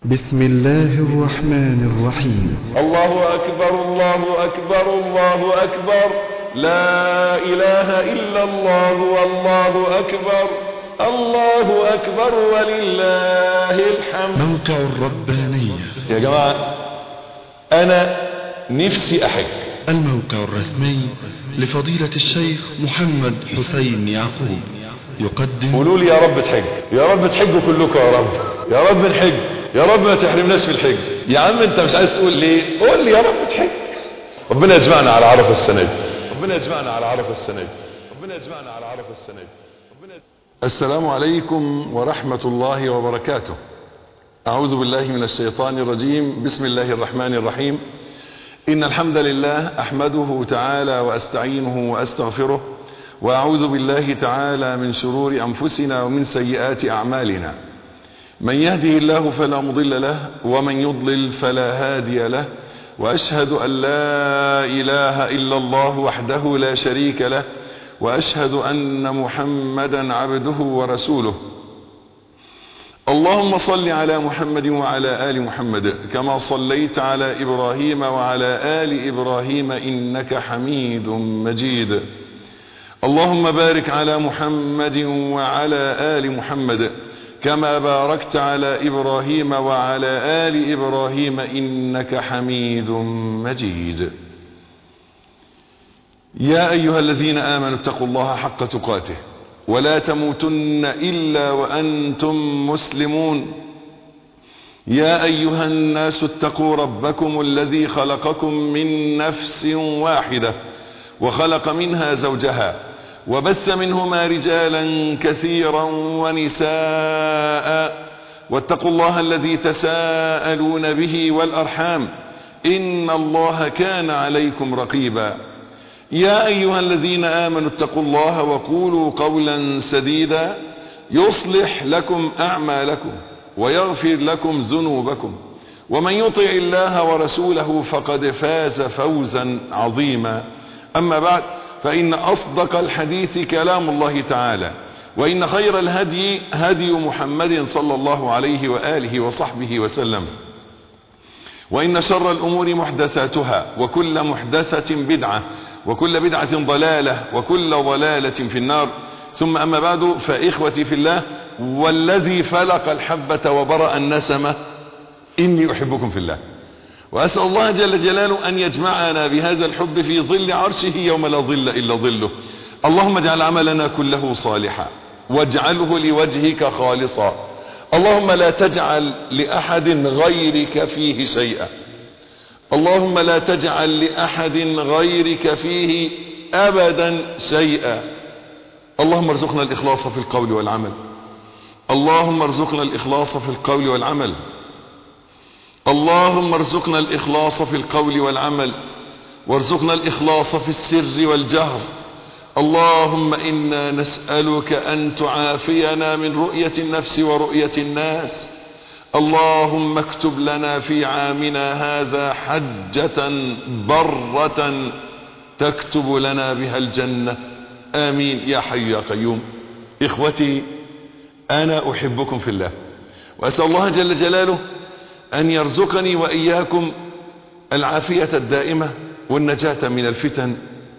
بسم الله الرحمن الرحيم الله أكبر الله أكبر الله أكبر لا إله إلا الله والله أكبر الله أكبر ولله الحمد موقع الربانية يا جماعة أنا نفسي أحج الموقع الرسمي لفضيلة الشيخ محمد حسين يعقوب يقدم قولوا لي يا رب تحج يا رب تحجوا كلكم يا رب يا رب نحج يا رب ما تحرمناش في الحج يا عم انت مش عايز تقول ليه قول لي يا رب تحج ربنا يجمعنا على عرفة السنة دي ربنا يجمعنا على عرفة السنة دي ربنا يجمعنا على عرفة السنة دي ربنا يج- السلام عليكم ورحمة الله وبركاته أعوذ بالله من الشيطان الرجيم بسم الله الرحمن الرحيم إن الحمد لله أحمده تعالى وأستعينه وأستغفره وأعوذ بالله تعالى من شرور أنفسنا ومن سيئات أعمالنا من يهده الله فلا مضل له ومن يضلل فلا هادي له وأشهد أن لا إله إلا الله وحده لا شريك له وأشهد أن محمدا عبده ورسوله اللهم صل على محمد وعلى آل محمد كما صليت على إبراهيم وعلى آل إبراهيم إنك حميد مجيد اللهم بارك على محمد وعلى آل محمد كما باركت على إبراهيم وعلى آل إبراهيم إنك حميد مجيد يا أيها الذين آمنوا اتقوا الله حق تقاته ولا تموتن إلا وأنتم مسلمون يا أيها الناس اتقوا ربكم الذي خلقكم من نفس واحدة وخلق منها زوجها وبث منهما رجالا كثيرا ونساء واتقوا الله الذي تساءلون به والأرحام إن الله كان عليكم رقيبا يا أيها الذين آمنوا اتقوا الله وقولوا قولا سديدا يصلح لكم أعمالكم ويغفر لكم ذنوبكم ومن يطع الله ورسوله فقد فاز فوزا عظيما أما بعد فإن أصدق الحديث كلام الله تعالى وإن خير الهدي هدي محمد صلى الله عليه وآله وصحبه وسلم وإن شر الأمور محدثاتها وكل محدثة بدعة وكل بدعة ضلالة وكل ضلالة في النار ثم أما بعد فإخوتي في الله والذي فلق الحبة وبرأ النسمة إني أحبكم في الله وأسأل الله جل جلاله أن يجمعنا بهذا الحب في ظل عرشه يوم لا ظل إلا ظله اللهم اجعل عملنا كله صالحا واجعله لوجهك خالصا اللهم لا تجعل لأحد غيرك فيه شيئا اللهم لا تجعل لأحد غيرك فيه أبدا شيئا اللهم ارزقنا الإخلاص في القول والعمل اللهم ارزقنا الإخلاص في القول والعمل اللهم ارزقنا الإخلاص في القول والعمل وارزقنا الإخلاص في السر والجهر اللهم إنا نسألك أن تعافينا من رؤية النفس ورؤية الناس اللهم اكتب لنا في عامنا هذا حجة برة تكتب لنا بها الجنة آمين يا حي يا قيوم إخوتي أنا أحبكم في الله وأسأل الله جل جلاله أن يرزقني وإياكم العافية الدائمة والنجاة من الفتن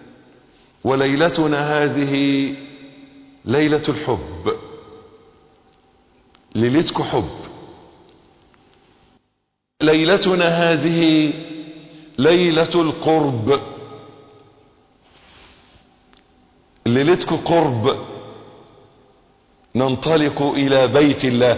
وليلتنا هذه ليلة الحب ليلتكم حب ليلتنا هذه ليلة القرب ليلتكم قرب ننطلق إلى بيت الله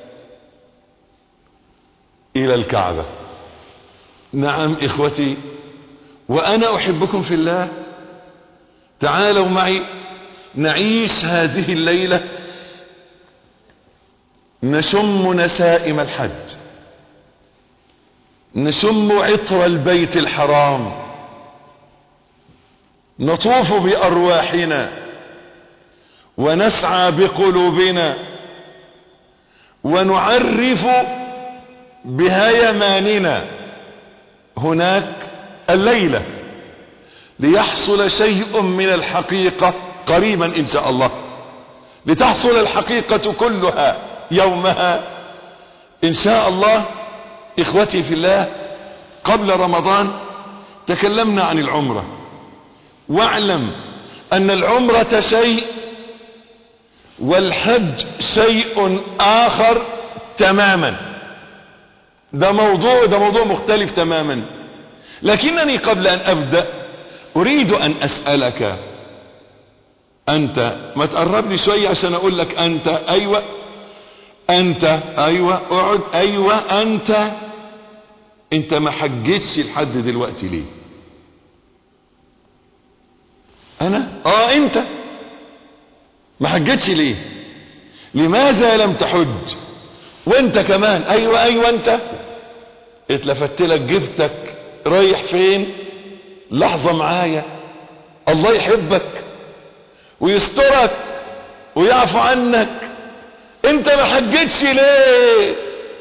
إلى الكعبة نعم إخوتي وأنا أحبكم في الله تعالوا معي نعيش هذه الليلة نشم نسائم الحج نشم عطر البيت الحرام نطوف بأرواحنا ونسعى بقلوبنا ونعرف بهيماننا هناك الليلة ليحصل شيء من الحقيقة قريبا إن شاء الله لتحصل الحقيقة كلها يومها ان شاء الله اخوتي في الله قبل رمضان تكلمنا عن العمرة واعلم ان العمرة شيء والحج شيء اخر تماما ده موضوع ده موضوع مختلف تماما لكنني قبل ان ابدأ اريد ان اسألك انت ما تقرب لي شوية عشان اقول لك انت ايوه انت ايوه اقعد ايوه انت انت ما حجتش لحد دلوقتي ليه انا اه انت ما حجتش ليه لماذا لم تحج وانت كمان ايوه ايوه انت اتلفت لك جبتك رايح فين لحظة معايا الله يحبك ويسترك ويعفو عنك انت ما حجتش ليه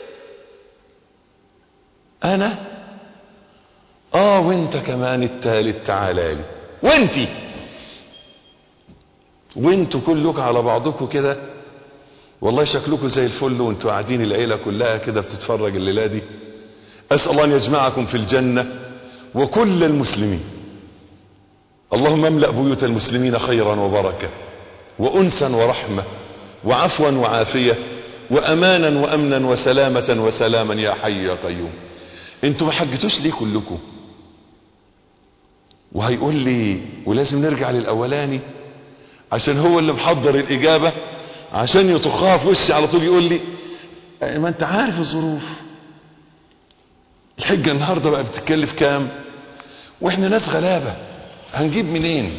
انا اه وانت كمان التالت تعالى لي وانتي وانتوا كلكم على بعضكم كده والله شكلكم زي الفل وانتوا قاعدين العيله كلها كده بتتفرج الليله دي اسال الله ان يجمعكم في الجنه وكل المسلمين اللهم املا بيوت المسلمين خيرا وبركه وانسا ورحمه وعفوا وعافيه وامانا وامنا وسلامه وسلاما يا حي يا قيوم انتوا ما حجتوش ليه كلكم وهيقول لي ولازم نرجع للاولاني عشان هو اللي محضر الاجابه عشان يطخها في وشي على طول يقول لي ما انت عارف الظروف الحجه النهارده بقى بتتكلف كام واحنا ناس غلابه هنجيب منين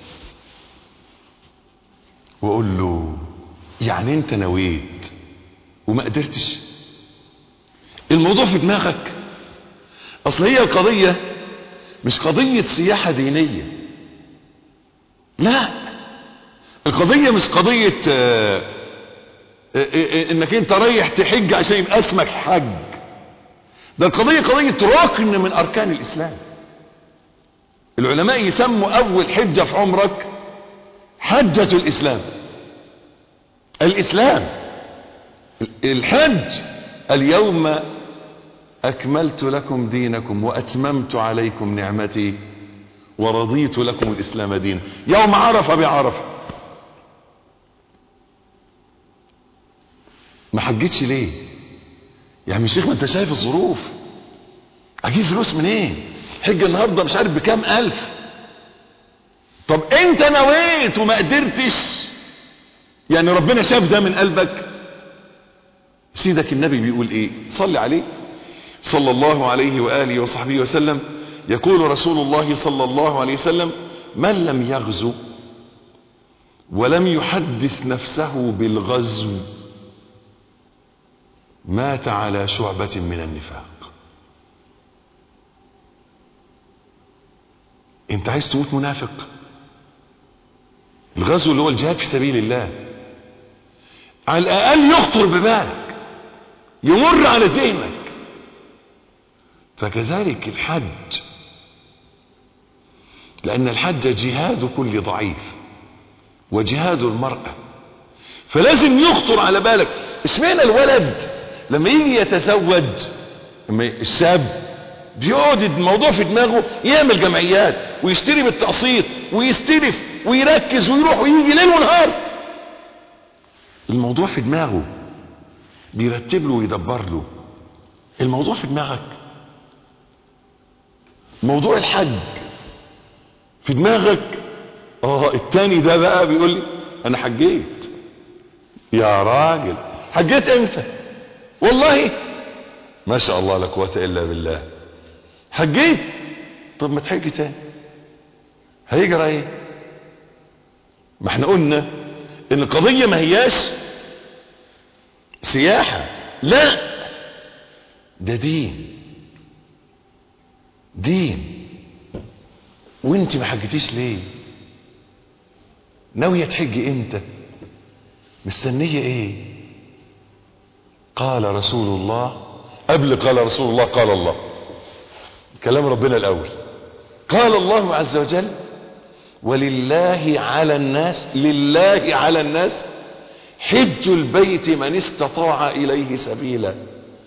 واقول له يعني انت نويت وما قدرتش الموضوع في دماغك اصل هي القضيه مش قضيه سياحه دينيه لا القضية مش قضية آه، آه، آه، انك انت رايح تحج عشان يبقى اسمك حج ده القضية قضية ركن من اركان الاسلام العلماء يسموا اول حجة في عمرك حجة الاسلام الاسلام الحج اليوم اكملت لكم دينكم واتممت عليكم نعمتي ورضيت لكم الاسلام دينا يوم عرفه بعرفه ما حجتش ليه يا عم الشيخ ما انت شايف الظروف اجيب فلوس منين إيه؟ حج النهارده مش عارف بكام الف طب انت نويت وما قدرتش يعني ربنا شاف ده من قلبك سيدك النبي بيقول ايه صلي عليه صلى الله عليه واله وصحبه وسلم يقول رسول الله صلى الله عليه وسلم من لم يغزو ولم يحدث نفسه بالغزو مات على شعبة من النفاق انت عايز تموت منافق الغزو اللي هو الجهاد في سبيل الله على الاقل يخطر ببالك يمر على ذهنك فكذلك الحج لان الحج جهاد كل ضعيف وجهاد المرأة فلازم يخطر على بالك اشمعنى الولد لما يجي يتزوج لما الشاب بيقعد الموضوع في دماغه يعمل جمعيات ويشتري بالتقسيط ويستلف ويركز ويروح ويجي ليل ونهار الموضوع في دماغه بيرتب له ويدبر له الموضوع في دماغك موضوع الحج في دماغك اه التاني ده بقى بيقول لي انا حجيت يا راجل حجيت امتى والله ما شاء الله لا قوه الا بالله حجيت طب ما تحج تاني هيجرى ايه ما احنا قلنا ان القضيه ما هياش سياحه لا ده دين دين وانت ما حجتيش ليه ناويه تحجي امتى مستنيه ايه قال رسول الله قبل قال رسول الله قال الله كلام ربنا الاول قال الله عز وجل ولله على الناس لله على الناس حج البيت من استطاع اليه سبيلا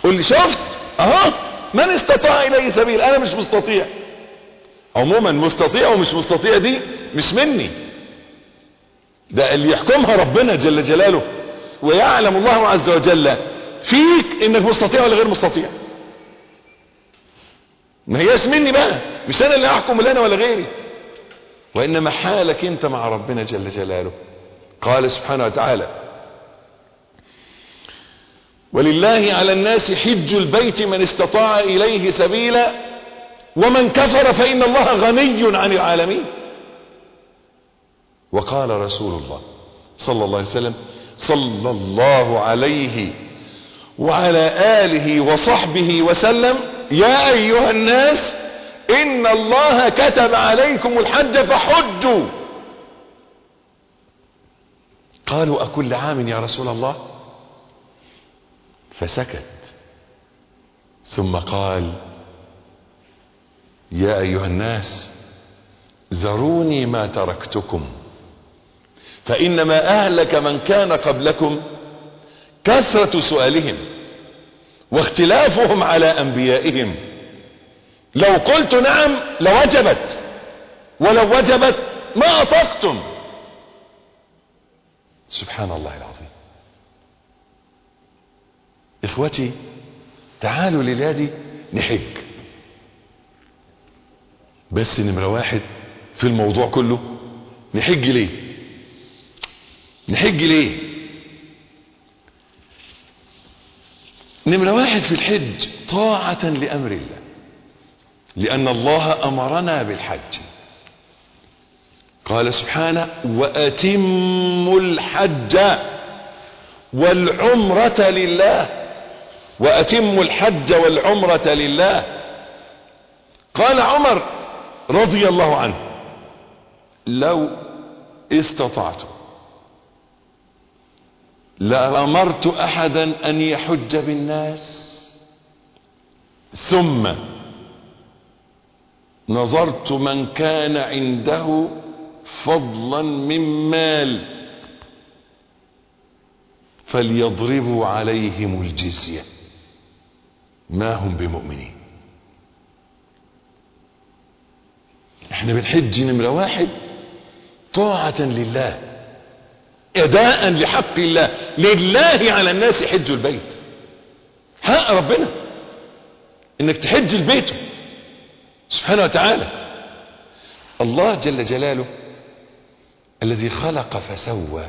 قول لي شفت اهو من استطاع اليه سبيل انا مش مستطيع عموما مستطيع ومش مستطيع دي مش مني ده اللي يحكمها ربنا جل جلاله ويعلم الله عز وجل فيك انك مستطيع ولا غير مستطيع ما هياش مني بقى مش انا اللي احكم لا انا ولا غيري وانما حالك انت مع ربنا جل جلاله قال سبحانه وتعالى ولله على الناس حج البيت من استطاع اليه سبيلا ومن كفر فان الله غني عن العالمين وقال رسول الله صلى الله عليه وسلم صلى الله عليه وعلى اله وصحبه وسلم يا ايها الناس ان الله كتب عليكم الحج فحجوا قالوا اكل عام يا رسول الله فسكت ثم قال يا ايها الناس ذروني ما تركتكم فانما اهلك من كان قبلكم كثرة سؤالهم واختلافهم على انبيائهم لو قلت نعم لوجبت ولو وجبت ما اطقتم سبحان الله العظيم اخوتي تعالوا للادي نحج بس نمرة واحد في الموضوع كله نحج ليه نحج ليه نمرة واحد في الحج طاعة لأمر الله لأن الله أمرنا بالحج قال سبحانه وأتموا الحج والعمرة لله وأتموا الحج والعمرة لله قال عمر رضي الله عنه لو استطعت لأمرت أحدا أن يحج بالناس ثم نظرت من كان عنده فضلا من مال فليضربوا عليهم الجزية ما هم بمؤمنين احنا بنحج نمرة واحد طاعة لله اداء لحق الله لله على الناس حج البيت حق ربنا انك تحج البيت سبحانه وتعالى الله جل جلاله الذي خلق فسوى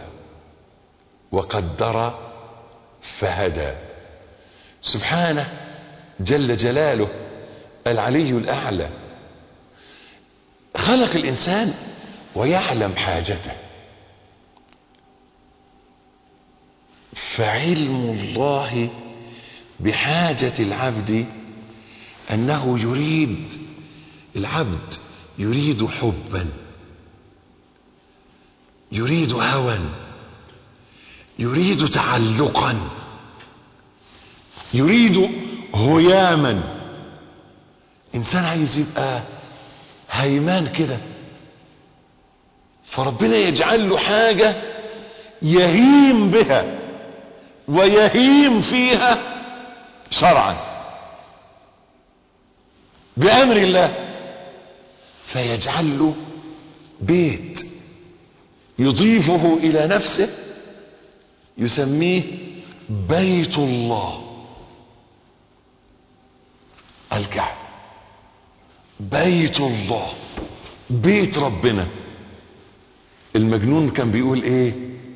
وقدر فهدى سبحانه جل جلاله العلي الاعلى خلق الانسان ويعلم حاجته فعلم الله بحاجة العبد أنه يريد العبد يريد حبا يريد هوى يريد تعلقا يريد هياما إنسان عايز يبقى هيمان كده فربنا يجعل له حاجة يهيم بها ويهيم فيها شرعا بأمر الله فيجعل له بيت يضيفه إلى نفسه يسميه بيت الله الكعب بيت الله بيت ربنا المجنون كان بيقول ايه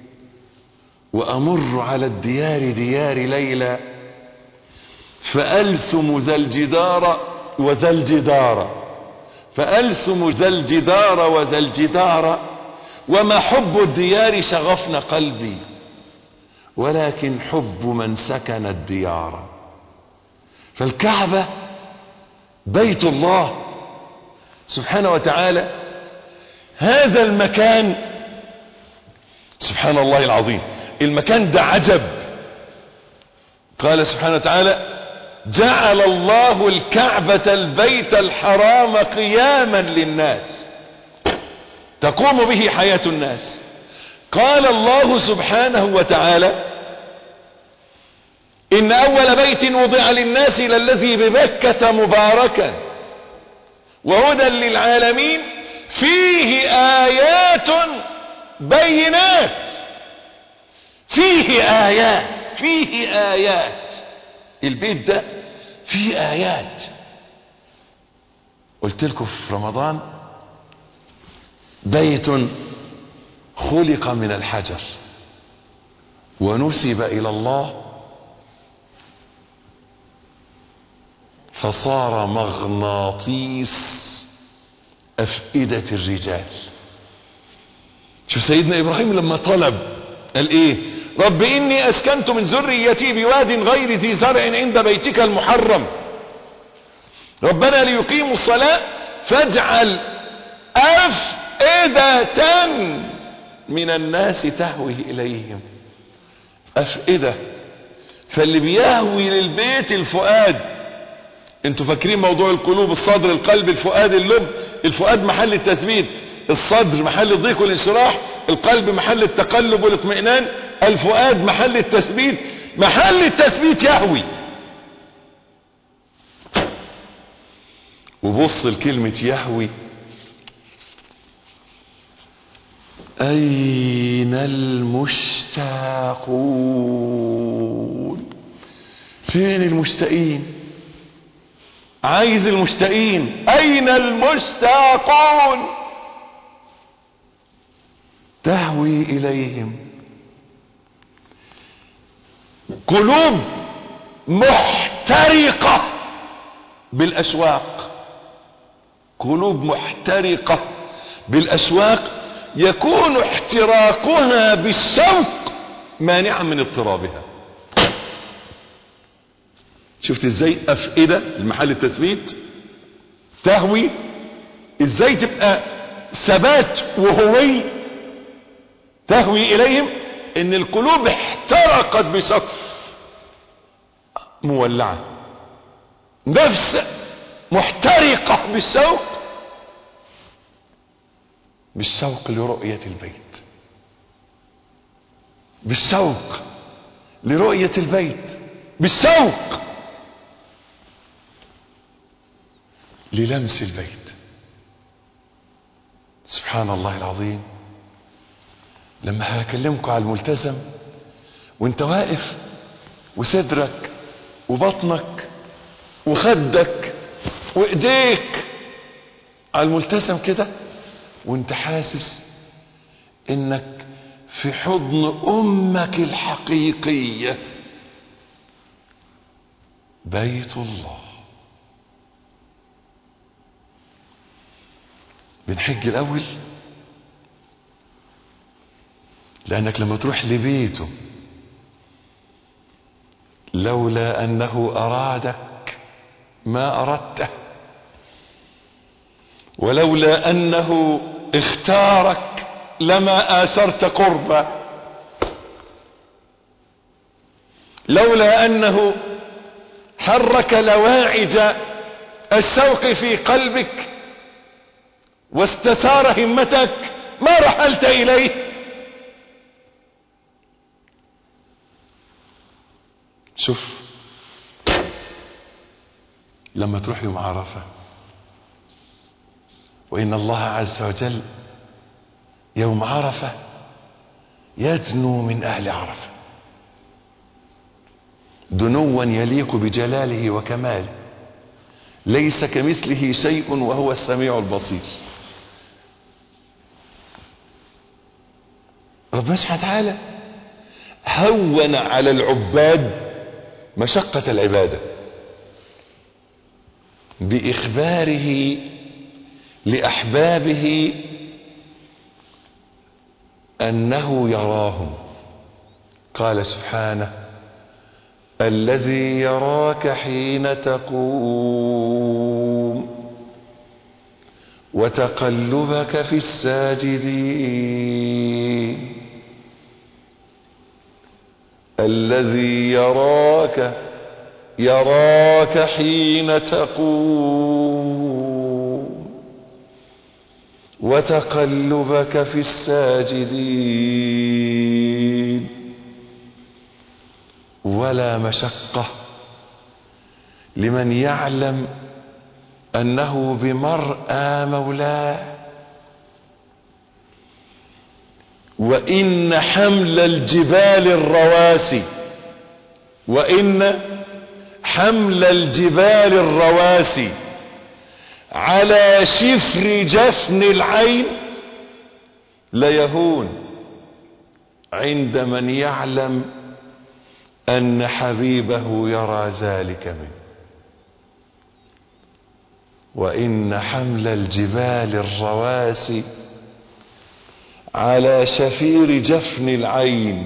وامر على الديار ديار ليلى فالسم ذا الجدار وذا الجدار فالسم ذا الجدار وذا الجدار وما حب الديار شغفن قلبي ولكن حب من سكن الديار فالكعبة بيت الله سبحانه وتعالى هذا المكان سبحان الله العظيم المكان ده عجب قال سبحانه وتعالى جعل الله الكعبة البيت الحرام قياما للناس تقوم به حياة الناس قال الله سبحانه وتعالى إن أول بيت وضع للناس للذي ببكة مباركا وهدى للعالمين فيه آيات بينات فيه آيات فيه آيات البيت ده فيه آيات قلت لكم في رمضان بيت خلق من الحجر ونسب إلى الله فصار مغناطيس أفئدة الرجال شوف سيدنا إبراهيم لما طلب قال إيه رب إني أسكنت من ذريتي بواد غير ذي زرع عند بيتك المحرم ربنا ليقيموا الصلاة فاجعل أفئدة من الناس تهوي إليهم أفئدة فاللي بيهوي للبيت الفؤاد انتوا فاكرين موضوع القلوب الصدر القلب الفؤاد اللب الفؤاد محل التثبيت الصدر محل الضيق والانشراح القلب محل التقلب والاطمئنان الفؤاد محل التثبيت محل التثبيت يهوي وبص لكلمة يهوي أين المشتاقون فين المشتاقين عايز المشتاقين أين المشتاقون تهوي إليهم قلوب محترقة بالأشواق قلوب محترقة بالأشواق يكون احتراقها بالشوق مانعا من اضطرابها شفت ازاي افئدة المحل التثبيت تهوي ازاي تبقى ثبات وهوي تهوي اليهم ان القلوب احترقت بشوق مولعة نفس محترقة بالشوق بالشوق لرؤية البيت بالشوق لرؤية البيت بالشوق للمس البيت سبحان الله العظيم لما هكلمكم على الملتزم وانت واقف وصدرك وبطنك وخدك وايديك على الملتزم كده وانت حاسس انك في حضن امك الحقيقية بيت الله بنحج الاول لانك لما تروح لبيته لولا انه ارادك ما اردته ولولا انه اختارك لما اثرت قربه لولا انه حرك لواعج الشوق في قلبك واستثار همتك ما رحلت اليه شوف لما تروح يوم عرفه وإن الله عز وجل يوم عرفة يدنو من أهل عرفة دنوا يليق بجلاله وكماله ليس كمثله شيء وهو السميع البصير ربنا سبحانه وتعالى هون على العباد مشقة العبادة بإخباره لأحبابه أنه يراهم قال سبحانه الذي يراك حين تقوم وتقلبك في الساجدين الذي يراك يراك حين تقوم وتقلبك في الساجدين ولا مشقة لمن يعلم أنه بمرأى مولاه وإن حمل الجبال الرواسي وإن حمل الجبال الرواسي على شفر جفن العين ليهون عند من يعلم أن حبيبه يرى ذلك منه وإن حمل الجبال الرواسي على شفير جفن العين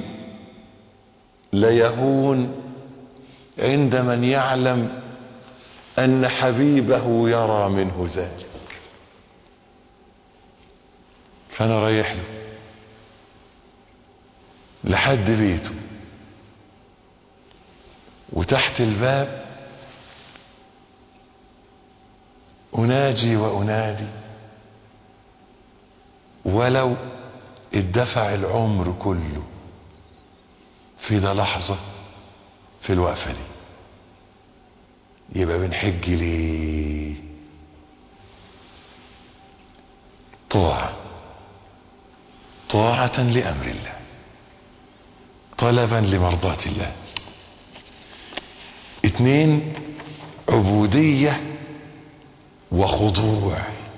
ليهون عند من يعلم أن حبيبه يرى منه ذلك فأنا رايح له لحد بيته وتحت الباب أناجي وأنادي ولو ادفع العمر كله في ده لحظة في الوقفة دي يبقى بنحج ليه طاعة طاعة لأمر الله طلبا لمرضاة الله اتنين عبودية وخضوع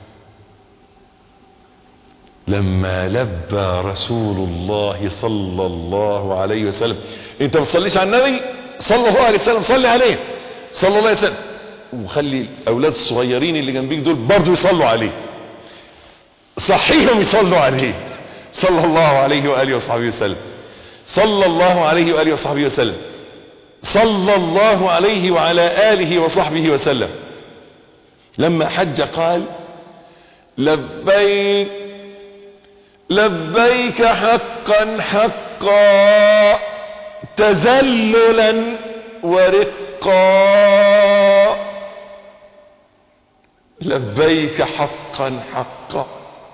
لما لبى رسول الله صلى الله عليه وسلم انت ما تصليش على النبي صلى الله عليه وسلم صلي عليه صلى الله عليه وسلم وخلي الاولاد الصغيرين اللي جنبيك دول برضه يصلوا عليه صحيهم يصلوا عليه صلى الله عليه واله وصحبه وسلم صلى الله عليه واله وصحبه وسلم صلى الله عليه وعلى اله وصحبه وسلم لما حج قال لبيك لبيك حقا حقا تذللا ورقا لبيك حقا حقا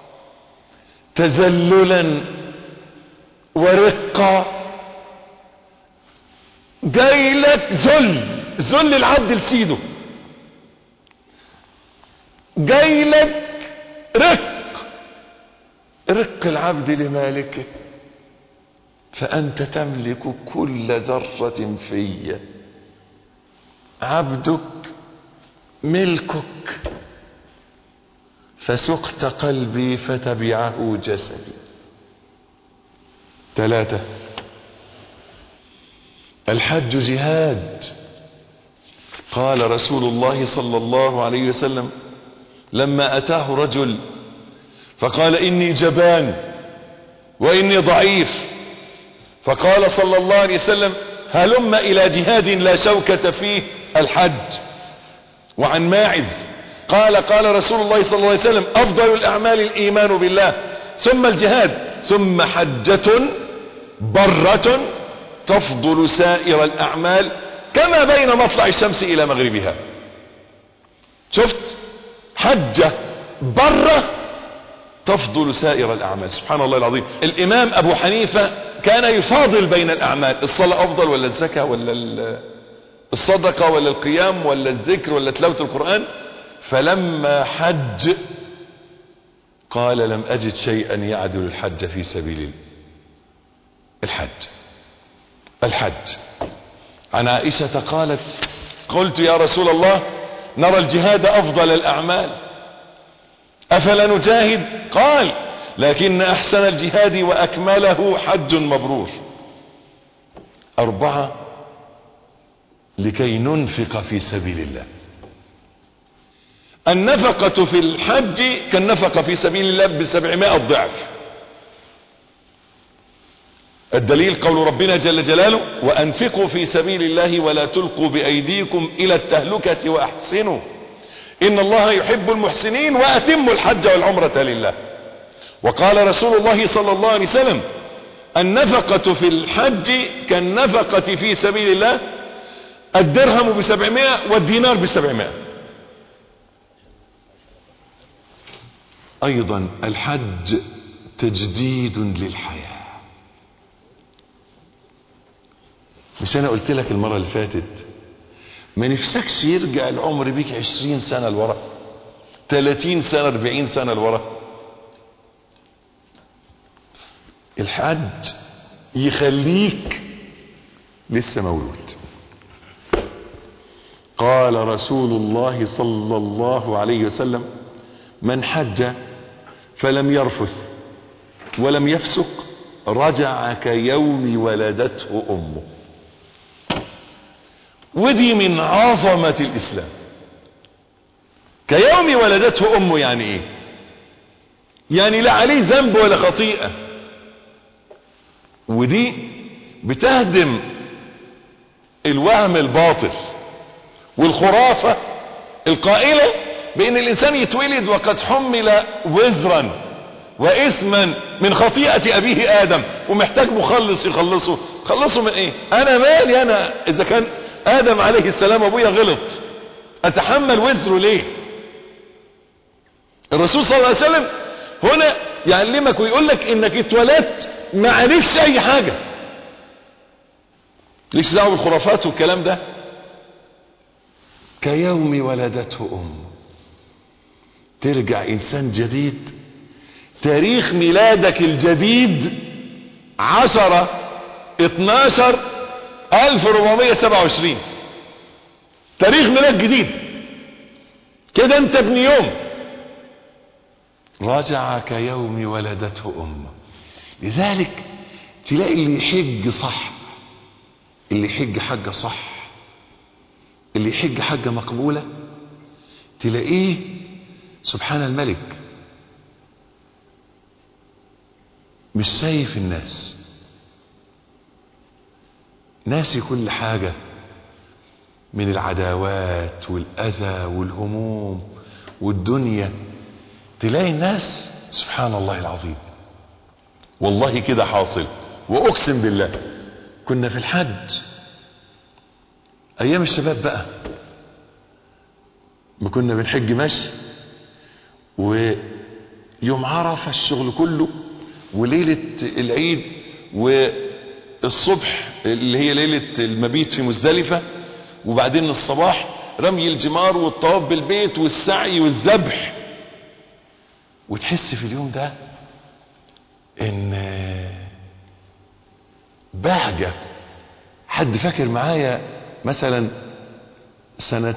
تذللا ورقا جاي لك ذل ذل العبد لسيده جاي لك رق رق العبد لمالكه فأنت تملك كل ذرة في عبدك ملكك فسقت قلبي فتبعه جسدي ثلاثة الحج جهاد قال رسول الله صلى الله عليه وسلم لما أتاه رجل فقال إني جبان وإني ضعيف فقال صلى الله عليه وسلم هلم إلى جهاد لا شوكة فيه الحج وعن ماعز قال قال رسول الله صلى الله عليه وسلم أفضل الأعمال الإيمان بالله ثم الجهاد ثم حجة برة تفضل سائر الأعمال كما بين مطلع الشمس إلى مغربها شفت حجة برة تفضل سائر الأعمال سبحان الله العظيم الإمام أبو حنيفة كان يفاضل بين الأعمال الصلاة أفضل ولا الزكاة ولا الصدقة ولا القيام ولا الذكر ولا تلاوة القرآن فلما حج قال لم أجد شيئا يعدل الحج في سبيل الله الحج الحج عن عائشة قالت قلت يا رسول الله نرى الجهاد أفضل الأعمال أفلا نجاهد قال لكن أحسن الجهاد وأكمله حج مبرور أربعة لكي ننفق في سبيل الله النفقة في الحج كالنفقة في سبيل الله بسبعمائة ضعف الدليل قول ربنا جل جلاله وأنفقوا في سبيل الله ولا تلقوا بأيديكم إلى التهلكة وأحسنوا إن الله يحب المحسنين وأتموا الحج والعمرة لله وقال رسول الله صلى الله عليه وسلم النفقة في الحج كالنفقة في سبيل الله الدرهم بسبعمائة والدينار بسبعمائة أيضا الحج تجديد للحياة مش انا قلت لك المرة اللي فاتت ما نفسكش يرجع العمر بيك عشرين سنة لورا تلاتين سنة اربعين سنة لورا الحج يخليك لسه مولود قال رسول الله صلى الله عليه وسلم من حج فلم يرفث ولم يفسق رجع كيوم ولدته امه ودي من عظمة الاسلام كيوم ولدته امه يعني ايه يعني لا عليه ذنب ولا خطيئة ودي بتهدم الوهم الباطل والخرافة القائلة بان الانسان يتولد وقد حمل وزرا واثما من خطيئة ابيه ادم ومحتاج مخلص يخلصه خلصه من ايه انا مالي انا اذا كان ادم عليه السلام ابويا غلط اتحمل وزره ليه الرسول صلى الله عليه وسلم هنا يعلمك ويقول لك انك اتولدت ما عليكش اي حاجة ليش دعوه بالخرافات والكلام ده كيوم ولدته امه ترجع انسان جديد تاريخ ميلادك الجديد عشرة اتناشر الف ربعمية سبعة وعشرين تاريخ ميلاد جديد كده انت ابن يوم رجع كيوم ولدته امه لذلك تلاقي اللي يحج صح اللي يحج حجة صح اللي يحج حجة مقبولة تلاقيه سبحان الملك مش شايف الناس ناسي كل حاجة من العداوات والأذى والهموم والدنيا تلاقي الناس سبحان الله العظيم والله كده حاصل وأقسم بالله كنا في الحج أيام الشباب بقى ما كنا بنحج مشي ويوم عرفة الشغل كله وليلة العيد والصبح اللي هي ليلة المبيت في مزدلفة وبعدين الصباح رمي الجمار والطواف بالبيت والسعي والذبح وتحس في اليوم ده ان بهجة حد فاكر معايا مثلا سنة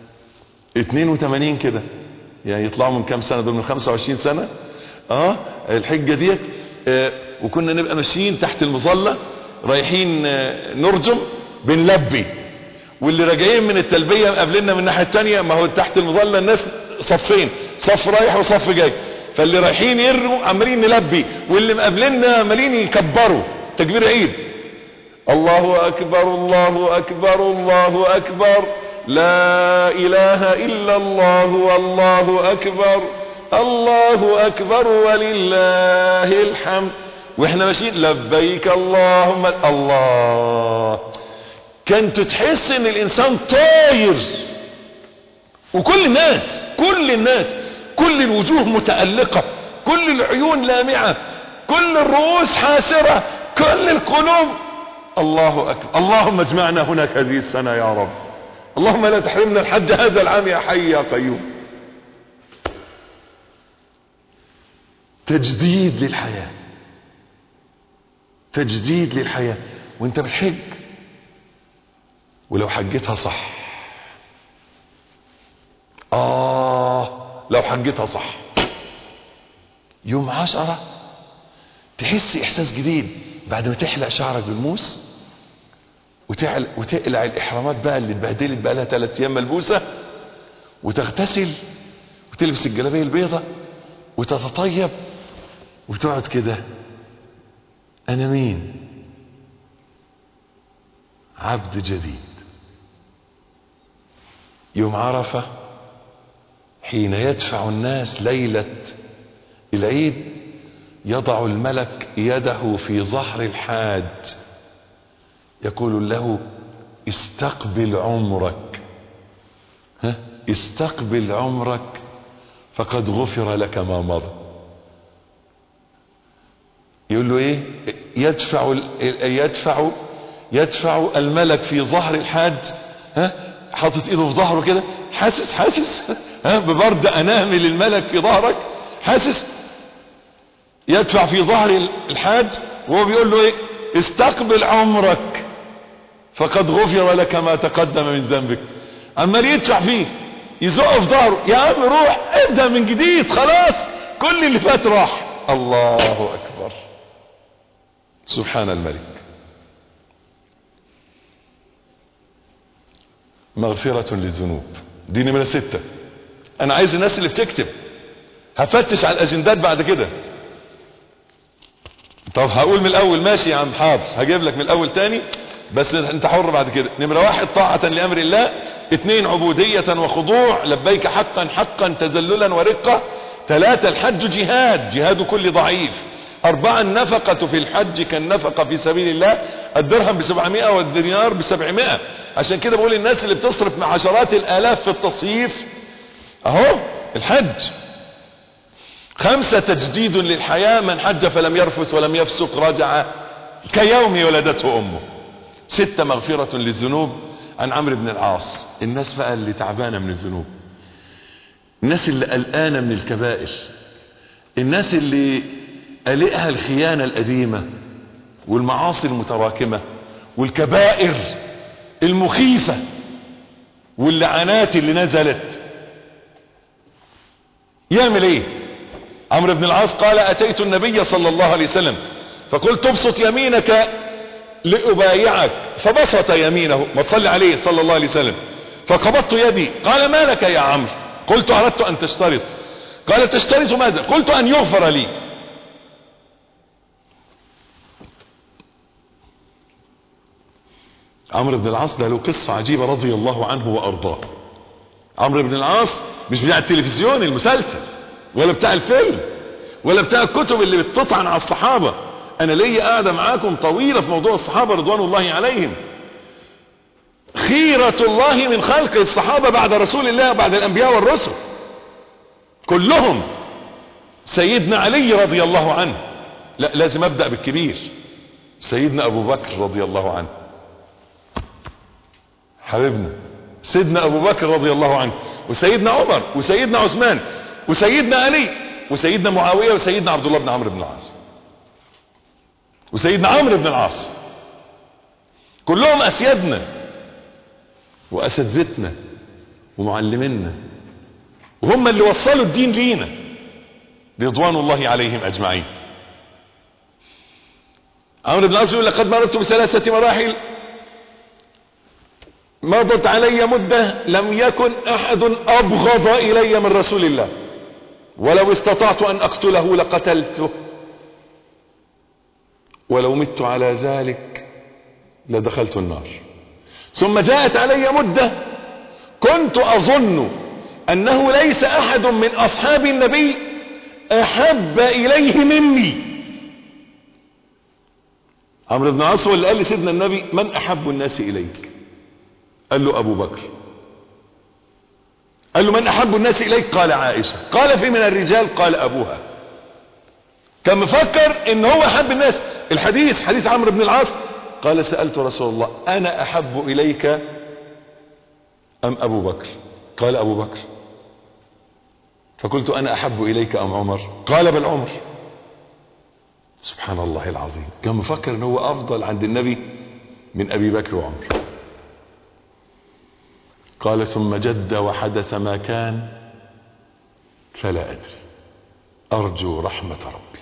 82 كده يعني يطلعوا من كام سنة دول من 25 سنة اه الحجة ديت آه وكنا نبقى ماشيين تحت المظلة رايحين آه نرجم بنلبي واللي راجعين من التلبية قابلنا من الناحية التانية ما هو تحت المظلة الناس صفين صف رايح وصف جاي فاللي رايحين يرموا عمالين نلبي واللي مقابلنا عمالين يكبروا تكبير عيد الله اكبر الله اكبر الله اكبر لا اله الا الله والله اكبر الله اكبر ولله الحمد واحنا ماشيين لبيك اللهم الله كنت تحس ان الانسان طاير وكل الناس كل الناس كل الوجوه متألقة كل العيون لامعة كل الرؤوس حاسرة كل القلوب الله أكبر اللهم اجمعنا هناك هذه السنة يا رب اللهم لا تحرمنا الحج هذا العام يا حي يا قيوم تجديد للحياة تجديد للحياة وانت بتحج ولو حجتها صح آه لو حجتها صح يوم عشرة تحس إحساس جديد بعد ما تحلق شعرك بالموس وتعل وتقلع الإحرامات بقى اللي اتبهدلت بقى لها ثلاث أيام ملبوسة وتغتسل وتلبس الجلابية البيضة وتتطيب وتقعد كده أنا مين؟ عبد جديد يوم عرفة حين يدفع الناس ليلة العيد يضع الملك يده في ظهر الحاج يقول له استقبل عمرك ها استقبل عمرك فقد غفر لك ما مضى يقول له ايه يدفع يدفع يدفع الملك في ظهر الحاج ها حاطط ايده في ظهره كده حاسس حاسس ها ببرد انامل الملك في ظهرك حاسس يدفع في ظهر الحاج وهو بيقول له ايه استقبل عمرك فقد غفر لك ما تقدم من ذنبك عمال يدفع فيه يزق في ظهره يا عم روح ابدا من جديد خلاص كل اللي فات راح الله اكبر سبحان الملك مغفرة للذنوب دي نمرة ستة انا عايز الناس اللي بتكتب هفتش على الاجندات بعد كده طب هقول من الاول ماشي يا عم حاضر هجيب لك من الاول تاني بس انت حر بعد كده نمرة واحد طاعة لامر الله اثنين عبودية وخضوع لبيك حقا حقا تذللا ورقة ثلاثة الحج جهاد جهاد كل ضعيف أربعة النفقة في الحج كالنفقة في سبيل الله الدرهم بسبعمائة والدينار بسبعمائة عشان كده بقول الناس اللي بتصرف مع عشرات الآلاف في التصيف أهو الحج خمسة تجديد للحياة من حج فلم يرفث ولم يفسق رجع كيوم ولدته أمه ستة مغفرة للذنوب عن عمرو بن العاص الناس بقى اللي تعبانة من الذنوب الناس اللي قلقانة من الكبائر الناس اللي قلقها الخيانة القديمة والمعاصي المتراكمة والكبائر المخيفة واللعنات اللي نزلت يعمل ايه عمرو بن العاص قال اتيت النبي صلى الله عليه وسلم فقلت ابسط يمينك لأبايعك فبسط يمينه ما تصلي عليه صلى الله عليه وسلم فقبضت يدي قال ما لك يا عمرو قلت اردت ان تشترط قال تشترط ماذا قلت ان يغفر لي عمرو بن العاص ده له قصة عجيبة رضي الله عنه وارضاه عمرو بن العاص مش بتاع التلفزيون المسلسل ولا بتاع الفيلم ولا بتاع الكتب اللي بتطعن على الصحابة انا ليا قاعدة معاكم طويلة في موضوع الصحابة رضوان الله عليهم خيرة الله من خلق الصحابة بعد رسول الله بعد الانبياء والرسل كلهم سيدنا علي رضي الله عنه لا لازم ابدأ بالكبير سيدنا ابو بكر رضي الله عنه حبيبنا سيدنا ابو بكر رضي الله عنه وسيدنا عمر وسيدنا عثمان وسيدنا علي وسيدنا معاوية وسيدنا عبد الله بن عمرو بن العاص وسيدنا عمرو بن العاص كلهم اسيادنا واساتذتنا ومعلمينا وهم اللي وصلوا الدين لينا رضوان الله عليهم اجمعين عمرو بن العاص يقول لقد مررت بثلاثة مراحل مضت علي مدة لم يكن احد ابغض الي من رسول الله ولو استطعت ان اقتله لقتلته ولو مت على ذلك لدخلت النار ثم جاءت علي مدة كنت اظن انه ليس احد من اصحاب النبي احب اليه مني عمرو بن عاص هو اللي قال لسيدنا النبي من احب الناس اليك قال له ابو بكر قال له من احب الناس اليك قال عائشة قال في من الرجال قال ابوها كان مفكر ان هو احب الناس الحديث حديث عمرو بن العاص قال سألت رسول الله انا احب اليك ام ابو بكر قال ابو بكر فقلت انا احب اليك ام عمر قال بل عمر سبحان الله العظيم كان مفكر ان هو افضل عند النبي من ابي بكر وعمر قال ثم جد وحدث ما كان فلا ادري ارجو رحمة ربي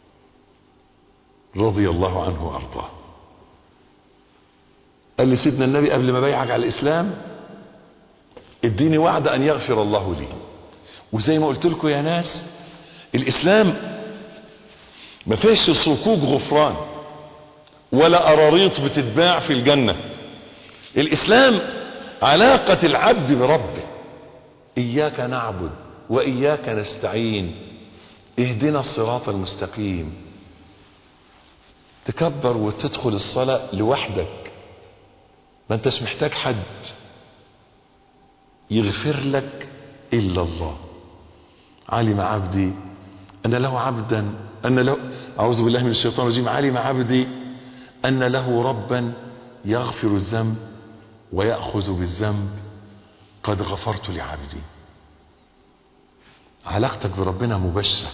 رضي الله عنه وارضاه قال لي سيدنا النبي قبل ما بيعك على الاسلام اديني وعد ان يغفر الله لي وزي ما قلت لكم يا ناس الاسلام ما فيش صكوك غفران ولا قراريط بتتباع في الجنة الاسلام علاقة العبد بربه اياك نعبد واياك نستعين اهدنا الصراط المستقيم تكبر وتدخل الصلاة لوحدك ما انتش محتاج حد يغفر لك الا الله علم عبدي ان له عبدا ان له اعوذ بالله من الشيطان الرجيم علم عبدي ان له ربا يغفر الذنب ويأخذ بالذنب قد غفرت لعبدي علاقتك بربنا مباشرة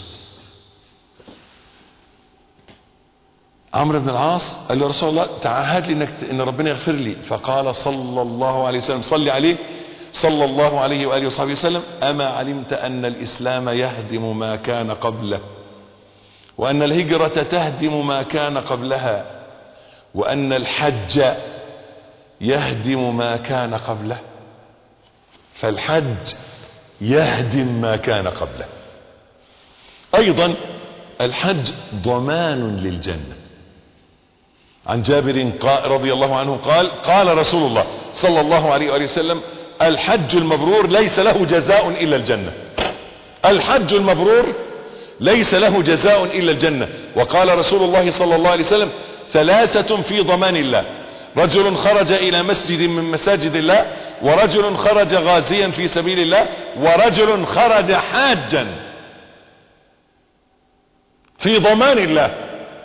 عمرو بن العاص قال له رسول الله تعهد لي انك ان ربنا يغفر لي فقال صلى الله عليه وسلم صلي عليه صلى الله عليه واله وصحبه وسلم اما علمت ان الاسلام يهدم ما كان قبله وان الهجره تهدم ما كان قبلها وان الحج يهدم ما كان قبله فالحج يهدم ما كان قبله ايضا الحج ضمان للجنه عن جابر رضي الله عنه قال قال رسول الله صلى الله عليه وآله وسلم الحج المبرور ليس له جزاء إلا الجنة الحج المبرور ليس له جزاء إلا الجنة وقال رسول الله صلى الله عليه وسلم ثلاثة في ضمان الله رجل خرج إلى مسجد من مساجد الله ورجل خرج غازيا في سبيل الله ورجل خرج حاجا في ضمان الله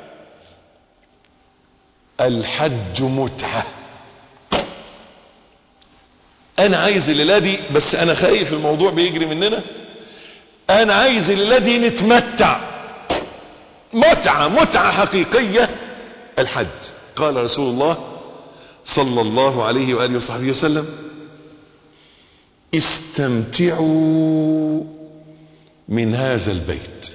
الحج متعة انا عايز الليلة دي بس انا خايف الموضوع بيجري مننا انا عايز الليلة دي نتمتع متعة متعة حقيقية الحج قال رسول الله صلى الله عليه وآله وصحبه وسلم استمتعوا من هذا البيت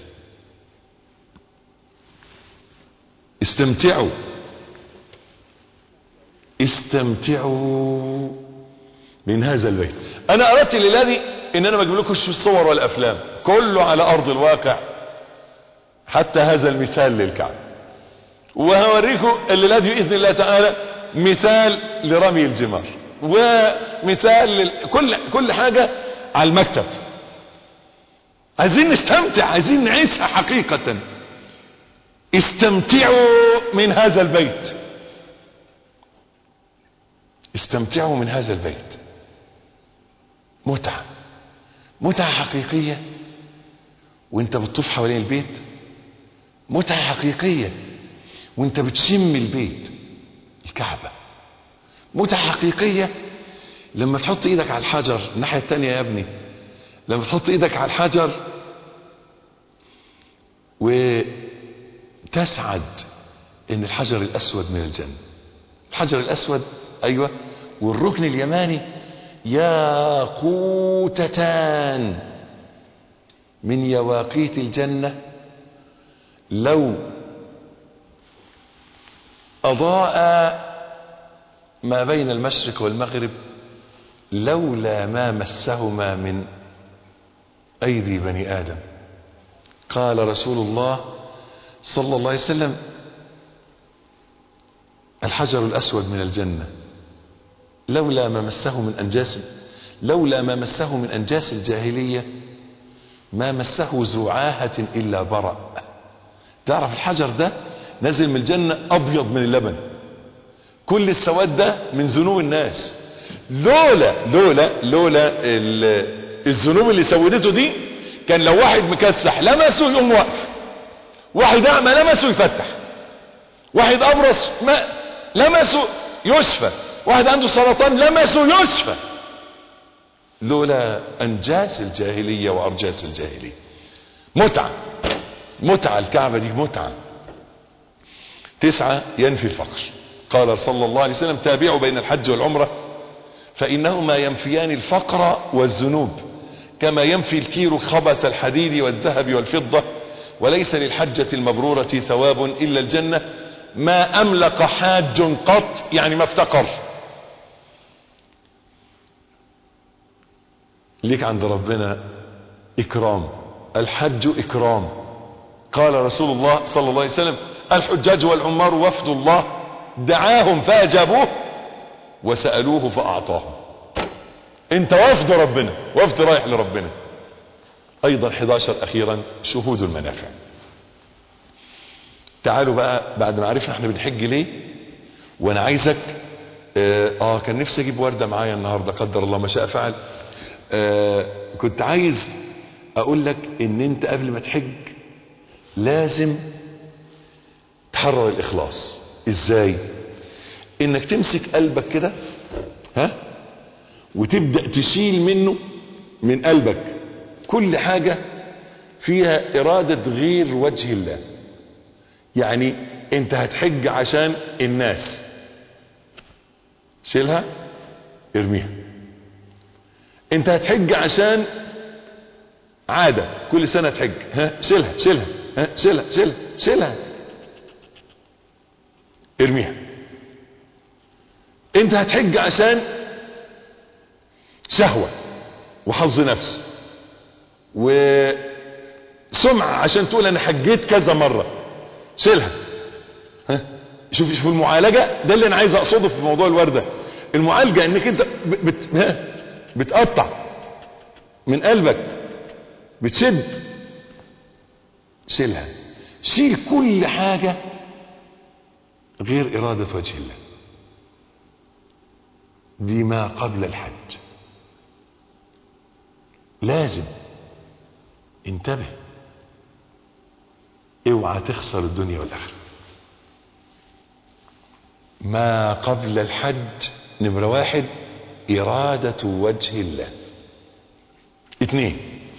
استمتعوا استمتعوا من هذا البيت انا اردت الليله دي ان انا ما اجيب لكمش الصور والافلام كله على ارض الواقع حتى هذا المثال للكعبه وهوريكم الليله دي باذن الله تعالى مثال لرمي الجمار ومثال لل... كل كل حاجه على المكتب عايزين نستمتع عايزين نعيشها حقيقه استمتعوا من هذا البيت استمتعوا من هذا البيت متعة متعة حقيقية وانت بتطوف حوالين البيت متعة حقيقية وانت بتشم البيت الكعبة متعة حقيقية لما تحط ايدك على الحجر الناحية التانية يا ابني لما تحط ايدك على الحجر وتسعد ان الحجر الاسود من الجنة الحجر الاسود ايوه والركن اليماني ياقوتتان من يواقيت الجنة لو أضاء ما بين المشرق والمغرب لولا ما مسهما من أيدي بني آدم قال رسول الله صلى الله عليه وسلم الحجر الأسود من الجنة لولا ما مسه من أنجاس لولا ما مسه من أنجاس الجاهلية ما مسه ذو عاهة إلا برأ تعرف الحجر ده نزل من الجنة أبيض من اللبن كل السواد ده من ذنوب الناس لولا لولا لولا الذنوب اللي سودته دي كان لو واحد مكسح لمسه يقوم واقف واحد أعمى لمسه يفتح واحد أبرص ما لمسه يشفى واحد عنده سرطان لمسه يشفى لولا انجاس الجاهليه وارجاس الجاهليه متعه متعه الكعبه دي متعه تسعه ينفي الفقر قال صلى الله عليه وسلم تابعوا بين الحج والعمره فانهما ينفيان الفقر والذنوب كما ينفي الكير خبث الحديد والذهب والفضه وليس للحجه المبروره ثواب الا الجنه ما املك حاج قط يعني ما افتقر ليك عند ربنا اكرام الحج اكرام قال رسول الله صلى الله عليه وسلم الحجاج والعمار وفد الله دعاهم فاجابوه وسألوه فاعطاهم انت وفد ربنا وفد رايح لربنا ايضا 11 اخيرا شهود المنافع تعالوا بقى بعد ما عرفنا احنا بنحج ليه وانا عايزك اه, آه كان نفسي اجيب وردة معايا النهاردة قدر الله ما شاء فعل آه كنت عايز اقول لك ان انت قبل ما تحج لازم تحرر الاخلاص ازاي انك تمسك قلبك كده ها وتبدأ تشيل منه من قلبك كل حاجة فيها إرادة غير وجه الله يعني انت هتحج عشان الناس شيلها ارميها انت هتحج عشان عادة كل سنة تحج ها شيلها شيلها ها شيلها شيلها شيلها ارميها انت هتحج عشان شهوة وحظ نفس وسمعة عشان تقول انا حجيت كذا مرة شيلها ها شوف شوف المعالجة ده اللي انا عايز اقصده في موضوع الوردة المعالجة انك انت بت... ها بتقطع من قلبك بتشد شيلها شيل كل حاجة غير إرادة وجه الله دي ما قبل الحج لازم انتبه اوعى تخسر الدنيا والآخرة ما قبل الحج نمرة واحد إرادة وجه الله اثنين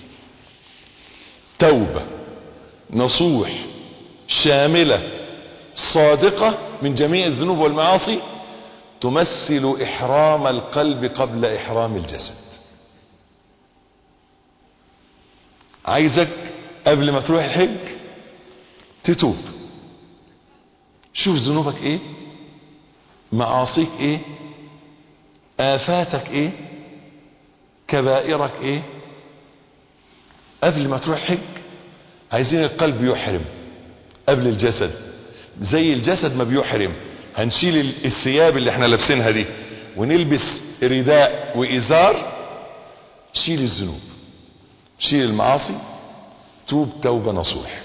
توبة نصوح شاملة صادقة من جميع الذنوب والمعاصي تمثل إحرام القلب قبل إحرام الجسد عايزك قبل ما تروح الحج تتوب شوف ذنوبك ايه معاصيك ايه آفاتك ايه كبائرك ايه قبل ما تروح الحج عايزين القلب يحرم قبل الجسد زي الجسد ما بيحرم هنشيل الثياب اللي احنا لابسينها دي ونلبس رداء وإزار شيل الذنوب شيل المعاصي توب توبة نصوح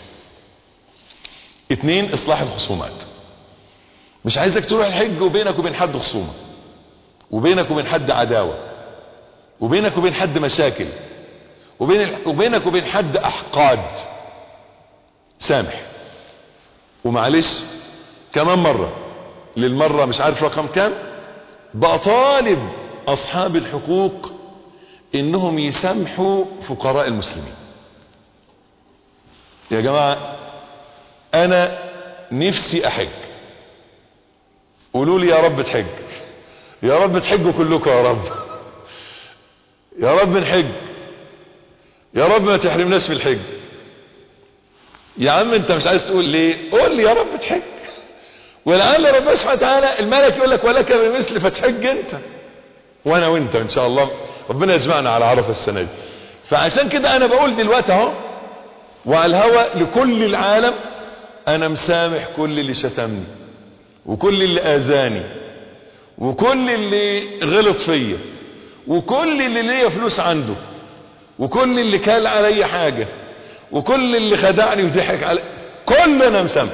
اتنين اصلاح الخصومات مش عايزك تروح الحج وبينك وبين حد خصومة وبينك وبين حد عداوة وبينك وبين حد مشاكل وبين وبينك وبين حد احقاد سامح ومعلش كمان مرة للمرة مش عارف رقم كام بقى طالب اصحاب الحقوق انهم يسامحوا فقراء المسلمين يا جماعة انا نفسي احج قولوا لي يا رب تحج يا رب تحجوا كلكم يا رب يا رب نحج يا رب ما تحرمناش من الحج يا عم انت مش عايز تقول ليه قول لي يا رب تحج ولعل ربنا سبحانه وتعالى الملك يقول لك ولك بمثل فتحج انت وانا وانت ان شاء الله ربنا يجمعنا على عرفه السنه دي فعشان كده انا بقول دلوقتي اهو وعلى الهوى لكل العالم انا مسامح كل اللي شتمني وكل اللي اذاني وكل اللي غلط فيا وكل اللي ليا فلوس عنده وكل اللي كال علي حاجة وكل اللي خدعني وضحك علي كل انا مسامح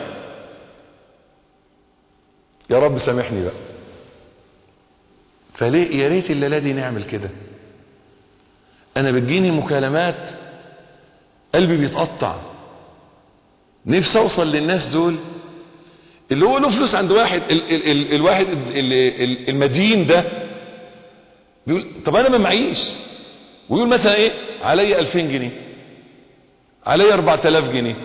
يا رب سامحني بقى فليه يا ريت الليله دي نعمل كده انا بتجيني مكالمات قلبي بيتقطع نفسي اوصل للناس دول اللي هو له فلوس عند واحد ال ال ال الواحد ال ال المدين ده بيقول طب انا ما معيش ويقول مثلا ايه علي 2000 جنيه علي 4000 جنيه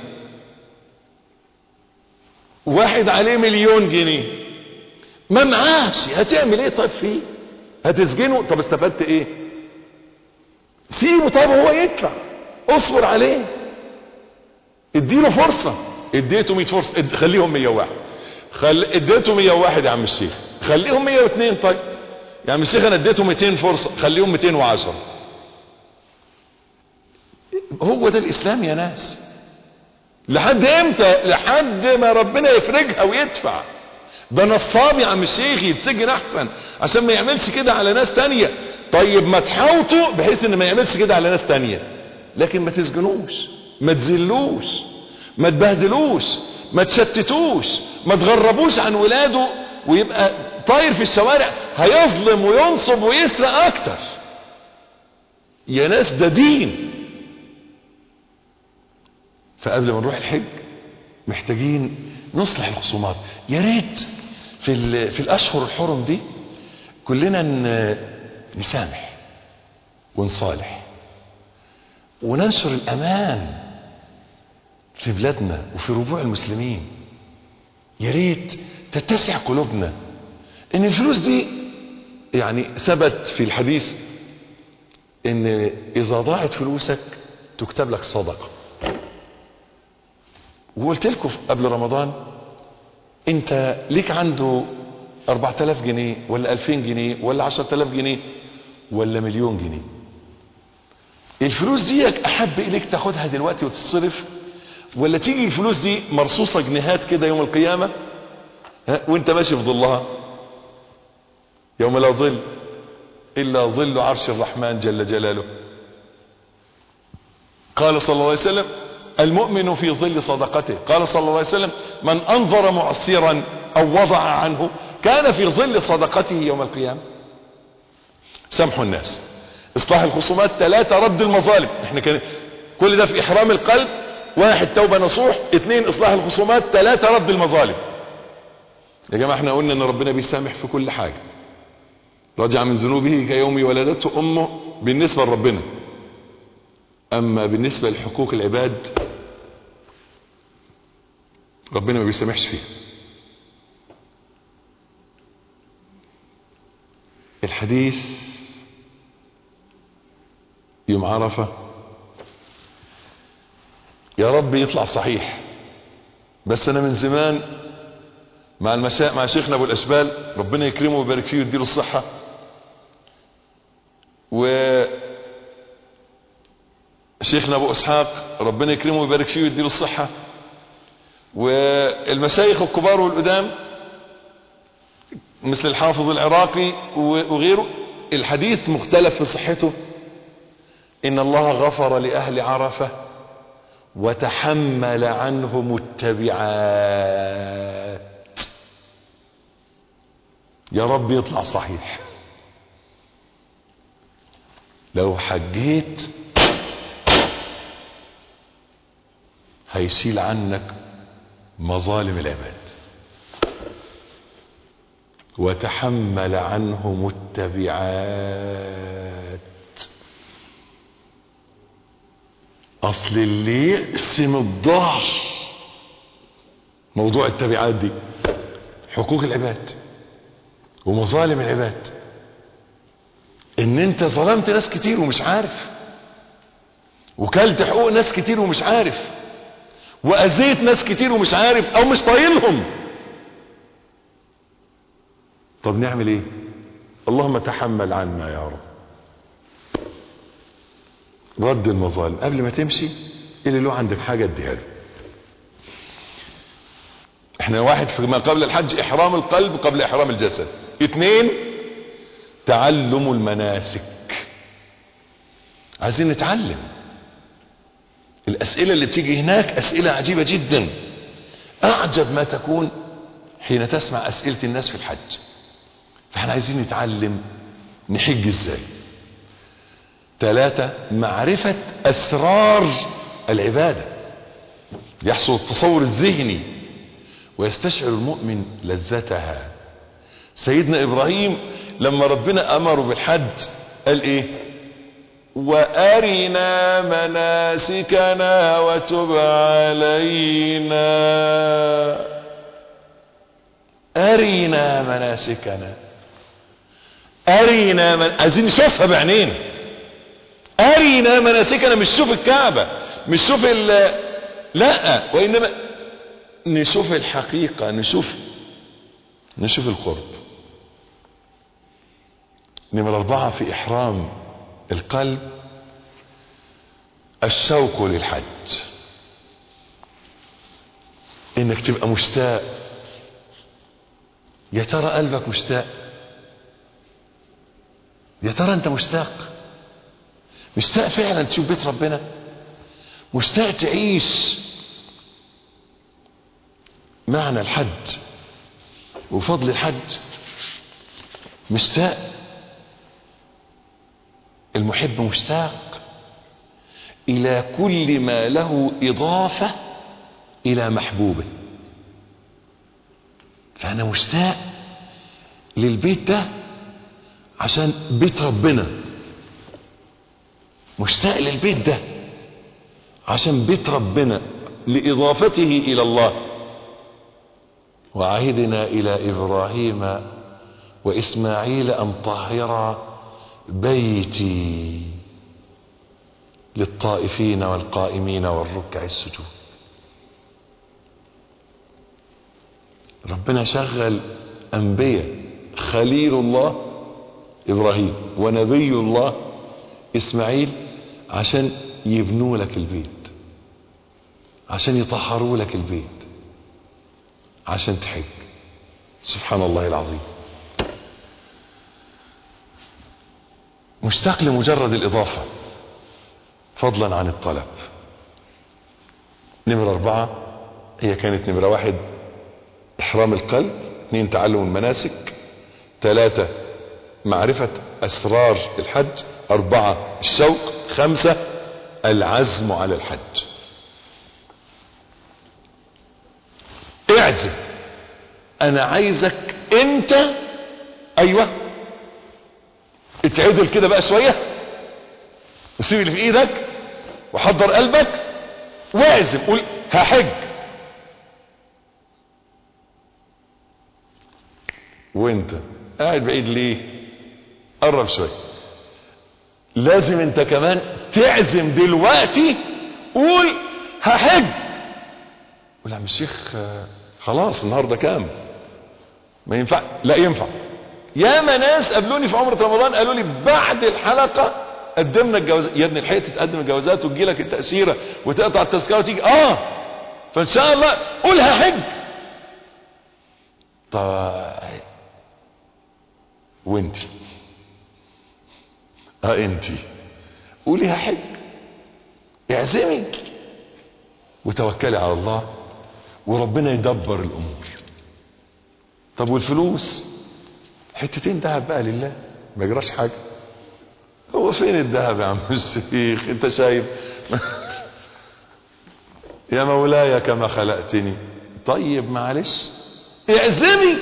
واحد عليه مليون جنيه ما معاش هتعمل ايه طيب فيه هتسجنه طب استفدت ايه سيبه طب هو يدفع اصبر عليه اديله فرصة اديته 100 فرصة اد... خليهم 101 خل... اديته 101 يا عم الشيخ خليهم 102 طيب يا عم الشيخ انا اديته 200 فرصة خليهم 210 هو ده الاسلام يا ناس لحد امتى لحد ما ربنا يفرجها ويدفع ده نصاب يا عم الشيخ يتسجن احسن عشان ما يعملش كده على ناس تانية طيب ما تحاوطوا بحيث ان ما يعملش كده على ناس تانية لكن ما تسجنوش ما تذلوش ما تبهدلوش ما تشتتوش ما تغربوش عن ولاده ويبقى طاير في الشوارع هيظلم وينصب ويسرق اكتر يا ناس ده دين فقبل ما نروح الحج محتاجين نصلح الخصومات يا ريت في ال- في الاشهر الحرم دي كلنا ن- نسامح ونصالح وننشر الامان في بلادنا وفي ربوع المسلمين يا ريت تتسع قلوبنا ان الفلوس دي يعني ثبت في الحديث ان اذا ضاعت فلوسك تكتب لك صدقه وقلت لكم قبل رمضان انت ليك عنده 4000 جنيه ولا 2000 جنيه ولا 10000 جنيه ولا مليون جنيه الفلوس دي احب اليك تاخدها دلوقتي وتتصرف ولا تيجي الفلوس دي مرصوصه جنيهات كده يوم القيامه ها وانت ماشي في ظلها يوم لا ظل الا ظل عرش الرحمن جل جلاله قال صلى الله عليه وسلم المؤمن في ظل صدقته قال صلى الله عليه وسلم من انظر معسرا او وضع عنه كان في ظل صدقته يوم القيامه سامحوا الناس اصلاح الخصومات ثلاثة رد المظالم احنا كان كل ده في احرام القلب واحد توبة نصوح اثنين اصلاح الخصومات ثلاثة رد المظالم يا جماعة احنا قلنا ان ربنا بيسامح في كل حاجة رجع من ذنوبه كيوم ولدته امه بالنسبة لربنا اما بالنسبة لحقوق العباد ربنا ما بيسامحش فيها الحديث يوم عرفة يا رب يطلع صحيح بس انا من زمان مع المشا... مع شيخنا ابو الاشبال ربنا يكرمه ويبارك فيه ويديله الصحة و شيخنا ابو اسحاق ربنا يكرمه ويبارك فيه ويديله الصحة والمشايخ الكبار والقدام مثل الحافظ العراقي وغيره الحديث مختلف في صحته ان الله غفر لاهل عرفة وتحمل عنهم التبعات يا رب يطلع صحيح لو حجيت هيشيل عنك مظالم العباد وتحمل عنهم التبعات اصل اللي يقسم الظهر موضوع التبعات دي حقوق العباد ومظالم العباد ان انت ظلمت ناس كتير ومش عارف وكلت حقوق ناس كتير ومش عارف واذيت ناس كتير ومش عارف او مش طايلهم طب نعمل ايه اللهم تحمل عنا يا رب رد المظالم قبل ما تمشي اللي له عندك حاجة اديها له احنا واحد في ما قبل الحج احرام القلب قبل احرام الجسد اثنين تعلم المناسك عايزين نتعلم الاسئلة اللي بتيجي هناك اسئلة عجيبة جدا اعجب ما تكون حين تسمع اسئلة الناس في الحج فاحنا عايزين نتعلم نحج ازاي ثلاثة معرفة اسرار العبادة يحصل التصور الذهني ويستشعر المؤمن لذتها سيدنا ابراهيم لما ربنا امره بالحج قال ايه وارنا مناسكنا وتب علينا ارنا مناسكنا ارنا من عايزين نشوفها بعينين ارنا مناسكنا مش شوف الكعبة مش شوف ال لا وانما نشوف الحقيقة نشوف نشوف القرب نمرة أربعة في إحرام القلب الشوق للحج إنك تبقى مشتاق يا ترى قلبك مشتاق يا ترى أنت مشتاق مشتاق فعلا تشوف بيت ربنا مشتاق تعيش معنى الحج وفضل الحج مشتاق المحب مشتاق الى كل ما له اضافة الى محبوبه فانا مشتاق للبيت ده عشان بيت ربنا مشتاق للبيت ده عشان بيت ربنا لإضافته إلى الله وعهدنا إلى إبراهيم وإسماعيل أن طهر بيتي للطائفين والقائمين والركع السجود ربنا شغل أنبياء خليل الله إبراهيم ونبي الله إسماعيل عشان يبنوا لك البيت عشان يطهروا لك البيت عشان تحج سبحان الله العظيم مشتاق لمجرد الإضافة فضلا عن الطلب نمرة أربعة هي كانت نمرة واحد إحرام القلب اثنين تعلم المناسك ثلاثة معرفة أسرار الحج أربعة الشوق خمسة العزم على الحج اعزم أنا عايزك أنت أيوة اتعدل كده بقى شوية وسيب اللي في إيدك وحضر قلبك واعزم قول هحج وانت قاعد بعيد ليه قرب شويه لازم انت كمان تعزم دلوقتي قول هحج قول يا عم الشيخ آه، خلاص النهارده كام ما ينفع لا ينفع ياما ناس قابلوني في عمرة رمضان قالوا لي بعد الحلقة قدمنا الجواز يا ابني لحقت تقدم الجوازات وتجي لك التأشيرة وتقطع التذكرة وتيجي اه فان شاء الله قول هحج طب وانت اه انت قولي هحج اعزمي وتوكلي على الله وربنا يدبر الامور طب والفلوس حتتين ذهب بقى لله ما يجراش حاجه هو فين الذهب يا عم الشيخ انت شايف يا مولاي كما خلقتني طيب معلش اعزمي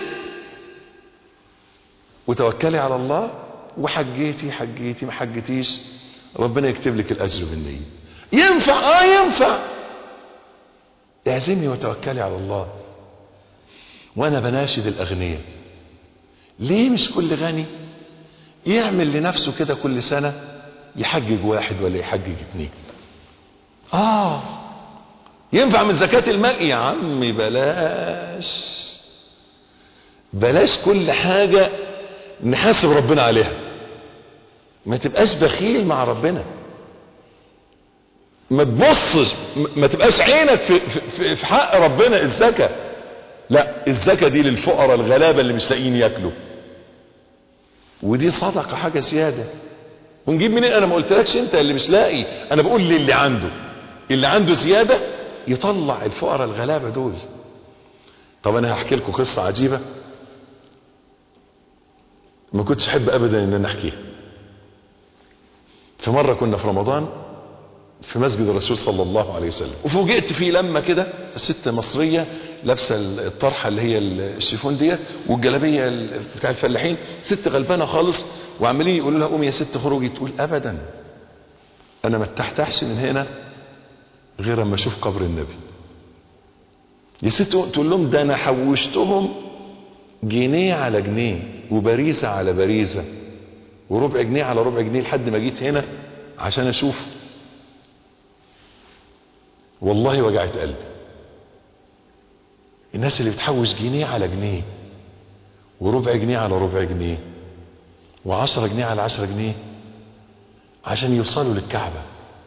وتوكلي على الله وحجيتي حجيتي ما حجيتيش ربنا يكتب لك الاجر بالنيه ينفع اه ينفع اعزمي وتوكلي على الله وانا بناشد الاغنياء ليه مش كل غني يعمل لنفسه كده كل سنة يحجج واحد ولا يحجج اتنين اه ينفع من زكاة المال يا عمي بلاش بلاش كل حاجة نحاسب ربنا عليها ما تبقاش بخيل مع ربنا ما تبصش ما تبقاش عينك في, في, في حق ربنا الزكاة لا الزكاة دي للفقراء الغلابة اللي مش لاقيين ياكلوا ودي صدقة حاجة زيادة ونجيب منين انا ما قلتلكش انت اللي مش لاقي انا بقول للي عنده اللي عنده زيادة يطلع الفقراء الغلابة دول طب انا هحكي لكم قصة عجيبة ما كنتش احب ابدا ان انا احكيها في مرة كنا في رمضان في مسجد الرسول صلى الله عليه وسلم وفوجئت في لما كده ست مصرية لابسة الطرحة اللي هي الشيفون ديت والجلابية بتاع الفلاحين ست غلبانة خالص وعمالين يقولوا لها قومي يا ست خروجي تقول ابدا انا ما ارتحتش من هنا غير اما اشوف قبر النبي يا ست تقول لهم ده انا حوشتهم جنيه على جنيه وبريزة على بريزة وربع جنيه على ربع جنيه لحد ما جيت هنا عشان اشوف والله وجعت قلبي الناس اللي بتحوش جنيه على جنيه وربع جنيه على ربع جنيه وعشرة جنيه على عشرة جنيه عشان يوصلوا للكعبة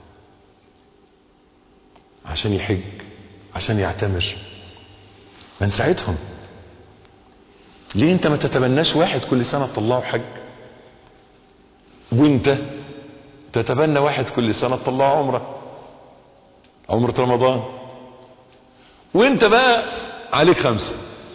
عشان يحج عشان يعتمر من ساعتهم ليه انت ما تتبناش واحد كل سنة تطلعه حج وانت تتبنى واحد كل سنة تطلعه عمره عمرة رمضان وانت بقى عليك خمسة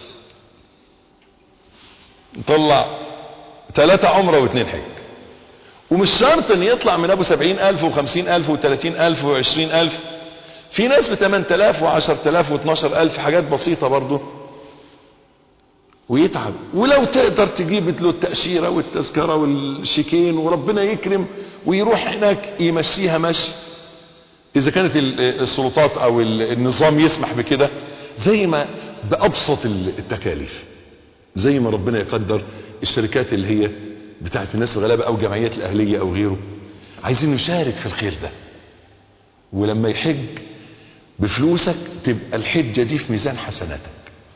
نطلع ثلاثة عمرة واثنين حج ومش شرط ان يطلع من ابو سبعين الف وخمسين الف وثلاثين الف وعشرين الف في ناس بثمان تلاف وعشر تلاف واثناشر الف حاجات بسيطة برضو ويتعب ولو تقدر تجيب له التأشيرة والتذكرة والشيكين وربنا يكرم ويروح هناك يمشيها مشي إذا كانت السلطات أو النظام يسمح بكده زي ما بأبسط التكاليف زي ما ربنا يقدر الشركات اللي هي بتاعت الناس الغلابة أو جمعيات الأهلية أو غيره عايزين نشارك في الخير ده ولما يحج بفلوسك تبقى الحجة دي في ميزان حسناتك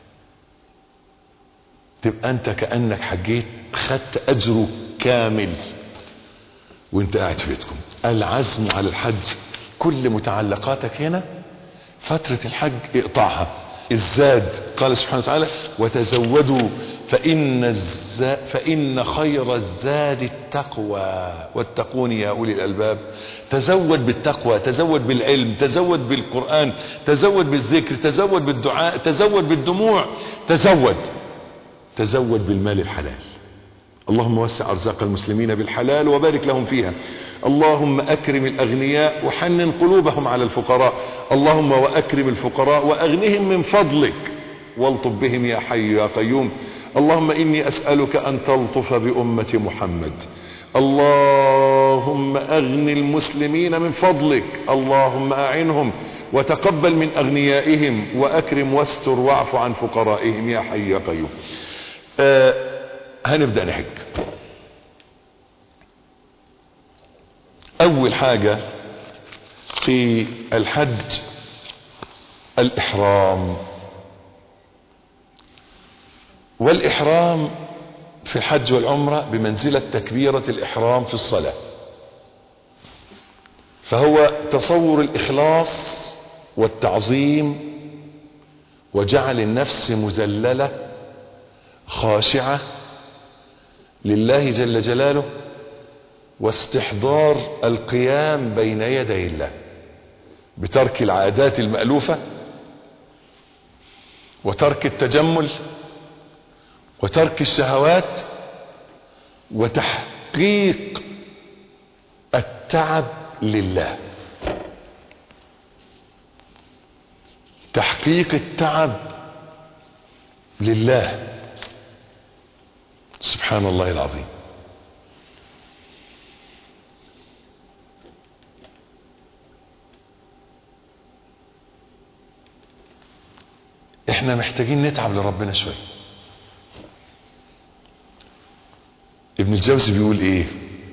تبقى انت كأنك حجيت خدت اجره كامل وانت قاعد في بيتكم العزم على الحج كل متعلقاتك هنا فترة الحج اقطعها الزاد قال سبحانه وتعالى وتزودوا فإن, الزا فإن خير الزاد التقوى واتقون يا أولي الألباب تزود بالتقوى تزود بالعلم تزود بالقرآن تزود بالذكر تزود بالدعاء تزود بالدموع تزود تزود بالمال الحلال اللهم وسع أرزاق المسلمين بالحلال وبارك لهم فيها اللهم أكرم الأغنياء وحنن قلوبهم على الفقراء اللهم وأكرم الفقراء وأغنهم من فضلك والطب بهم يا حي يا قيوم اللهم إني أسألك أن تلطف بأمة محمد اللهم أغن المسلمين من فضلك اللهم أعنهم وتقبل من أغنيائهم وأكرم واستر واعف عن فقرائهم يا حي يا قيوم آه هنبدأ نحج أول حاجة في الحج الإحرام والإحرام في الحج والعمرة بمنزلة تكبيرة الإحرام في الصلاة فهو تصور الإخلاص والتعظيم وجعل النفس مذللة خاشعة لله جل جلاله واستحضار القيام بين يدي الله بترك العادات المألوفة وترك التجمل وترك الشهوات وتحقيق التعب لله تحقيق التعب لله سبحان الله العظيم احنا محتاجين نتعب لربنا شويه ابن الجوزي بيقول ايه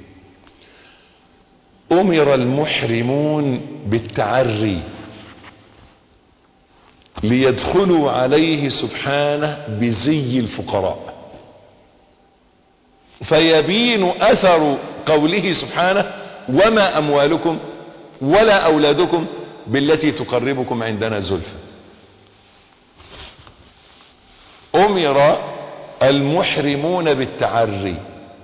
امر المحرمون بالتعري ليدخلوا عليه سبحانه بزي الفقراء فيبين اثر قوله سبحانه وما اموالكم ولا اولادكم بالتي تقربكم عندنا زلفى امر المحرمون بالتعري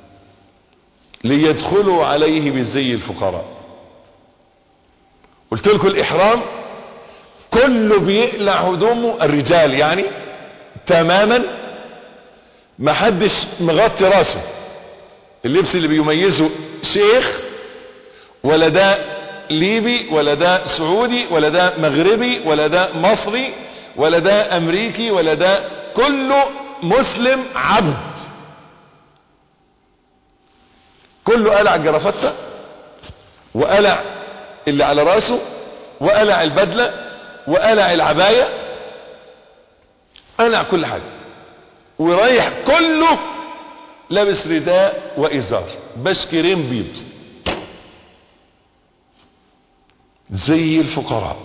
ليدخلوا عليه بزي الفقراء قلت لكم الاحرام كله بيقلع هدومه الرجال يعني تماما ما حدش مغطي راسه اللبس اللي بيميزه شيخ ولا ده ليبي ولا ده سعودي ولا ده مغربي ولا ده مصري ولا ده امريكي ولا ده كله مسلم عبد كله قلع الجرافته وقلع اللي على راسه وقلع البدله وقلع العبايه قلع كل حاجه ورايح كله لابس رداء وازار بشكرين بيض زي الفقراء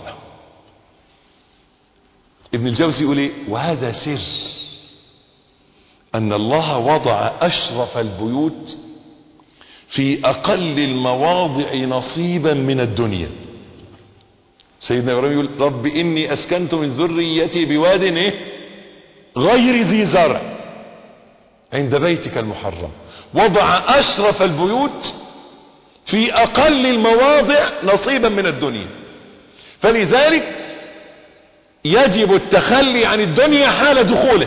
ابن الجوزي يقول ايه وهذا سر ان الله وضع اشرف البيوت في اقل المواضع نصيبا من الدنيا سيدنا ابراهيم يقول رب اني اسكنت من ذريتي بواد ايه غير ذي زرع عند بيتك المحرم وضع اشرف البيوت في اقل المواضع نصيبا من الدنيا فلذلك يجب التخلي عن الدنيا حال دخوله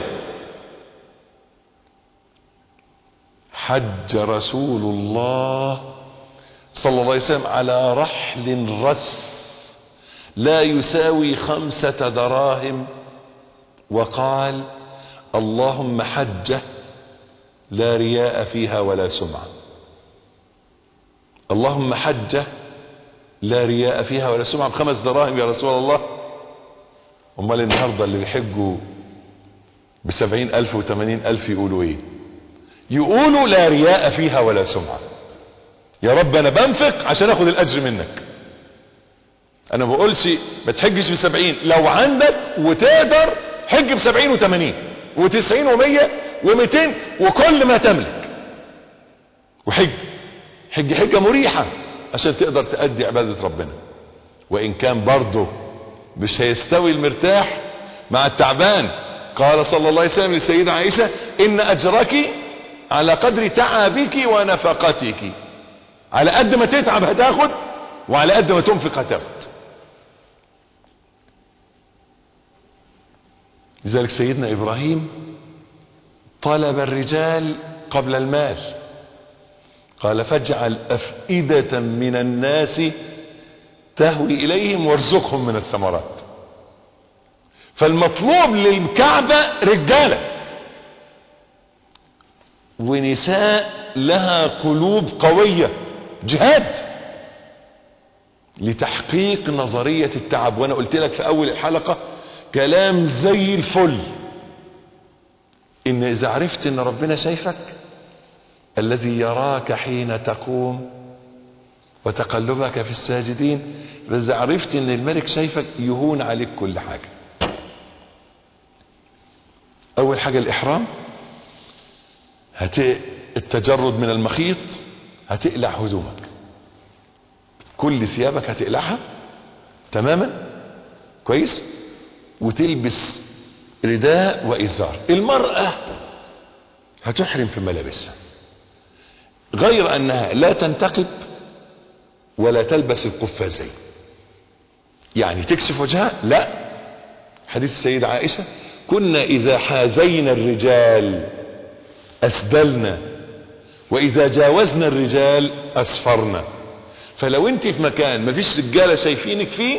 حج رسول الله صلى الله عليه وسلم على رحل رس لا يساوي خمسة دراهم وقال اللهم حجة لا رياء فيها ولا سمعة اللهم حجة لا رياء فيها ولا سمعة بخمس دراهم يا رسول الله امال النهاردة اللي بيحجوا بسبعين الف وثمانين الف يقولوا ايه يقولوا لا رياء فيها ولا سمعة يا رب انا بنفق عشان اخد الاجر منك انا ما بقولش ما تحجش بسبعين لو عندك وتقدر حج بسبعين وثمانين وتسعين ومية ومتين وكل ما تملك وحج حج حجة مريحة عشان تقدر تأدي عبادة ربنا وإن كان برضه مش هيستوي المرتاح مع التعبان قال صلى الله عليه وسلم للسيدة عائشة إن أجرك على قدر تعبك ونفقتك على قد ما تتعب هتاخد وعلى قد ما تنفق هتاخد لذلك سيدنا إبراهيم طلب الرجال قبل المال قال فاجعل أفئدة من الناس تهوي إليهم وارزقهم من الثمرات فالمطلوب للكعبة رجالة ونساء لها قلوب قوية جهاد لتحقيق نظرية التعب وانا قلت لك في اول الحلقة كلام زي الفل ان اذا عرفت ان ربنا شايفك الذي يراك حين تقوم وتقلبك في الساجدين اذا عرفت ان الملك شايفك يهون عليك كل حاجة اول حاجة الاحرام هت... التجرد من المخيط هتقلع هدومك كل ثيابك هتقلعها تماما كويس وتلبس رداء وازار المرأة هتحرم في ملابسها غير انها لا تنتقب ولا تلبس القفازين يعني تكشف وجهها لا حديث السيدة عائشة كنا اذا حاذينا الرجال اسدلنا واذا جاوزنا الرجال اسفرنا فلو انت في مكان مفيش رجالة شايفينك فيه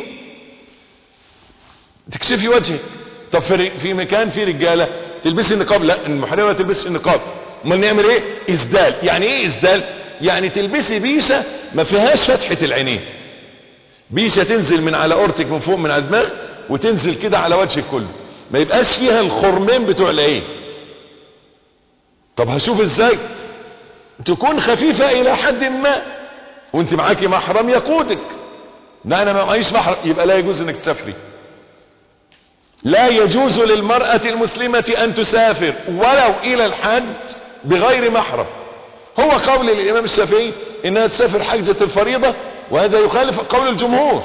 تكشفي وجهك طب في مكان فيه رجالة تلبسي النقاب لا المحرمة تلبسي النقاب امال نعمل ايه اسدال يعني ايه اسدال يعني تلبسي بيشة ما فيهاش فتحة العينين بيشة تنزل من على اورتك من فوق من على الدماغ وتنزل كده على وجهك كله ما يبقاش فيها الخرمين بتوع العين طب هشوف ازاي تكون خفيفة الى حد ما وانت معاكي محرم يقودك لا انا ما معيش محرم يبقى لا يجوز انك تسافري لا يجوز للمرأة المسلمة ان تسافر ولو الى الحج بغير محرم هو قول الامام الشافعي انها تسافر حجة الفريضة وهذا يخالف قول الجمهور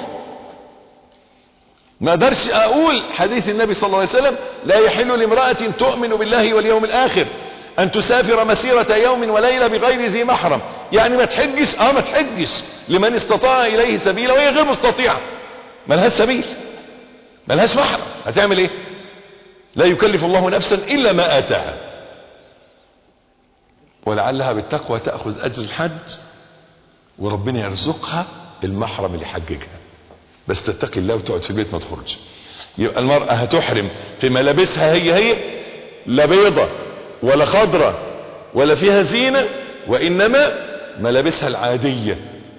ما اقدرش اقول حديث النبي صلى الله عليه وسلم لا يحل لامرأة تؤمن بالله واليوم الاخر ان تسافر مسيرة يوم وليلة بغير ذي محرم يعني ما تحجش اه ما تحجش لمن استطاع اليه سبيلا وهي غير مستطيعة ملهاش سبيل ملهاش محرم هتعمل ايه لا يكلف الله نفسا الا ما اتاها ولعلها بالتقوى تأخذ اجر الحج وربنا يرزقها المحرم اللي يحججها بس تتقي الله وتقعد في البيت ما تخرج يبقى المرأة هتحرم في ملابسها هي هي لا بيضة ولا خضرة ولا فيها زينة وانما ملابسها العادية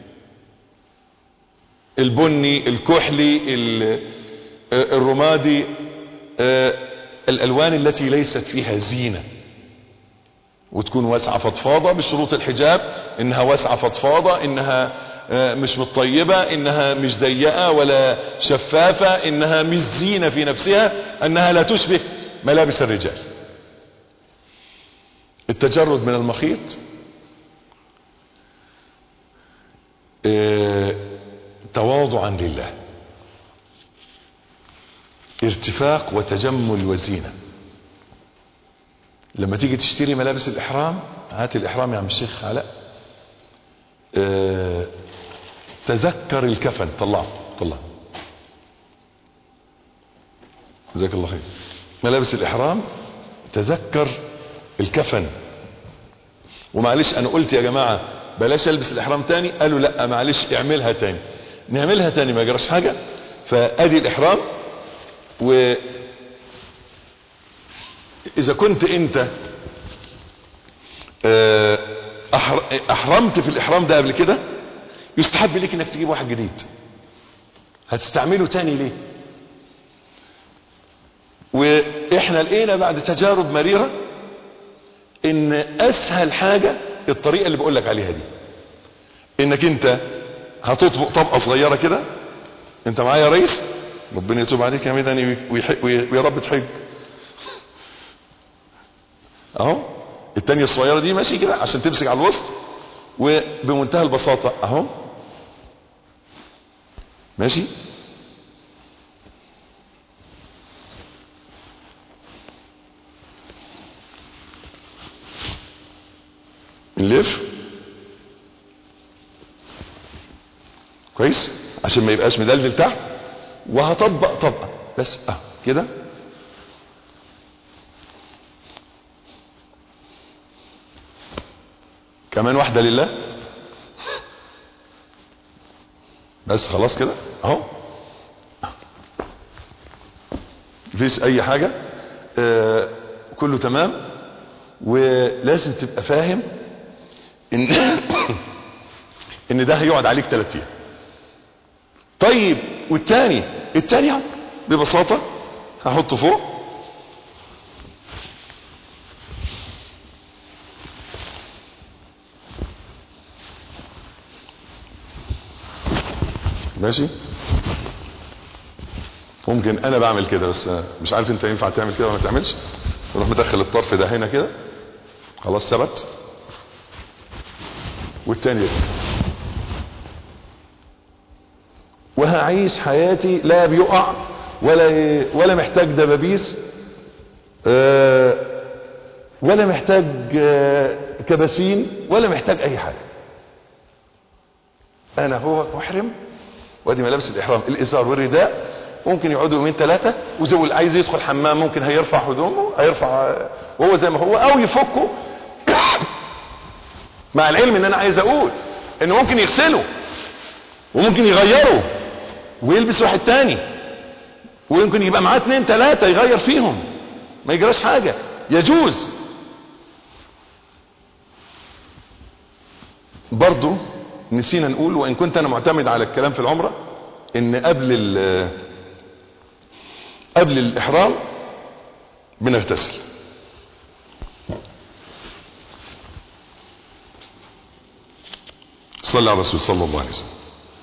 البني الكحلي الرمادي الالوان التي ليست فيها زينة وتكون واسعة فضفاضة بشروط الحجاب انها واسعة فضفاضة انها مش متطيبة انها مش ضيقة ولا شفافة انها مش زينة في نفسها انها لا تشبه ملابس الرجال التجرد من المخيط اه تواضعا لله ارتفاق وتجمل وزينة لما تيجي تشتري ملابس الاحرام هات الاحرام يا عم الشيخ علاء اه تذكر الكفن طلعه طلعه جزاك الله خير ملابس الاحرام تذكر الكفن ومعلش انا قلت يا جماعة بلاش البس الاحرام تاني قالوا لا معلش اعملها تاني نعملها تاني ما جراش حاجة فادي الاحرام و اذا كنت انت آه، أحر- احرمت في الاحرام ده قبل كده يستحب لك انك تجيب واحد جديد هتستعمله تاني ليه واحنا لقينا بعد تجارب مريرة ان اسهل حاجة الطريقة اللي بقولك عليها دي انك انت هتطبق طبقة صغيرة كده انت معايا يا ريس ربنا يتوب عليك يا مدني ويح- وي- ويا رب تحج اهو التانية الصغيرة دي ماشي كده عشان تمسك على الوسط وبمنتهى البساطة اهو ماشي نلف كويس عشان ما يبقاش مدلدل تحت وهطبق طبقة بس اه كده كمان واحدة لله بس خلاص كده اهو مفيش اي حاجة آه كله تمام ولازم تبقى فاهم ان ان ده هيقعد عليك ثلاث ايام طيب والتاني التاني اهو ببساطة هحطه فوق ماشي ممكن انا بعمل كده بس مش عارف انت ينفع تعمل كده ولا ما تعملش تروح مدخل الطرف ده هنا كده خلاص ثبت والتاني ده. وهعيش حياتي لا بيقع ولا ولا محتاج دبابيس آه، ولا محتاج آه، كباسين ولا محتاج اي حاجه انا هو محرم وادي ملابس الاحرام الازار والرداء ممكن يقعدوا يومين ثلاثه وزي اللي عايز يدخل حمام ممكن هيرفع هدومه هيرفع وهو زي ما هو او يفكه مع العلم ان انا عايز اقول انه ممكن يغسله وممكن يغيره ويلبس واحد تاني ويمكن يبقى معاه اتنين تلاتة يغير فيهم ما يجراش حاجة يجوز برضو نسينا نقول وان كنت انا معتمد على الكلام في العمرة ان قبل ال قبل الاحرام بنغتسل صلى على الرسول صلى الله عليه وسلم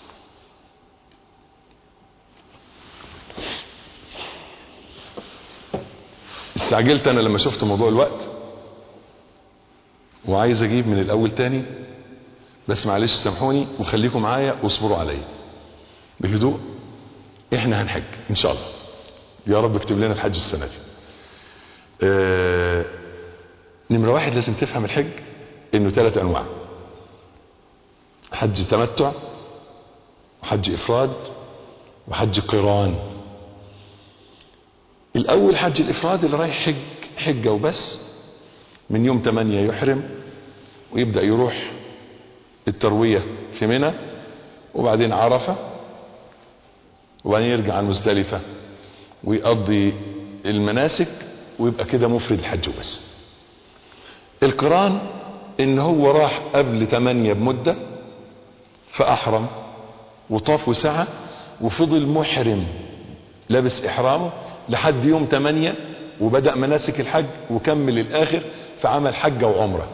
استعجلت انا لما شفت موضوع الوقت وعايز اجيب من الاول تاني بس معلش سامحوني وخليكم معايا واصبروا عليا بهدوء احنا هنحج ان شاء الله يا رب اكتب لنا الحج السنه دي آه نمره واحد لازم تفهم الحج انه ثلاث انواع حج تمتع وحج افراد وحج قران الاول حج الافراد اللي رايح حج حجه وبس من يوم 8 يحرم ويبدا يروح الترويه في منى وبعدين عرفه وبعدين يرجع على مزدلفه ويقضي المناسك ويبقى كده مفرد الحج وبس القران ان هو راح قبل 8 بمده فاحرم وطاف وسعى وفضل محرم لابس احرامه لحد يوم 8 وبدأ مناسك الحج وكمل الاخر فعمل حجة وعمرة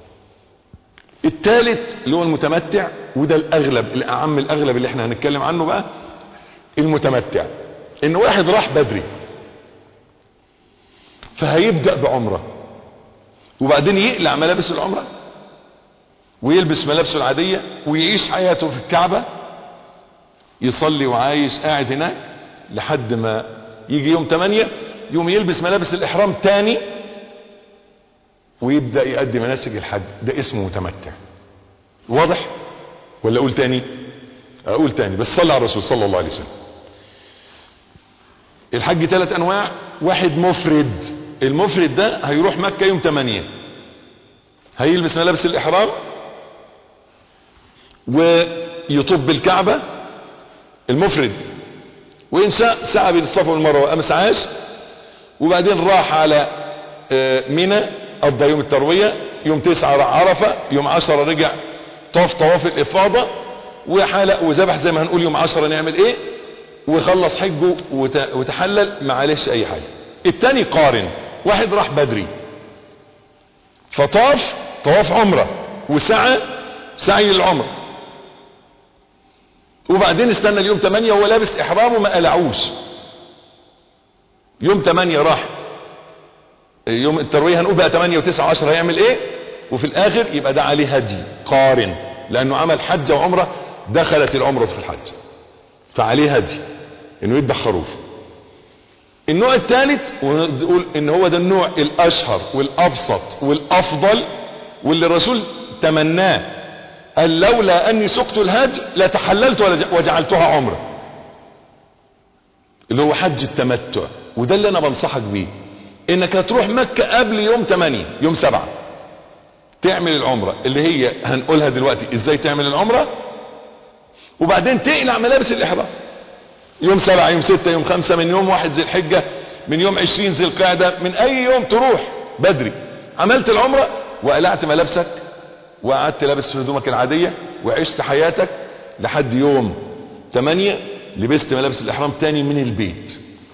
الثالث اللي هو المتمتع وده الاغلب الاعم الاغلب اللي احنا هنتكلم عنه بقى المتمتع ان واحد راح بدري فهيبدأ بعمرة وبعدين يقلع ملابس العمرة ويلبس ملابسه العادية ويعيش حياته في الكعبة يصلي وعايش قاعد هناك لحد ما يجي يوم 8 يوم يلبس ملابس الاحرام تاني ويبدا يؤدي مناسك الحج ده اسمه متمتع واضح ولا اقول تاني اقول تاني بس صلى على الرسول صلى الله عليه وسلم الحج ثلاث انواع واحد مفرد المفرد ده هيروح مكة يوم 8 هيلبس ملابس الاحرام ويطب الكعبة المفرد وان شاء سعى بين الصفا والمروه ما سعاش وبعدين راح على آه، منى قضى يوم التروية يوم تسعة راح عرفة يوم عشرة رجع طاف طواف الإفاضة وحلق وذبح زي ما هنقول يوم عشرة نعمل ايه وخلص حجه وت- وتحلل معلش اي حاجة التاني قارن واحد راح بدري فطاف طواف عمرة وسعى سعي العمر وبعدين استنى اليوم 8 وهو لابس احرامه ما قلعوش يوم 8 راح يوم التروية هنقول بقى 8 و9 و10 هيعمل ايه وفي الاخر يبقى ده عليه هدي قارن لانه عمل حج وعمرة دخلت العمرة في الحج فعليه هدي انه يذبح خروف النوع الثالث ونقول ان هو ده النوع الاشهر والابسط والافضل واللي الرسول تمناه قال لولا اني سقت الهدي لتحللت ولج- وجعلتها عمره اللي هو حج التمتع وده اللي انا بنصحك بيه انك هتروح مكة قبل يوم 8 يوم 7 تعمل العمرة اللي هي هنقولها دلوقتي ازاي تعمل العمرة وبعدين تقلع ملابس الاحرام يوم 7 يوم 6 يوم 5 من يوم واحد ذي الحجة من يوم 20 ذي القعدة من اي يوم تروح بدري عملت العمرة وقلعت ملابسك وقعدت لابس هدومك العادية وعشت حياتك لحد يوم 8 لبست ملابس الاحرام تاني من البيت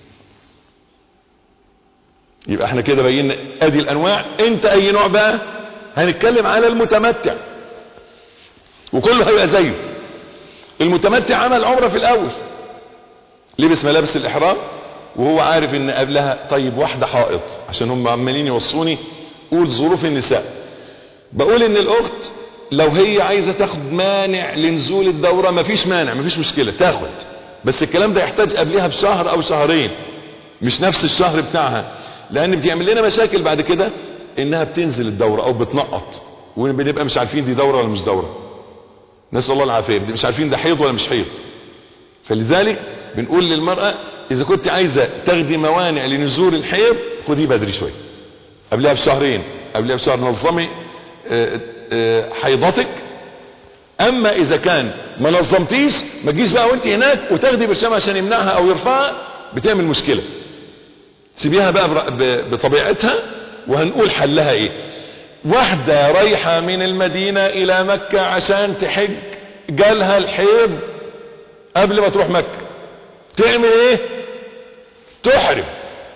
يبقى احنا كده بينا ادي الانواع انت اي نوع بقى هنتكلم على المتمتع وكله هيبقى زيه المتمتع عمل عمره في الاول لبس ملابس الاحرام وهو عارف ان قبلها طيب واحده حائط عشان هم عمالين يوصوني قول ظروف النساء بقول ان الاخت لو هي عايزه تاخد مانع لنزول الدوره مفيش مانع مفيش مشكله تاخد بس الكلام ده يحتاج قبلها بشهر او شهرين مش نفس الشهر بتاعها لان بتعمل لنا مشاكل بعد كده انها بتنزل الدوره او بتنقط وبنبقى مش عارفين دي دوره ولا مش دوره نسال الله العافيه مش عارفين ده حيض ولا مش حيض فلذلك بنقول للمرأة اذا كنت عايزة تاخدي موانع لنزول الحيض خديه بدري شوية قبلها بشهرين قبلها بشهر نظمي آه، آه، حيضتك اما اذا كان ما نظمتيش ما تجيش بقى وانت هناك وتاخدي برشام عشان يمنعها او يرفعها بتعمل مشكلة سيبيها بقى بر- ب- بطبيعتها وهنقول حلها ايه واحدة رايحة من المدينة الى مكة عشان تحج جالها الحيض قبل ما تروح مكة تعمل ايه تحرم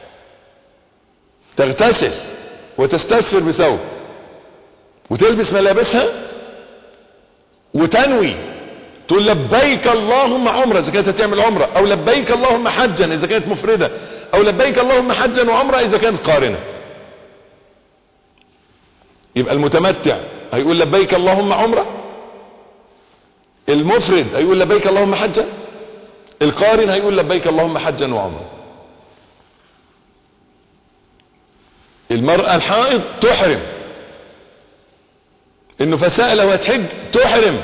تغتسل وتستسفر بثوب وتلبس ملابسها وتنوي تقول لبيك اللهم عمرة اذا كانت هتعمل عمرة او لبيك اللهم حجا اذا كانت مفردة او لبيك اللهم حجا وعمرة اذا كانت قارنة يبقى المتمتع هيقول لبيك اللهم عمرة المفرد هيقول لبيك اللهم حجا القارن هيقول لبيك اللهم حجا وعمرة المرأة الحائض تحرم النفساء لو هتحج تحرم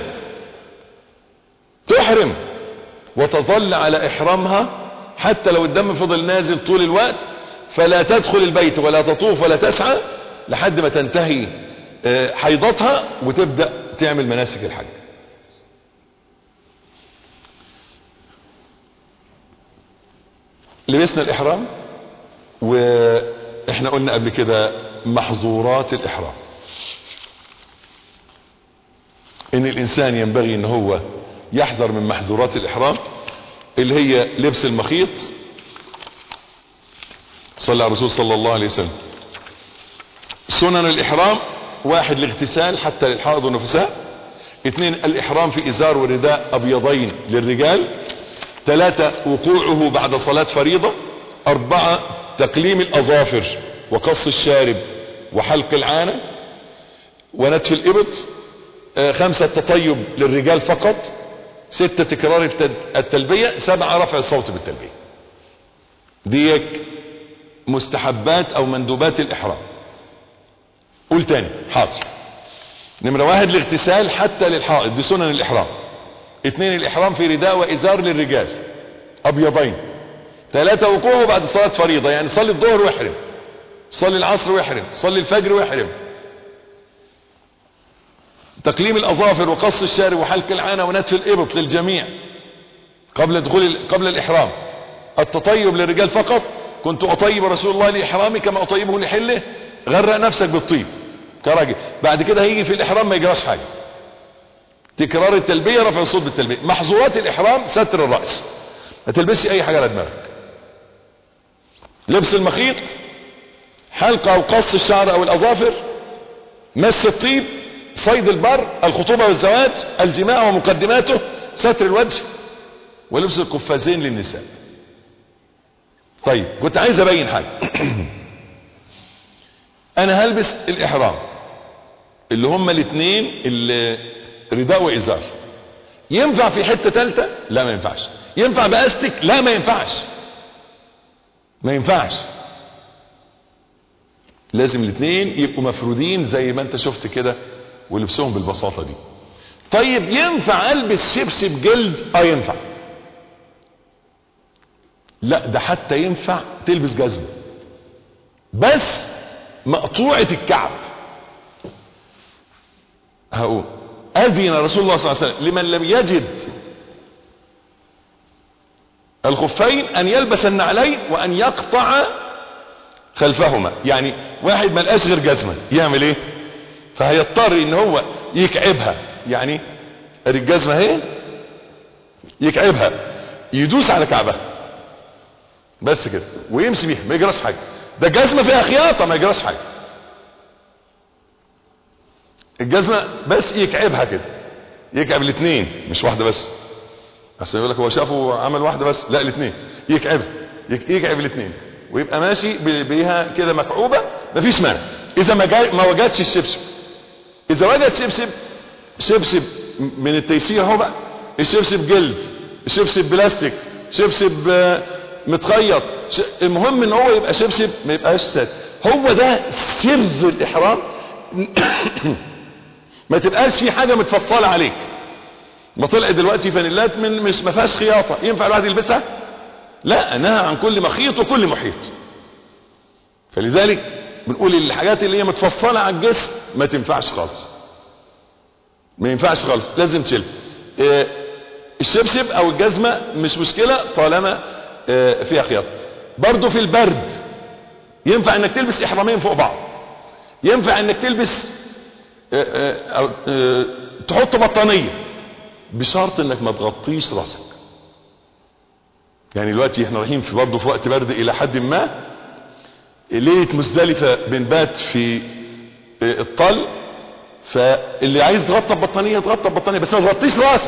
تحرم وتظل على احرامها حتى لو الدم فضل نازل طول الوقت فلا تدخل البيت ولا تطوف ولا تسعى لحد ما تنتهي آه، حيضتها وتبدأ تعمل مناسك الحج لبسنا الاحرام واحنا قلنا قبل كده محظورات الاحرام ان الانسان ينبغي ان هو يحذر من محظورات الاحرام اللي هي لبس المخيط صلى على الرسول صلى الله عليه وسلم سنن الاحرام واحد الاغتسال حتى للحائض والنفساء اثنين الاحرام في ازار ورداء ابيضين للرجال ثلاثة وقوعه بعد صلاة فريضة اربعة تقليم الاظافر وقص الشارب وحلق العانة ونتف الابط آه، خمسة التطيب للرجال فقط ستة تكرار التد- التلبية سبعة رفع الصوت بالتلبية دي مستحبات او مندوبات الاحرام قول تاني حاضر نمرة واحد الاغتسال حتى للحائض دي سنن الاحرام اثنين الاحرام في رداء وازار للرجال ابيضين ثلاثة وقوعه بعد صلاة فريضة يعني صلي الظهر واحرم صلي العصر واحرم صلي الفجر واحرم تقليم الاظافر وقص الشارب وحلق العانة ونتف الابط للجميع قبل دخول قبل الاحرام التطيب للرجال فقط كنت اطيب رسول الله لاحرامي كما اطيبه لحله غرق نفسك بالطيب كراجل بعد كده هيجي في الاحرام ما يجراش حاجه تكرار التلبيه رفع الصوت بالتلبيه محظورات الاحرام ستر الراس ما تلبسش اي حاجه على دماغك لبس المخيط حلقه او قص الشعر او الاظافر مس الطيب صيد البر الخطوبه والزواج الجماع ومقدماته ستر الوجه ولبس القفازين للنساء طيب كنت عايز ابين حاجه انا هلبس الاحرام اللي هما الاثنين اللي رداء وازار ينفع في حته ثالثه لا ما ينفعش ينفع باستك لا ما ينفعش ما ينفعش لازم الاثنين يبقوا مفرودين زي ما انت شفت كده ولبسهم بالبساطه دي طيب ينفع البس شبشب جلد اه ينفع لا ده حتى ينفع تلبس جزمه بس مقطوعه الكعب هقول اذن رسول الله صلى الله عليه وسلم لمن لم يجد الخفين ان يلبس النعلين وان يقطع خلفهما يعني واحد ما لقاش غير جزمه يعمل ايه فهيضطر ان هو يكعبها يعني ادي الجزمه اهي يكعبها يدوس على كعبها بس كده ويمشي بيها ما يجراش حاجه ده جزمه فيها خياطه ما يجراش حاجه الجزمه بس يكعبها كده يكعب الاثنين مش واحده بس عشان يقول لك هو شافه عمل واحده بس لا الاثنين يكعبها يك- يكعب الاثنين ويبقى ماشي ب- بيها كده مكعوبه مفيش مانع اذا ما جا ما وجدش الشبشب اذا وجد شبشب شبشب من التيسير اهو بقى الشبشب جلد الشبشب بلاستيك شبشب آه، متخيط ش... المهم ان هو يبقى شبشب ما يبقاش ساد هو ده سر الاحرام ما تبقاش في حاجه متفصله عليك ما طلع دلوقتي فانيلات من مش ما فيهاش خياطه ينفع الواحد يلبسها لا نهى عن كل مخيط وكل محيط فلذلك بنقول الحاجات اللي هي متفصله على الجسم ما تنفعش خالص ما ينفعش خالص لازم تشيل آه، الشبشب او الجزمه مش مشكله طالما آه، فيها خياطه برضو في البرد ينفع انك تلبس احرامين فوق بعض ينفع انك تلبس آه، آه، آه، تحط بطانيه بشرط انك ما تغطيش راسك يعني دلوقتي احنا رايحين في برضه في وقت برد الى حد ما ليله مزدلفه بنبات في آه، الطل فاللي عايز تغطى ببطانيه تغطى ببطانيه بس ما تغطيش راسك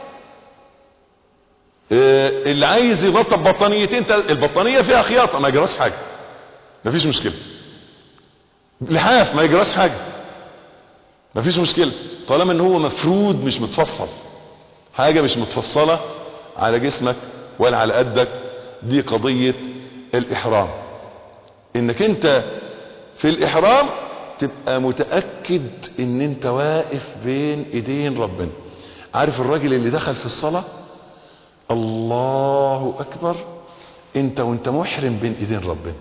آه، اللي عايز يغطى ببطانيتين تل- البطانيه فيها خياطه ما يجراش حاجه مفيش مشكله لحاف ما يجراش حاجه مفيش مشكله طالما ان هو مفرود مش متفصل حاجه مش متفصله على جسمك ولا على قدك دي قضيه الاحرام انك انت في الاحرام تبقى متاكد ان انت واقف بين ايدين ربنا عارف الراجل اللي دخل في الصلاه الله اكبر انت وانت محرم بين ايدين ربنا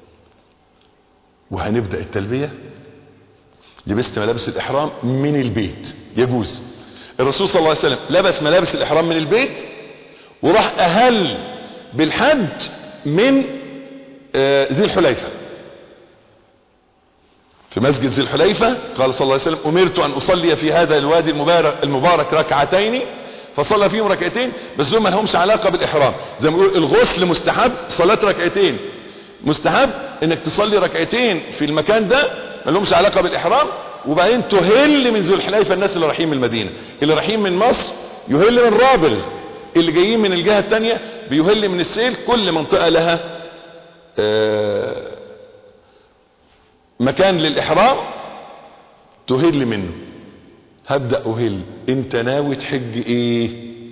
وهنبدا التلبيه لبست ملابس الاحرام من البيت يجوز الرسول صلى الله عليه وسلم لبس ملابس الاحرام من البيت وراح اهل بالحج من آه، ذي الحليفه في مسجد ذي الحليفه قال صلى الله عليه وسلم امرت ان اصلي في هذا الوادي المبارك المبارك ركعتين فصلى فيهم ركعتين بس دول ما لهمش علاقه بالاحرام زي ما بيقول الغسل مستحب صلاه ركعتين مستحب انك تصلي ركعتين في المكان ده ما لهمش علاقه بالاحرام وبعدين تهل من ذو الحليفه الناس اللي رايحين من المدينه اللي رايحين من مصر يهل من رابغ اللي جايين من الجهه الثانيه بيهل من السيل كل منطقه لها آه، مكان للاحرام تهل منه هبدا اهل انت ناوي تحج ايه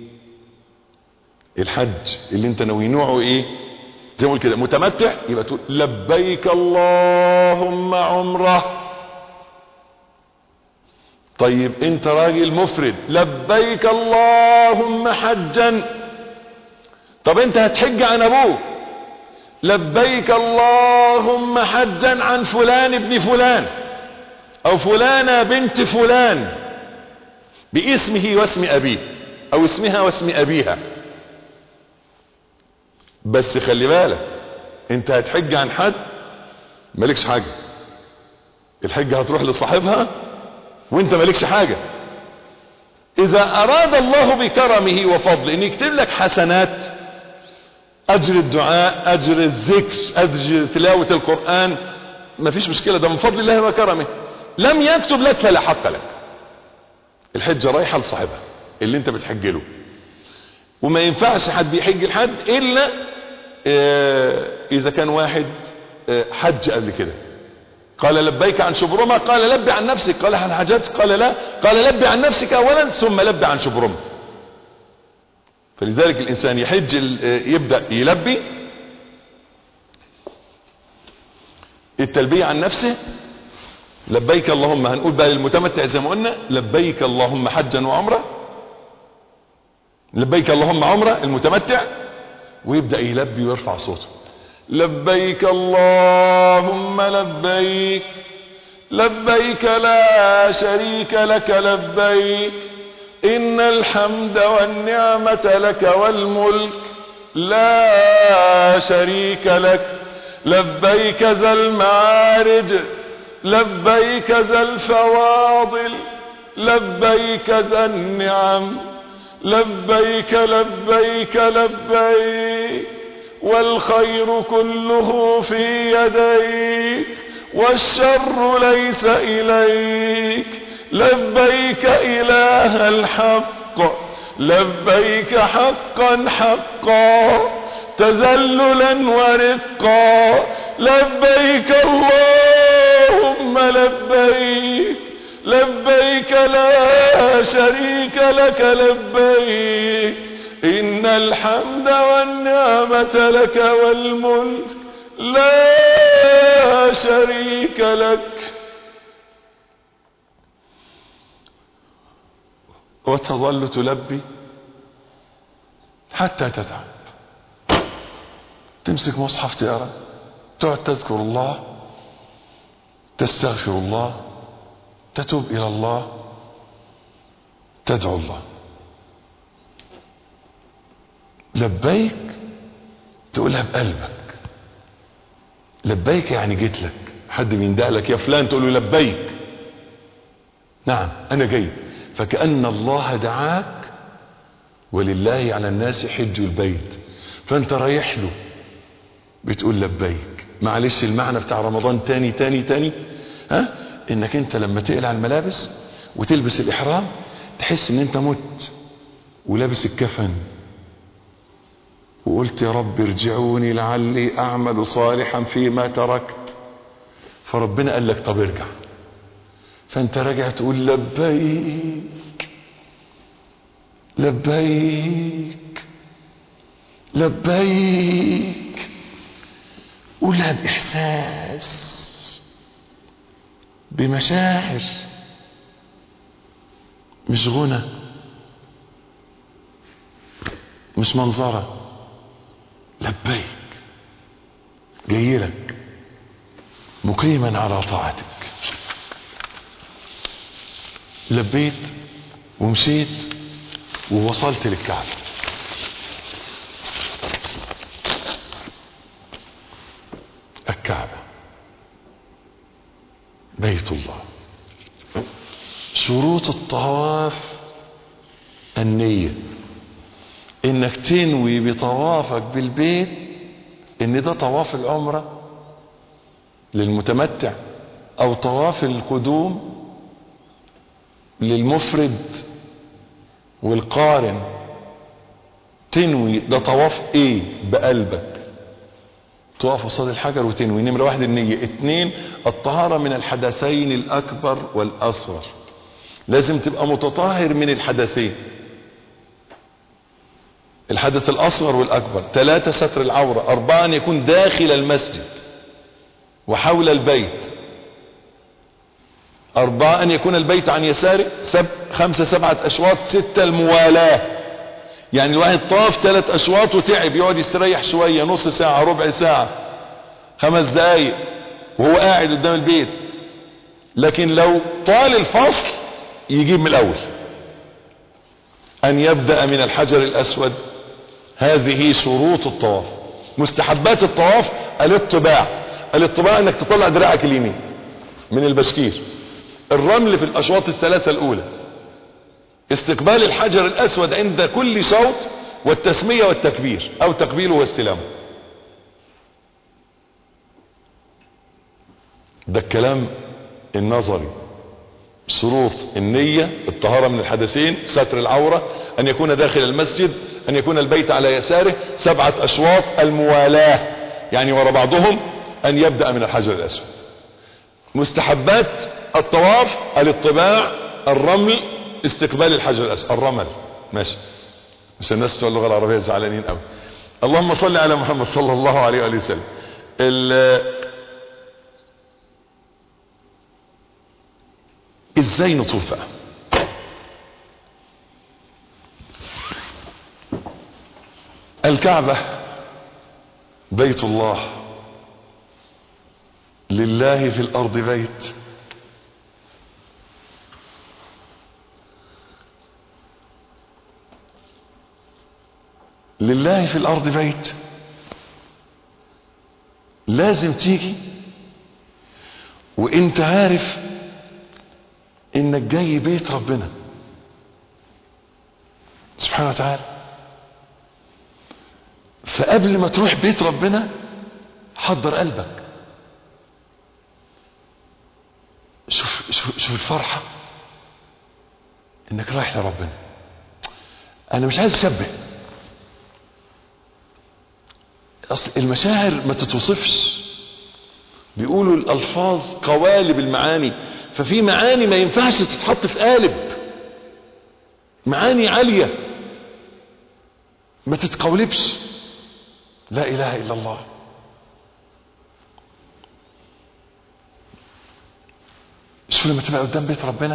الحج اللي انت ناوي نوعه ايه زي ما قلت كده متمتع يبقى تقول لبيك اللهم عمره طيب انت راجل مفرد لبيك اللهم حجا طب انت هتحج عن ابوك لبيك اللهم حجا عن فلان ابن فلان او فلانة بنت فلان باسمه واسم ابيه او اسمها واسم ابيها بس خلي بالك انت هتحج عن حد مالكش حاجة الحجة هتروح لصاحبها وانت مالكش حاجة اذا اراد الله بكرمه وفضله ان يكتب لك حسنات اجر الدعاء اجر الذكر اجر تلاوة القرآن ما فيش مشكلة ده من فضل الله وكرمه لم يكتب لك فلا حق لك الحجة رايحة لصاحبها اللي انت بتحج له وما ينفعش حد بيحج لحد الا اه اذا كان واحد اه حج قبل كده قال لبيك عن شبرمة قال لبي عن نفسك قال هل حججت قال لا قال لبي عن نفسك اولا ثم لبي عن شبرمة فلذلك الانسان يحج يبدأ يلبي التلبية عن نفسه لبيك اللهم هنقول بقى للمتمتع زي ما قلنا لبيك اللهم حجا وعمرة لبيك اللهم عمرة المتمتع ويبدأ يلبي ويرفع صوته لبيك اللهم لبيك لبيك لا شريك لك لبيك إن الحمد والنعمة لك والملك لا شريك لك لبيك ذا المعارج لبيك ذا الفواضل لبيك ذا النعم لبيك لبيك لبيك والخير كله في يديك والشر ليس إليك لبيك إله الحق لبيك حقا حقا تذللا ورقا لبيك اللهم لبيك لبيك لا شريك لك لبيك إن الحمد والنعمة لك والملك لا شريك لك وتظل تلبي حتى تتعب تمسك مصحف تقرا تقعد تذكر الله تستغفر الله تتوب الى الله تدعو الله لبيك تقولها بقلبك لبيك يعني جيت لك حد بيندق لك يا فلان تقول له لبيك نعم انا جاي فكأن الله دعاك ولله على الناس حج البيت فانت رايح له بتقول لبيك معلش المعنى بتاع رمضان تاني تاني تاني ها انك انت لما تقلع الملابس وتلبس الاحرام تحس ان انت مت ولابس الكفن وقلت يا رب ارجعوني لعلي اعمل صالحا فيما تركت فربنا قال لك طب ارجع فانت راجع تقول لبيك لبيك لبيك قولها باحساس بمشاعر مش غنى مش منظرة لبيك جاي لك مقيما على طاعتك لبيت ومشيت ووصلت للكعبة الكعبة بيت الله شروط الطواف النية انك تنوي بطوافك بالبيت ان ده طواف العمرة للمتمتع او طواف القدوم للمفرد والقارن تنوي ده طواف ايه بقلبك تقف قصاد الحجر وتنوي نمرة واحد النية اتنين الطهارة من الحدثين الاكبر والاصغر لازم تبقى متطهر من الحدثين الحدث الاصغر والاكبر ثلاثة ستر العورة اربعة ان يكون داخل المسجد وحول البيت أربعة أن يكون البيت عن يساره سب خمسة سبعة أشواط ستة الموالاة يعني الواحد طاف ثلاث أشواط وتعب يقعد يستريح شوية نص ساعة ربع ساعة خمس دقايق وهو قاعد قدام البيت لكن لو طال الفصل يجيب من الأول أن يبدأ من الحجر الأسود هذه شروط الطواف مستحبات الطواف الاطباع الاطباع انك تطلع دراعك اليمين من البشكير الرمل في الاشواط الثلاثة الاولى استقبال الحجر الاسود عند كل شوط والتسمية والتكبير او تقبيله واستلامه ده الكلام النظري شروط النية الطهارة من الحدثين ستر العورة ان يكون داخل المسجد ان يكون البيت على يساره سبعة اشواط الموالاة يعني ورا بعضهم ان يبدأ من الحجر الاسود مستحبات الطواف الاطباع الرمل استقبال الحجر الاسود الرمل ماشي مش الناس بتوع اللغة العربية زعلانين قوي اللهم صل على محمد صلى الله عليه وآله وسلم ازاي نطوف بقى الكعبة بيت الله لله في الارض بيت لله في الارض بيت لازم تيجي وانت عارف انك جاي بيت ربنا سبحانه وتعالى فقبل ما تروح بيت ربنا حضر قلبك شوف شوف شوف الفرحة انك رايح لربنا انا مش عايز اشبه اصل المشاعر ما تتوصفش بيقولوا الالفاظ قوالب المعاني ففي معاني ما ينفعش تتحط في قالب معاني عالية ما تتقولبش لا اله الا الله شوف لما تبقى قدام بيت ربنا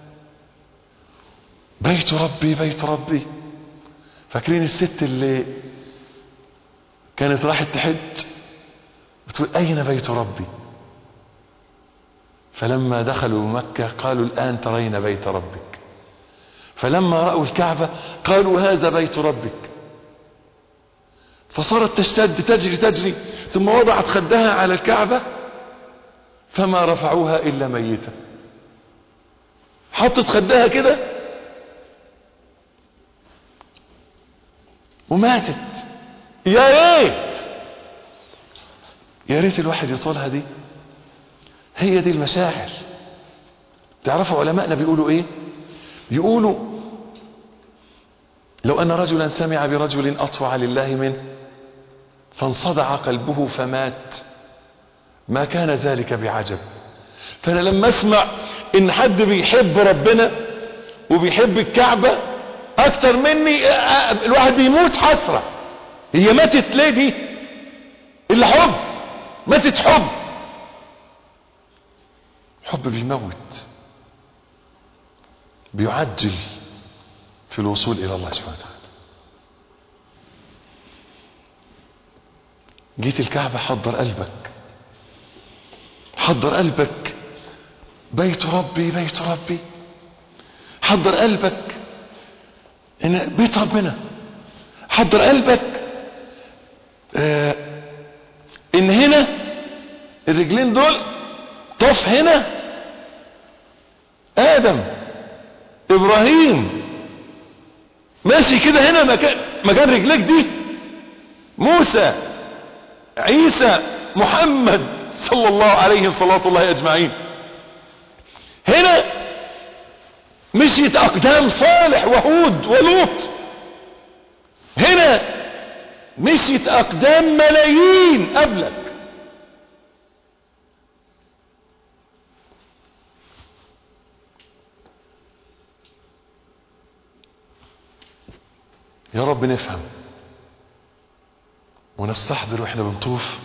بيت ربي بيت ربي فاكرين الست اللي كانت راحت تحج بتقول اين بيت ربي فلما دخلوا مكة قالوا الآن ترين بيت ربك فلما رأوا الكعبة قالوا هذا بيت ربك فصارت تشتد تجري تجري ثم وضعت خدها على الكعبة فما رفعوها إلا ميتة حطت خدها كده وماتت يا ريت يا ريت الواحد يطولها دي هي دي المشاعر تعرفوا علماءنا بيقولوا ايه بيقولوا لو ان رجلا سمع برجل اطوع لله منه فانصدع قلبه فمات ما كان ذلك بعجب فانا لما اسمع ان حد بيحب ربنا وبيحب الكعبة اكتر مني الواحد بيموت حسرة هي ماتت ليه دي الا حب ماتت حب حب بيموت بيعجل في الوصول الى الله سبحانه وتعالى جيت الكعبة حضر قلبك حضر قلبك بيت ربي بيت ربي حضر قلبك ان بيت ربنا حضر قلبك آه ان هنا الرجلين دول طف هنا ادم ابراهيم ماشي كده هنا مكان مكان رجليك دي موسى عيسى محمد صلى الله عليه صلاة الله اجمعين هنا مشيت اقدام صالح وهود ولوط هنا مشيت اقدام ملايين قبلك يا رب نفهم ونستحضر واحنا بنطوف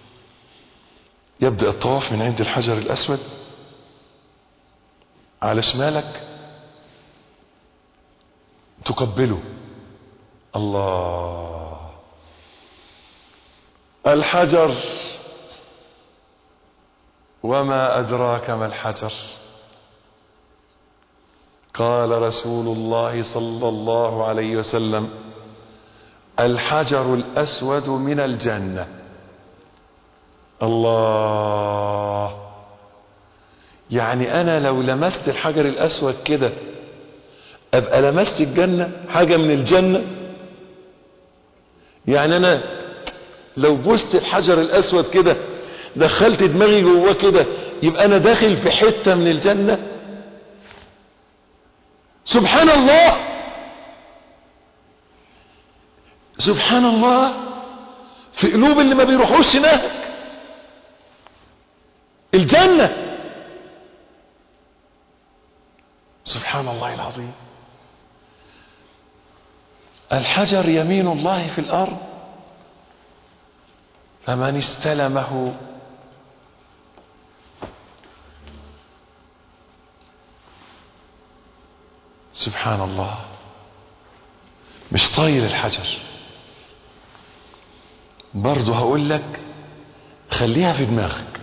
يبدأ الطواف من عند الحجر الأسود على شمالك تقبله الله الحجر وما أدراك ما الحجر قال رسول الله صلى الله عليه وسلم الحجر الأسود من الجنة الله يعني انا لو لمست الحجر الاسود كده ابقى لمست الجنة حاجة من الجنة يعني انا لو بوست الحجر الاسود كده دخلت دماغي جواه كده يبقى انا داخل في حتة من الجنة سبحان الله سبحان الله في قلوب اللي ما بيروحوش هناك الجنة سبحان الله العظيم الحجر يمين الله في الأرض فمن استلمه سبحان الله مش طاير الحجر برضه هقول لك خليها في دماغك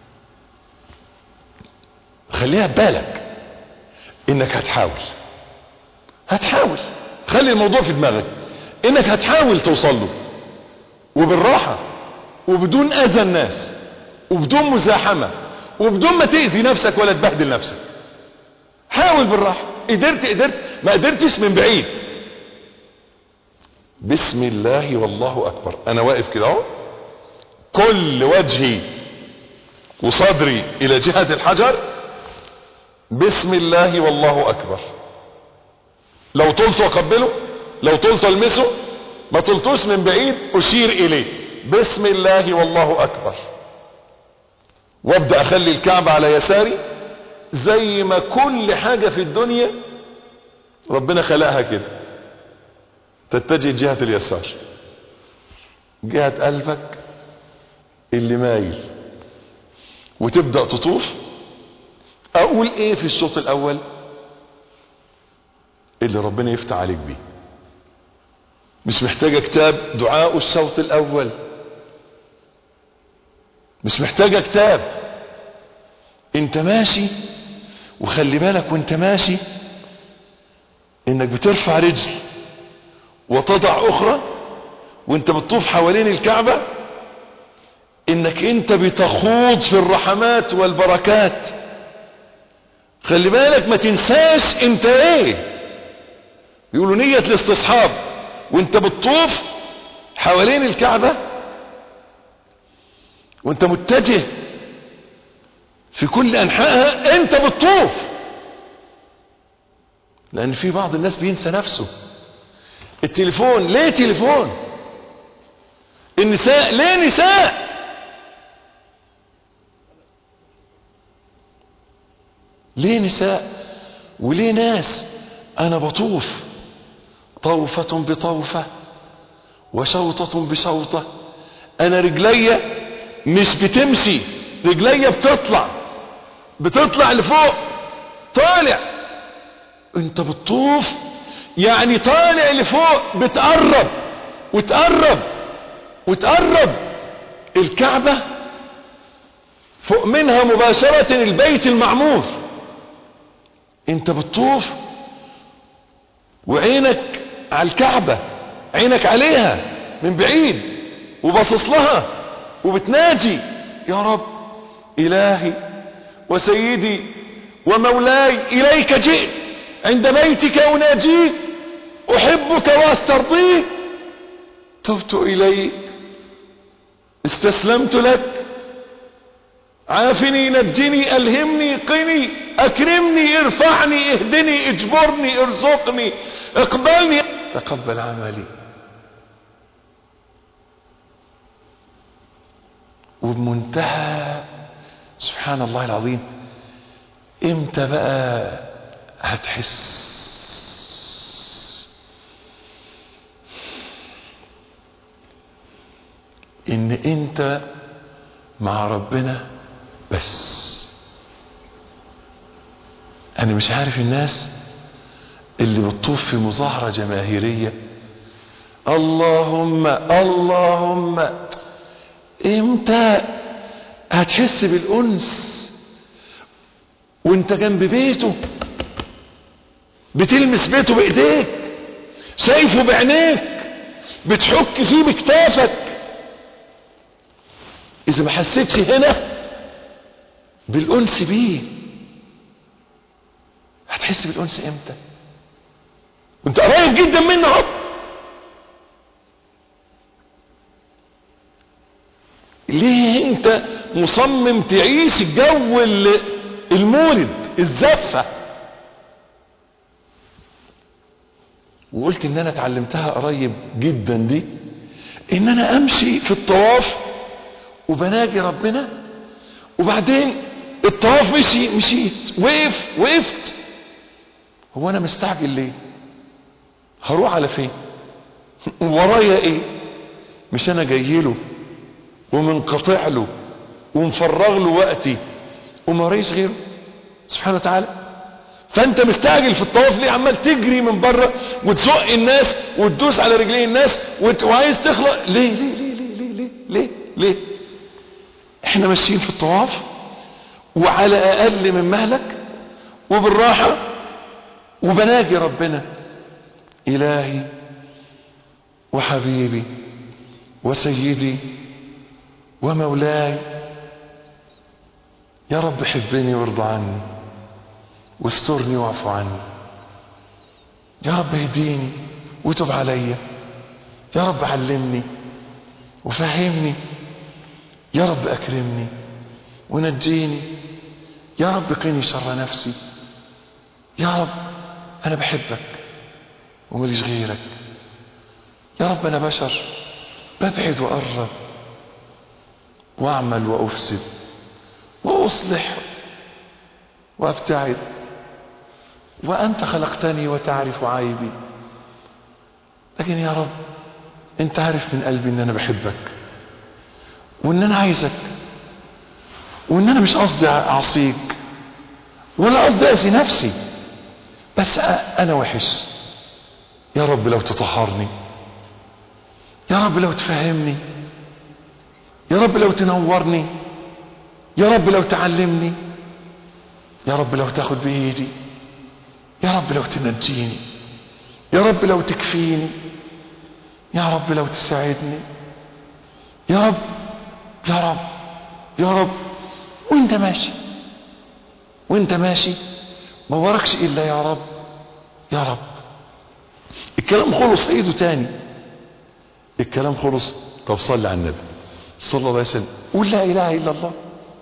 خليها في بالك انك هتحاول هتحاول خلي الموضوع في دماغك انك هتحاول توصل له وبالراحة وبدون اذى الناس وبدون مزاحمة وبدون ما تأذي نفسك ولا تبهدل نفسك حاول بالراحة قدرت قدرت ما قدرتش من بعيد بسم الله والله اكبر انا واقف كده اهو كل وجهي وصدري الى جهة الحجر بسم الله والله اكبر لو طلت اقبله لو طلت المسه ما طلتوش من بعيد اشير اليه بسم الله والله اكبر وابدا اخلي الكعبة على يساري زي ما كل حاجة في الدنيا ربنا خلقها كده تتجه جهة اليسار جهة قلبك اللي مايل وتبدأ تطوف اقول ايه في الشوط الاول اللي ربنا يفتح عليك بيه مش محتاجة كتاب دعاء الشوط الاول مش محتاجة كتاب انت ماشي وخلي بالك وانت ماشي انك بترفع رجل وتضع اخرى وانت بتطوف حوالين الكعبة انك انت بتخوض في الرحمات والبركات خلي بالك ما تنساش انت ايه يقولوا نية الاستصحاب وانت بتطوف حوالين الكعبة وانت متجه في كل انحائها انت بتطوف لان في بعض الناس بينسى نفسه التليفون ليه تليفون النساء ليه نساء ليه نساء وليه ناس انا بطوف طوفة بطوفة وشوطة بشوطة انا رجليا مش بتمشي رجليا بتطلع بتطلع لفوق طالع انت بتطوف يعني طالع لفوق بتقرب وتقرب وتقرب الكعبة فوق منها مباشرة البيت المعمور انت بتطوف وعينك على الكعبة عينك عليها من بعيد وبصص لها وبتناجي يا رب إلهي وسيدي ومولاي إليك جئت عند بيتك أناجيك أحبك وأسترضيك تبت إليك استسلمت لك عافني نجني ألهمني قني أكرمني ارفعني اهدني اجبرني ارزقني اقبلني تقبل عملي وبمنتهى سبحان الله العظيم امتى بقى هتحس ان انت مع ربنا بس انا مش عارف الناس اللي بتطوف في مظاهرة جماهيرية اللهم اللهم امتى هتحس بالانس وانت جنب بيته بتلمس بيته بايديك شايفه بعينيك بتحك فيه بكتافك اذا ما حسيتش هنا بالانس بيه هتحس بالانس امتى وانت قريب جدا منه اهو ليه انت مصمم تعيش الجو ال- المولد الزفه وقلت ان انا اتعلمتها قريب جدا دي ان انا امشي في الطواف وبناجي ربنا وبعدين الطواف مشي مشيت وقف وقفت هو انا مستعجل ليه هروح على فين ورايا ايه مش انا جاي له ومنقطع له ومفرغ له وقتي وما ريش غيره سبحانه وتعالى فانت مستعجل في الطواف ليه عمال تجري من بره وتزق الناس وتدوس على رجلين الناس وت... وعايز تخلق ليه ليه ليه ليه ليه ليه ليه, ليه؟ احنا ماشيين في الطواف وعلى اقل من مهلك وبالراحة وبناجي ربنا الهي وحبيبي وسيدي ومولاي يا رب حبني وارضى عني واسترني واعف عني يا رب اهديني وتب عليا يا رب علمني وفهمني يا رب اكرمني ونجيني يا رب قني شر نفسي يا رب انا بحبك ومليش غيرك يا رب انا بشر ببعد واقرب واعمل وافسد واصلح وابتعد وانت خلقتني وتعرف عيبي لكن يا رب انت عارف من قلبي ان انا بحبك وان انا عايزك وان انا مش قصدي اعصيك ولا قصدي اذي نفسي بس انا وحش يا رب لو تطهرني يا رب لو تفهمني يا رب لو تنورني يا رب لو تعلمني يا رب لو تاخد بايدي يا رب لو تنجيني يا رب لو تكفيني يا رب لو تساعدني يا رب يا رب يا رب وانت ماشي وانت ماشي ما وراكش الا يا رب يا رب الكلام خلص ايده تاني الكلام خلص طب صلي على النبي صلى الله عليه وسلم قول لا اله الا الله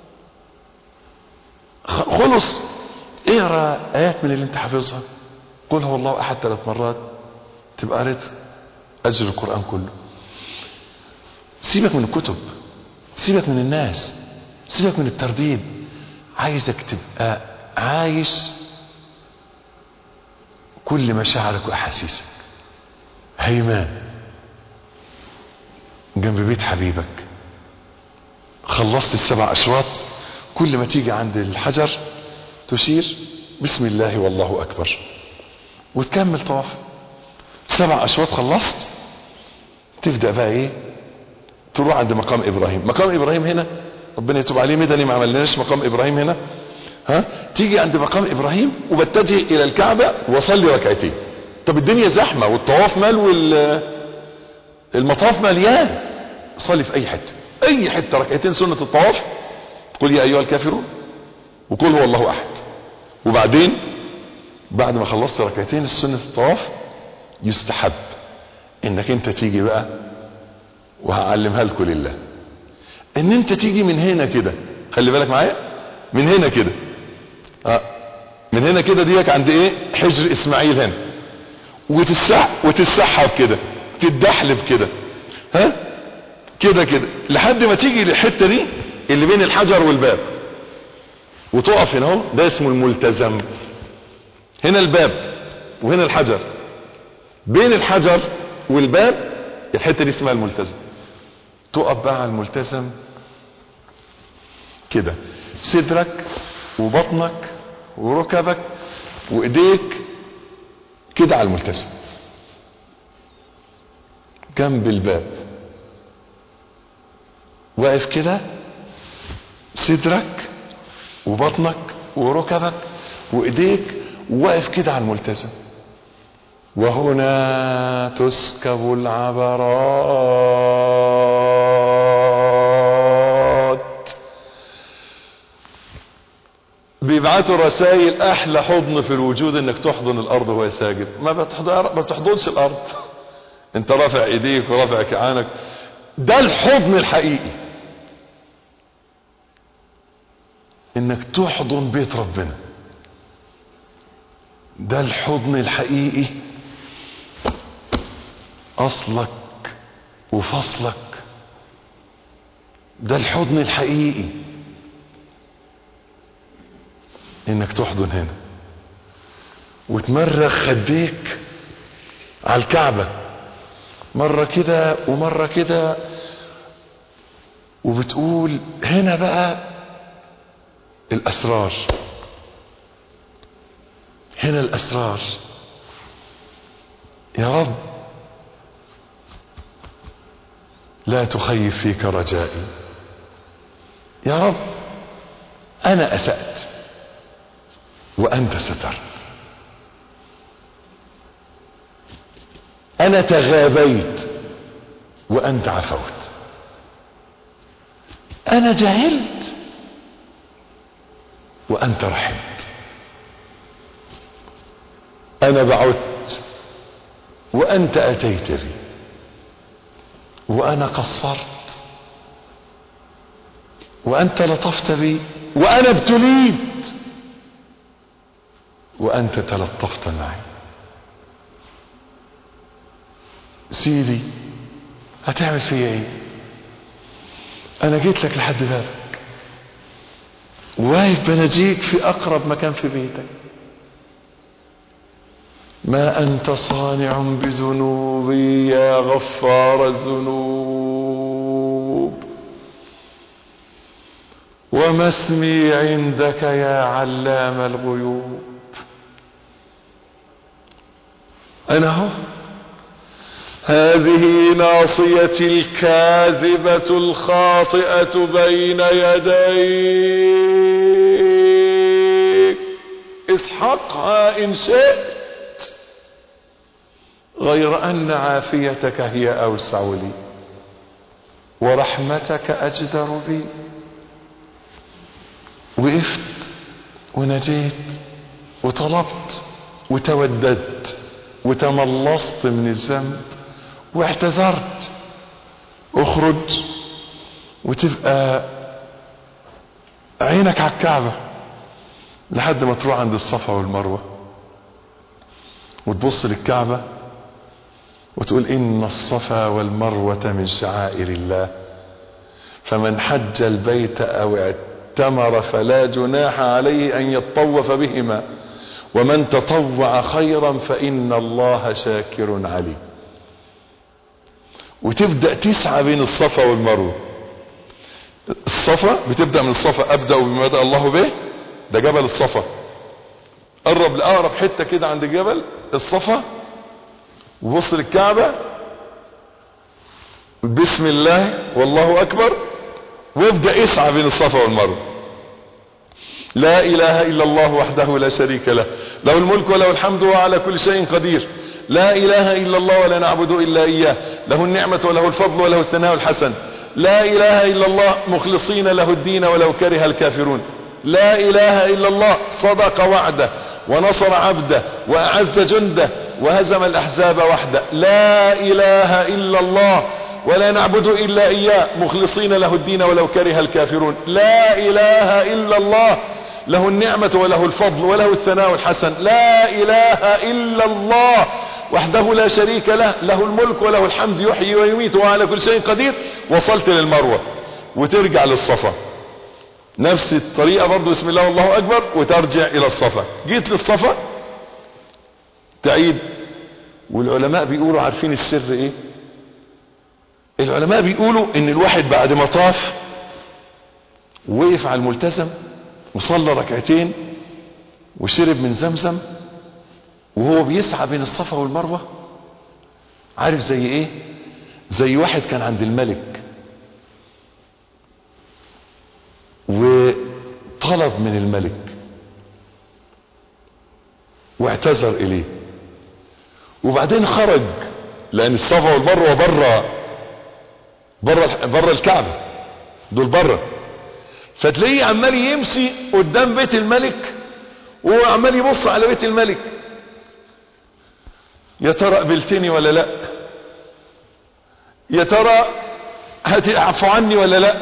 خلص اقرا ايات من اللي انت حافظها قل هو الله احد ثلاث مرات تبقى قريت اجر القران كله سيبك من الكتب سيبك من الناس سيبك من الترديد عايزك تبقى عايش كل مشاعرك واحاسيسك هيمان جنب بيت حبيبك خلصت السبع اشواط كل ما تيجي عند الحجر تشير بسم الله والله اكبر وتكمل طواف سبع اشواط خلصت تبدا بقى ايه تروح عند مقام ابراهيم مقام ابراهيم هنا ربنا يتوب عليه مدني ما عملناش مقام ابراهيم هنا ها تيجي عند مقام ابراهيم وبتجه الى الكعبه وصلي ركعتين طب الدنيا زحمه والطواف مال وال المطاف مليان صلي في اي حته اي حته ركعتين سنه الطواف قل يا ايها الكافرون وقل هو الله احد وبعدين بعد ما خلصت ركعتين السنه الطواف يستحب انك انت تيجي بقى وهعلمها لكم لله ان انت تيجي من هنا كده خلي بالك معايا من هنا كده اه من هنا كده ديك عند ايه حجر اسماعيل هنا وتسح وتسحب كده تتدحلب كده ها كده كده لحد ما تيجي للحته دي اللي بين الحجر والباب وتقف هنا اهو ده اسمه الملتزم هنا الباب وهنا الحجر بين الحجر والباب الحته دي اسمها الملتزم تقف بقى على الملتزم كده صدرك وبطنك وركبك وايديك كده على الملتزم جنب الباب واقف كده صدرك وبطنك وركبك وايديك واقف كده على الملتزم وهنا تسكب العبرات بيبعتوا رسائل احلى حضن في الوجود انك تحضن الارض وهي ساجد ما بتحضن ما بتحضنش الارض انت رافع ايديك ورافع كعانك ده الحضن الحقيقي انك تحضن بيت ربنا ده الحضن الحقيقي اصلك وفصلك ده الحضن الحقيقي انك تحضن هنا وتمرغ خديك على الكعبة مرة كده ومرة كده وبتقول هنا بقى الاسرار هنا الاسرار يا رب لا تخيب فيك رجائي يا رب انا اسأت وانت سترت انا تغابيت وانت عفوت انا جهلت وانت رحمت انا بعدت وانت اتيت بي وانا قصرت وانت لطفت بي وانا ابتليت وانت تلطفت معي سيدي هتعمل فيا ايه انا جيت لك لحد بابك واقف بنجيك في اقرب مكان في بيتك ما انت صانع بذنوبي يا غفار الذنوب وما اسمي عندك يا علام الغيوب انا هو هذه ناصيتي الكاذبة الخاطئة بين يديك اسحقها ان شئت غير ان عافيتك هي اوسع لي ورحمتك اجدر بي وقفت ونجيت وطلبت وتوددت وتملصت من الذنب واعتذرت اخرج وتبقى عينك على الكعبة لحد ما تروح عند الصفا والمروة وتبص للكعبة وتقول إن الصفا والمروة من شعائر الله فمن حج البيت أو اعتمر فلا جناح عليه أن يطوف بهما ومن تطوع خيرا فإن الله شاكر عليم وتبدأ تسعى بين الصفا والمروة الصفا بتبدأ من الصفا أبدأ بما بدأ الله به ده جبل الصفا قرب لأقرب حتة كده عند جبل الصفا وبص للكعبة بسم الله والله أكبر وابدأ اسعى بين الصفا والمروة لا إله إلا الله وحده لا شريك له له الملك وله الحمد وعلى كل شيء قدير لا إله إلا الله ولا نعبد إلا إياه له النعمة وله الفضل وله الثناء الحسن لا إله إلا الله مخلصين له الدين ولو كره الكافرون لا إله إلا الله صدق وعده ونصر عبده وأعز جنده وهزم الأحزاب وحده لا إله إلا الله ولا نعبد إلا إياه مخلصين له الدين ولو كره الكافرون لا إله إلا الله له النعمة وله الفضل وله الثناء الحسن لا إله إلا الله وحده لا شريك له له الملك وله الحمد يحيي ويميت وعلى كل شيء قدير وصلت للمروة وترجع للصفا نفس الطريقة برضو بسم الله والله أكبر وترجع إلى الصفا جيت للصفا تعيد والعلماء بيقولوا عارفين السر ايه العلماء بيقولوا ان الواحد بعد ما طاف وقف على الملتزم وصلى ركعتين وشرب من زمزم وهو بيسعى بين الصفا والمروة عارف زي ايه زي واحد كان عند الملك وطلب من الملك واعتذر اليه وبعدين خرج لان الصفا والمروه بره بره بره الكعبه دول بره فتلاقيه عمال يمشي قدام بيت الملك وهو عمال يبص على بيت الملك يا ترى قبلتني ولا لا يا ترى هتعفو عني ولا لا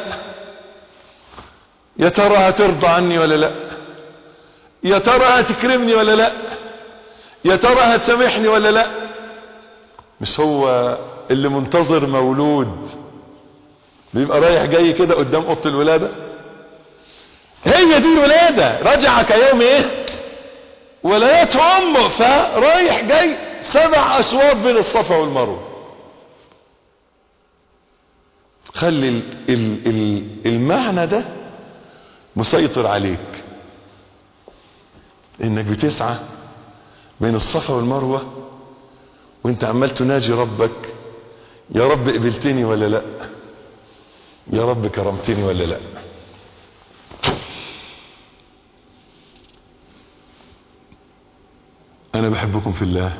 يا ترى هترضى عني ولا لا يا ترى هتكرمني ولا لا يا ترى هتسامحني ولا لا مش هو اللي منتظر مولود بيبقى رايح جاي كده قدام اوضه الولاده هي دي الولاده رجع كيوم ايه ولادته امه فرايح جاي سبع اشواط بين الصفا والمروه خلي ال ال ال المعنى ده مسيطر عليك انك بتسعى بين الصفا والمروه وانت عمال تناجي ربك يا رب قبلتني ولا لا يا رب كرمتني ولا لا انا بحبكم في الله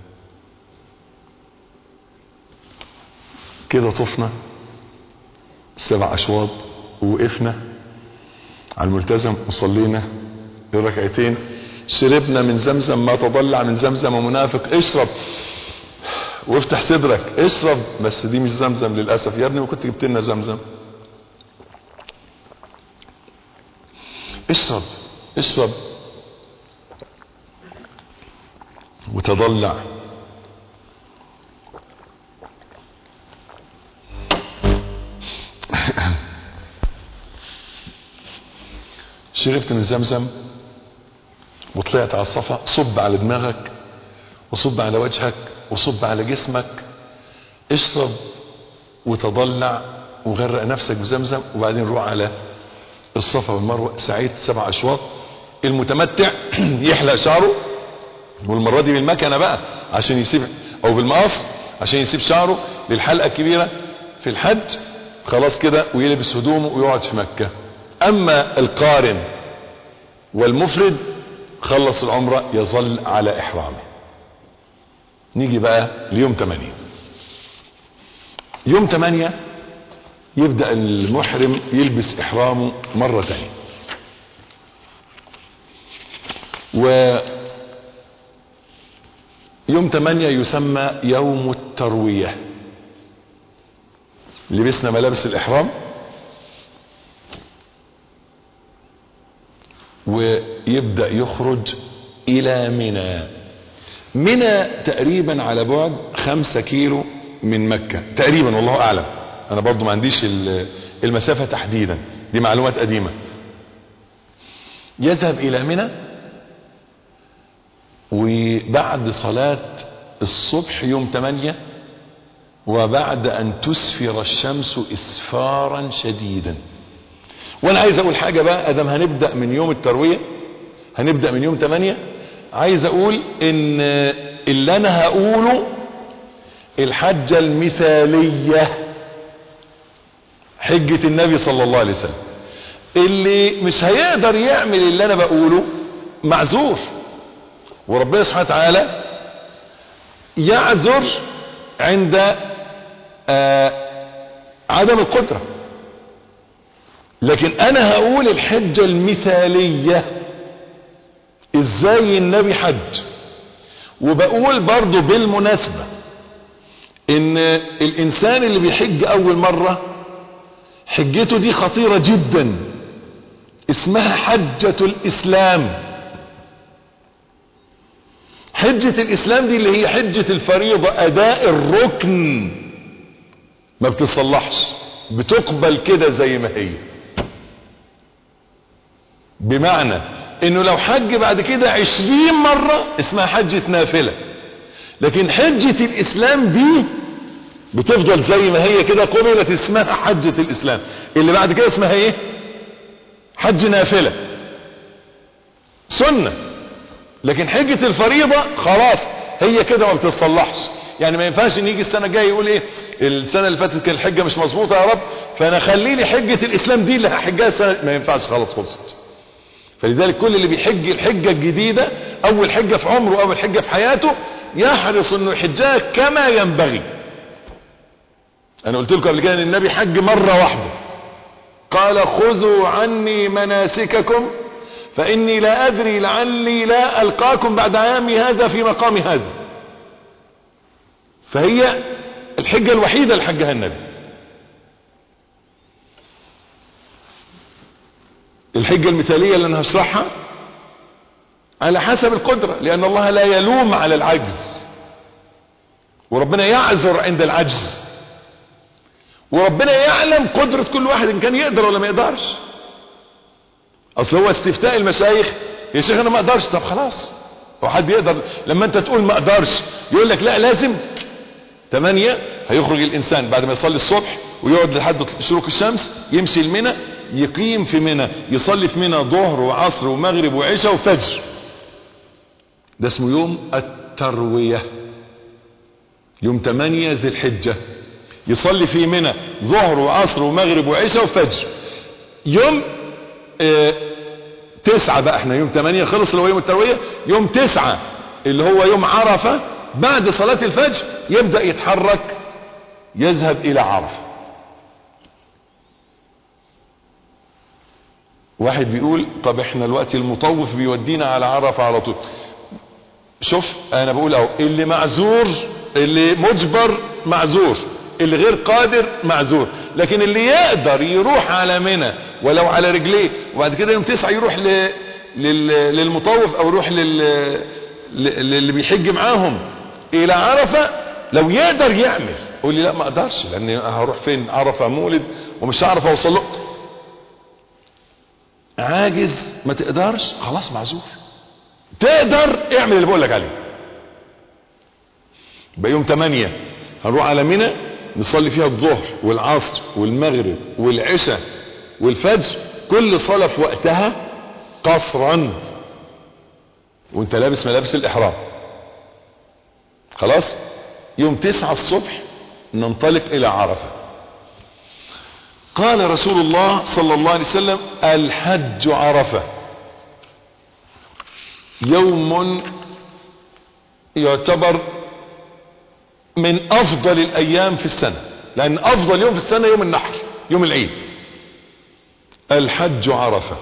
كده طفنا سبع اشواط ووقفنا على الملتزم وصلينا الركعتين شربنا من زمزم ما تضلع من زمزم ومنافق اشرب وافتح صدرك اشرب بس دي مش زمزم للاسف يا ابني وكنت جبت لنا زمزم اشرب اشرب وتضلع شربت من زمزم وطلعت على الصفا صب على دماغك وصب على وجهك وصب على جسمك اشرب وتضلع وغرق نفسك بزمزم وبعدين روح على الصفا والمروه سعيد سبع اشواط المتمتع يحلق شعره والمره دي بالمكنه بقى عشان يسيب او بالمقص عشان يسيب شعره للحلقه الكبيره في الحج خلاص كده ويلبس هدومه ويقعد في مكه اما القارن والمفرد خلص العمره يظل على احرامه نيجي بقى ليوم 8 يوم 8 يبدأ المحرم يلبس احرامه مرة تانية و يوم 8 يسمى يوم التروية لبسنا ملابس الاحرام ويبدأ يخرج الى منى منى تقريبا على بعد خمسة كيلو من مكة تقريبا والله اعلم انا برضو ما عنديش المسافة تحديدا دي معلومات قديمة يذهب الى منى وبعد صلاة الصبح يوم 8 وبعد ان تسفر الشمس اسفارا شديدا وانا عايز اقول حاجة بقى ادم هنبدأ من يوم التروية هنبدأ من يوم 8 عايز اقول ان اللي انا هقوله الحجة المثالية حجة النبي صلى الله عليه وسلم اللي مش هيقدر يعمل اللي انا بقوله معذور وربنا سبحانه وتعالى يعذر عند آه عدم القدرة لكن انا هقول الحجة المثالية ازاي النبي حج وبقول برضو بالمناسبة ان الانسان اللي بيحج اول مرة حجته دي خطيرة جدا اسمها حجة الاسلام حجة الاسلام دي اللي هي حجة الفريضة اداء الركن ما بتصلحش بتقبل كده زي ما هي بمعنى انه لو حج بعد كده عشرين مرة اسمها حجة نافلة لكن حجة الاسلام دي بتفضل زي ما هي كده قبلت اسمها حجة الاسلام اللي بعد كده اسمها ايه حج نافلة سنة لكن حجة الفريضة خلاص هي كده ما بتتصلحش يعني ما ينفعش ان يجي السنة الجاية يقول ايه السنة اللي فاتت كان الحجة مش مظبوطة يا رب فانا خلي لي حجة الاسلام دي اللي هحجها السنة ما ينفعش خلاص خلصت فلذلك كل اللي بيحج الحجة الجديدة اول حجة في عمره اول حجة في حياته يحرص انه يحجها كما ينبغي انا قلت لكم قبل كده ان النبي حج مرة واحدة قال خذوا عني مناسككم فإني لا أدري لعلي لا ألقاكم بعد عامي هذا في مقام هذا فهي الحجة الوحيدة اللي حجها النبي الحجة المثالية اللي انا هشرحها على حسب القدرة لان الله لا يلوم على العجز وربنا يعذر عند العجز وربنا يعلم قدرة كل واحد ان كان يقدر ولا ما يقدرش اصل هو استفتاء المشايخ يا شيخ انا ما اقدرش طب خلاص هو حد يقدر لما انت تقول ما اقدرش يقول لك لا لازم تمانية هيخرج الانسان بعد ما يصلي الصبح ويقعد لحد شروق الشمس يمشي المنى يقيم في منى يصلي في منى ظهر وعصر ومغرب وعشاء وفجر ده اسمه يوم التروية يوم 8 ذي الحجة يصلي في منى ظهر وعصر ومغرب وعشاء وفجر يوم اه تسعة بقى احنا يوم 8 خلص اللي هو يوم التروية يوم تسعة اللي هو يوم عرفة بعد صلاة الفجر يبدأ يتحرك يذهب الى عرفة واحد بيقول طب احنا الوقت المطوف بيودينا على عرفة على طول شوف انا بقول اهو اللي معذور اللي مجبر معذور اللي غير قادر معذور لكن اللي يقدر يروح على منى ولو على رجليه وبعد كده يوم تسعة يروح ل... لل... للمطوف او يروح لل... للي بيحج معاهم الى عرفة لو يقدر يعمل قول لي لا ما اقدرش لان هروح فين عرفة مولد ومش هعرف اوصل له عاجز ما تقدرش خلاص معذور تقدر اعمل اللي بقول لك عليه يبقى يوم 8 هنروح على منى نصلي فيها الظهر والعصر والمغرب والعشاء والفجر كل صلاة في وقتها قصرا وانت لابس ملابس الاحرام خلاص يوم تسعة الصبح ننطلق الى عرفة قال رسول الله صلى الله عليه وسلم الحج عرفة يوم يعتبر من افضل الايام في السنة لان افضل يوم في السنة يوم النحر يوم العيد الحج عرفة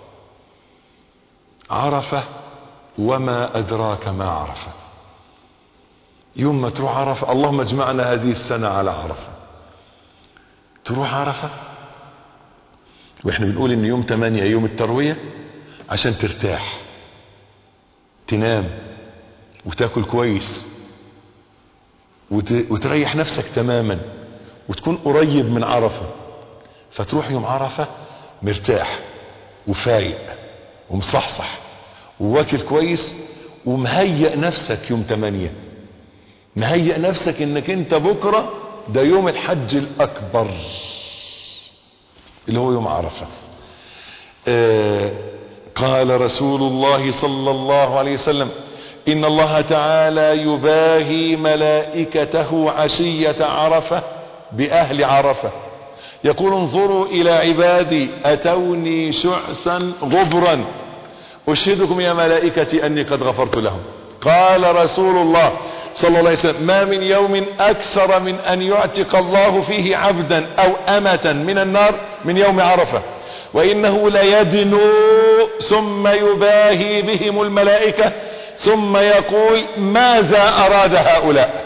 عرفة وما ادراك ما عرفة يوم ما تروح عرفة اللهم اجمعنا هذه السنة على عرفة تروح عرفة واحنا بنقول ان يوم 8 يوم التروية عشان ترتاح تنام وتاكل كويس وت... وتريح نفسك تماما وتكون قريب من عرفة فتروح يوم عرفة مرتاح وفايق ومصحصح وواكل كويس ومهيئ نفسك يوم 8 مهيئ نفسك انك انت بكرة ده يوم الحج الاكبر اللي هو يوم عرفة آه قال رسول الله صلى الله عليه وسلم ان الله تعالى يباهي ملائكته عشية عرفة باهل عرفة يقول انظروا الى عبادي اتوني شعثا غبرا اشهدكم يا ملائكتي اني قد غفرت لهم قال رسول الله صلى الله عليه وسلم ما من يوم اكثر من ان يعتق الله فيه عبدا او امة من النار من يوم عرفة وانه ليدنو ثم يباهي بهم الملائكة ثم يقول ماذا اراد هؤلاء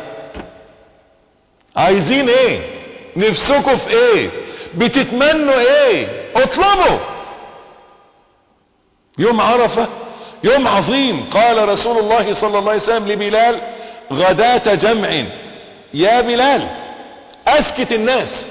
عايزين ايه نفسكم في ايه بتتمنوا ايه اطلبوا يوم عرفة يوم عظيم قال رسول الله صلى الله عليه وسلم لبلال غداة جمع يا بلال اسكت الناس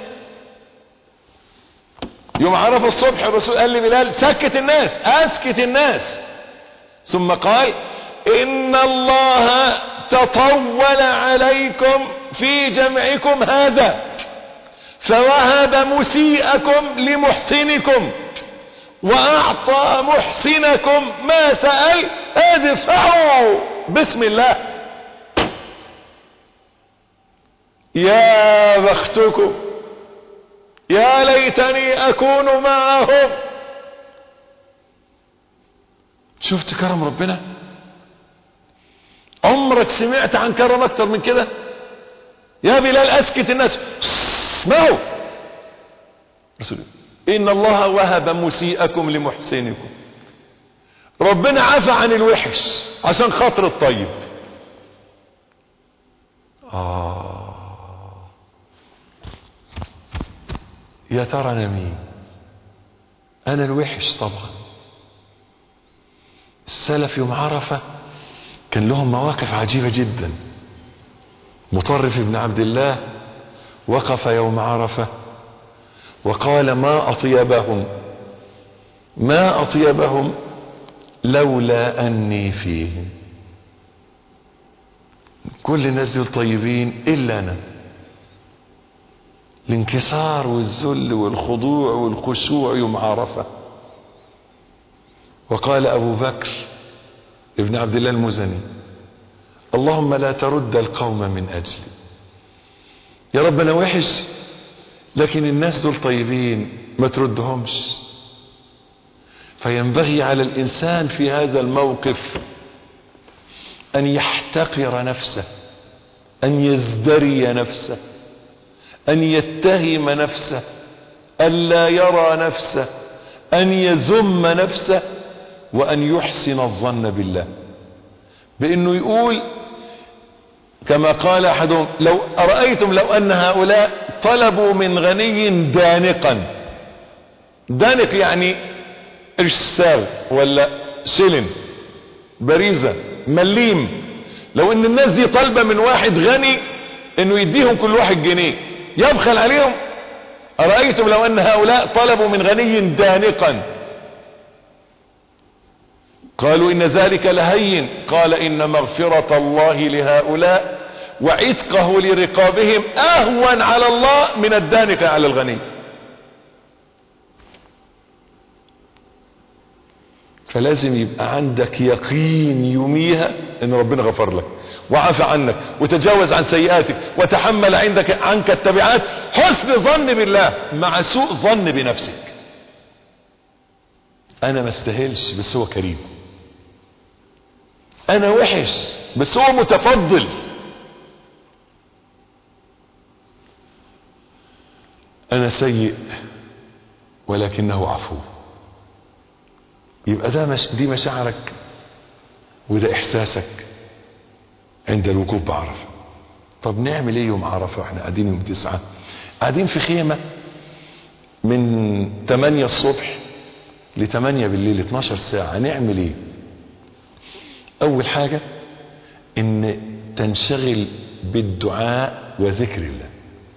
يوم عرف الصبح الرسول قال لبلال سكت الناس اسكت الناس ثم قال ان الله تطول عليكم في جمعكم هذا فوهب مسيئكم لمحسنكم واعطى محسنكم ما سأل ادفعوا بسم الله يا بختكم يا ليتني اكون معهم شفت كرم ربنا عمرك سمعت عن كرم اكتر من كده يا بلال اسكت الناس اسمعوا رسول ان الله وهب مسيئكم لمحسنكم ربنا عفى عن الوحش عشان خاطر الطيب آه يا ترى انا مين انا الوحش طبعا السلف يوم عرفة كان لهم مواقف عجيبة جدا مطرف بن عبد الله وقف يوم عرفة وقال ما أطيبهم ما أطيبهم لولا أني فيهم كل الناس دول طيبين إلا أنا الانكسار والذل والخضوع والخشوع يوم عرفة وقال أبو بكر ابن عبد الله المزني اللهم لا ترد القوم من أجلي يا رب أنا وحش لكن الناس دول طيبين ما تردهمش فينبغي على الإنسان في هذا الموقف أن يحتقر نفسه أن يزدري نفسه أن يتهم نفسه ألا يرى نفسه أن يذم نفسه وأن يحسن الظن بالله بأنه يقول كما قال أحدهم لو أرأيتم لو أن هؤلاء طلبوا من غني دانقا دانق يعني قرش ساغ ولا شلن بريزة مليم لو ان الناس دي طالبة من واحد غني انه يديهم كل واحد جنيه يبخل عليهم أرأيتم لو أن هؤلاء طلبوا من غني دانقا قالوا إن ذلك لهين قال إن مغفرة الله لهؤلاء وعتقه لرقابهم أهون على الله من الدانق على الغني فلازم يبقى عندك يقين يوميها ان ربنا غفر لك وعفى عنك وتجاوز عن سيئاتك وتحمل عندك عنك التبعات حسن ظن بالله مع سوء ظن بنفسك انا ما استاهلش بس هو كريم انا وحش بس هو متفضل انا سيء ولكنه عفو يبقى ده مش دي مشاعرك وده احساسك عند الوقوف بعرفه طب نعمل ايه يوم عرفه واحنا قاعدين يوم تسعة قاعدين في خيمة من 8 الصبح ل 8 بالليل 12 ساعة نعمل ايه اول حاجة ان تنشغل بالدعاء وذكر الله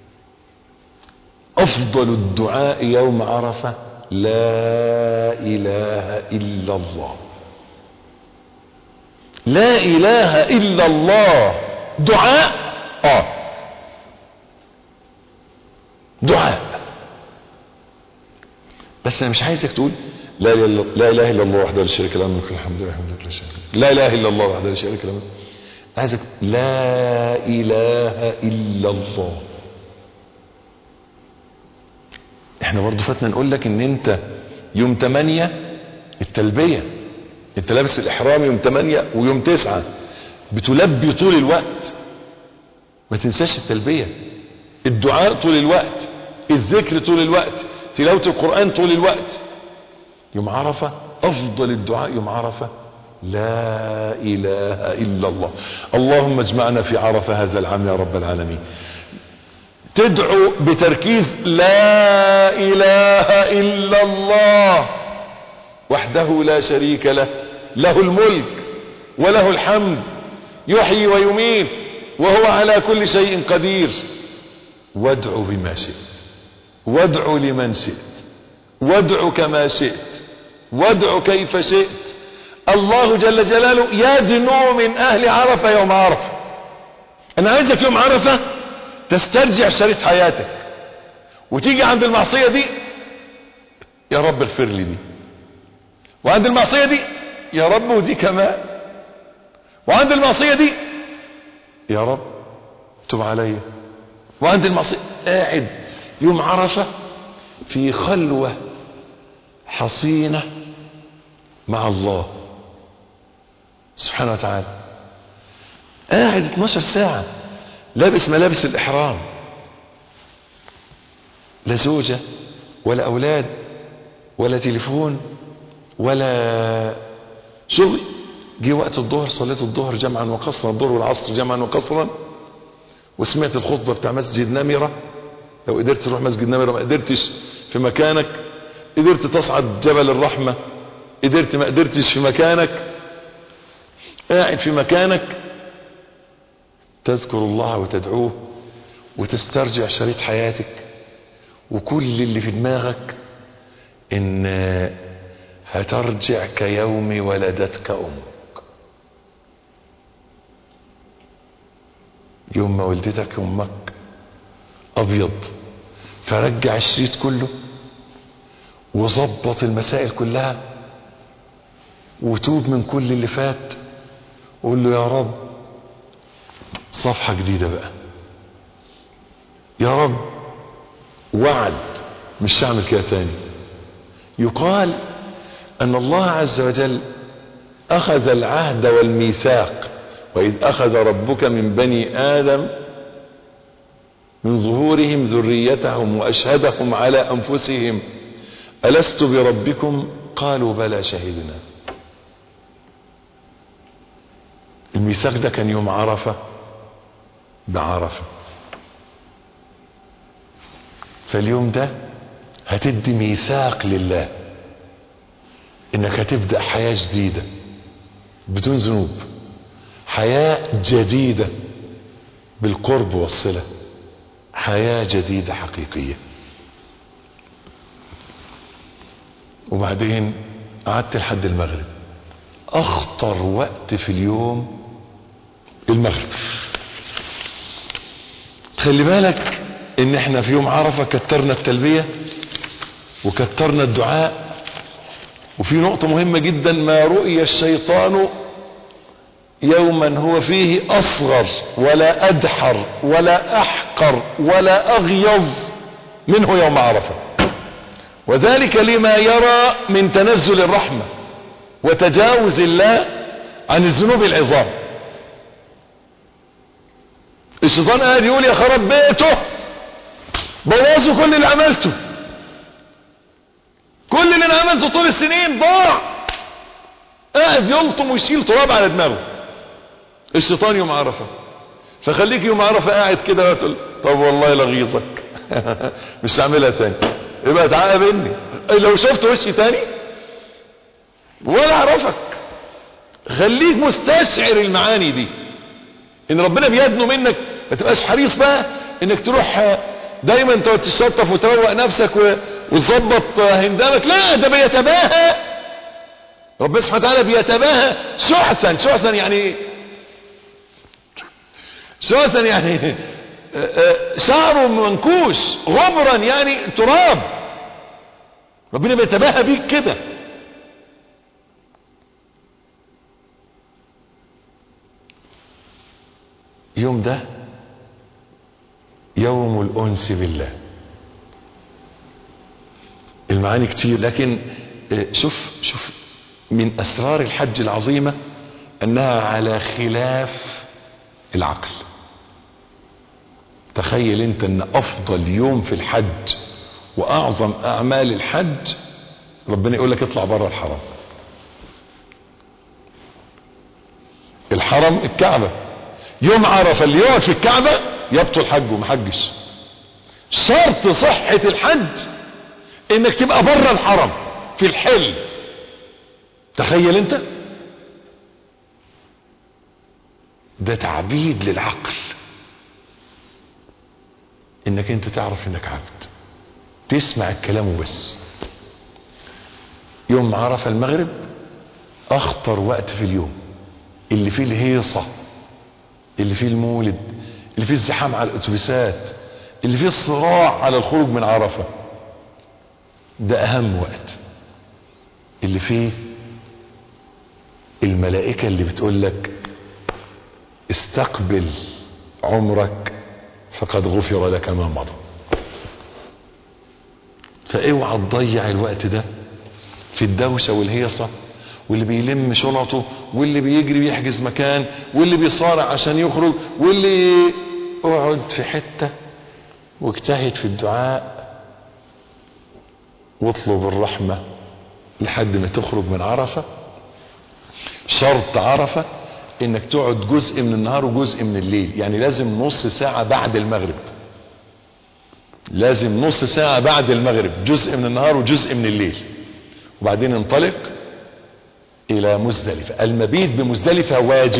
افضل الدعاء يوم عرفة لا اله الا الله لا اله الا الله دعاء اه دعاء بس انا مش عايزك تقول لا اله الا لا اله الا الله وحده لا شريك له الملك الحمد لله الحمد لله شريك لا اله الا الله وحده لا شريك له عايزك لا اله الا الله احنا برضو فاتنا نقول لك ان انت يوم 8 التلبيه انت لابس الاحرام يوم 8 ويوم 9 بتلبي طول الوقت ما تنساش التلبيه الدعاء طول الوقت الذكر طول الوقت تلاوه القران طول الوقت يوم عرفه افضل الدعاء يوم عرفه لا اله الا الله اللهم اجمعنا في عرفه هذا العام يا رب العالمين تدعو بتركيز لا اله الا الله وحده لا شريك له له الملك وله الحمد يحيي ويميت وهو على كل شيء قدير وادعو بما شئت وادعو لمن شئت وادعو كما شئت وادعو كيف شئت الله جل جلاله يدنو من اهل عرفة يوم عرفة انا عايزك يوم عرفة تسترجع شريط حياتك وتيجي عند المعصية دي يا رب اغفر لي دي وعند المعصية دي يا رب ودي كمان وعند المعصية دي يا رب تب علي وعند المعصية قاعد يوم عرفة في خلوة حصينة مع الله سبحانه وتعالى قاعد 12 ساعة لابس ملابس الإحرام لا زوجة ولا اولاد ولا تليفون ولا شغل جه وقت الظهر صليت الظهر جمعا وقصرا الظهر والعصر جمعا وقصرا وسمعت الخطبه بتاع مسجد نمره لو قدرت تروح مسجد نمره ما قدرتش في مكانك قدرت تصعد جبل الرحمه قدرت ما قدرتش في مكانك قاعد في مكانك تذكر الله وتدعوه وتسترجع شريط حياتك وكل اللي في دماغك ان هترجع كيوم ولدتك امك يوم ما ولدتك امك ابيض فرجع الشريط كله وظبط المسائل كلها وتوب من كل اللي فات وقول له يا رب صفحة جديدة بقى يا رب وعد مش هعمل كده تاني يقال ان الله عز وجل اخذ العهد والميثاق واذ اخذ ربك من بني ادم من ظهورهم ذريتهم واشهدهم على انفسهم الست بربكم قالوا بلى شهدنا الميثاق ده كان يوم عرفه بعرفه فاليوم ده هتدي ميثاق لله انك هتبدا حياه جديده بدون ذنوب حياه جديده بالقرب والصله حياه جديده حقيقيه وبعدين قعدت لحد المغرب اخطر وقت في اليوم المغرب خلي بالك ان احنا في يوم عرفه كترنا التلبيه وكترنا الدعاء وفي نقطة مهمة جدا ما رؤي الشيطان يوما هو فيه أصغر ولا أدحر ولا أحقر ولا أغيظ منه يوم عرفة وذلك لما يرى من تنزل الرحمة وتجاوز الله عن الذنوب العظام الشيطان قاعد يقول يا خرب بيته بوظوا كل اللي عملته كل اللي انا عملته طول السنين ضاع قاعد يلطم ويشيل تراب على دماغه الشيطان يوم عرفه فخليك يوم عرفه قاعد كده وتقول طب والله لغيظك مش هعملها تاني يبقى تعالى مني لو شفت وشي تاني ولا اعرفك خليك مستشعر المعاني دي ان ربنا بيدنو منك ما تبقاش حريص بقى انك تروح دايما تقعد تشطف وتروق نفسك وتظبط هندامك لا ده بيتباهى ربنا سبحانه وتعالى بيتباهى شعثا شعثا يعني شعثا يعني شعره منكوش غبرا يعني تراب ربنا بيتباهى بيك كده يوم ده يوم الأنس بالله المعاني كتير لكن شوف شوف من أسرار الحج العظيمة أنها على خلاف العقل تخيل انت ان افضل يوم في الحج واعظم اعمال الحج ربنا يقول لك اطلع بره الحرم الحرم الكعبة يوم عرفة اللي يقعد في الكعبة يبطل حجه ومحجش شرط صحة الحج انك تبقى بره الحرم في الحل تخيل انت ده تعبيد للعقل انك انت تعرف انك عبد تسمع الكلام وبس يوم عرفة المغرب اخطر وقت في اليوم اللي فيه الهيصة اللي فيه المولد اللي فيه الزحام على الاتوبيسات اللي فيه الصراع على الخروج من عرفة ده اهم وقت اللي فيه الملائكة اللي بتقول لك استقبل عمرك فقد غفر لك ما مضى فاوعى تضيع الوقت ده في الدوشة والهيصة واللي بيلم شنطه واللي بيجري بيحجز مكان واللي بيصارع عشان يخرج واللي اقعد في حتة واجتهد في الدعاء واطلب الرحمة لحد ما تخرج من عرفة شرط عرفة انك تقعد جزء من النهار وجزء من الليل يعني لازم نص ساعة بعد المغرب لازم نص ساعة بعد المغرب جزء من النهار وجزء من الليل وبعدين انطلق الى مزدلفة المبيت بمزدلفة واجب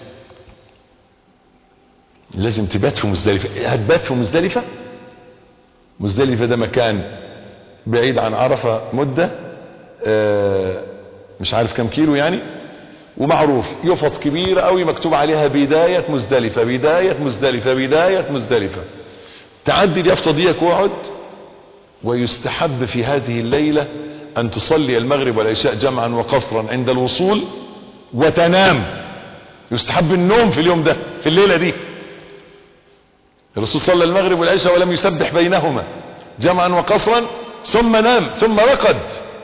لازم تبات في مزدلفة هتبات في مزدلفة مزدلفة ده مكان بعيد عن عرفة مدة آه مش عارف كم كيلو يعني ومعروف يفط كبيرة قوي مكتوب عليها بداية مزدلفة بداية مزدلفة بداية مزدلفة تعدي اليافطة ديك واقعد ويستحب في هذه الليلة ان تصلي المغرب والعشاء جمعا وقصرا عند الوصول وتنام يستحب النوم في اليوم ده في الليلة دي الرسول صلى المغرب والعشاء ولم يسبح بينهما جمعا وقصرا ثم نام ثم رقد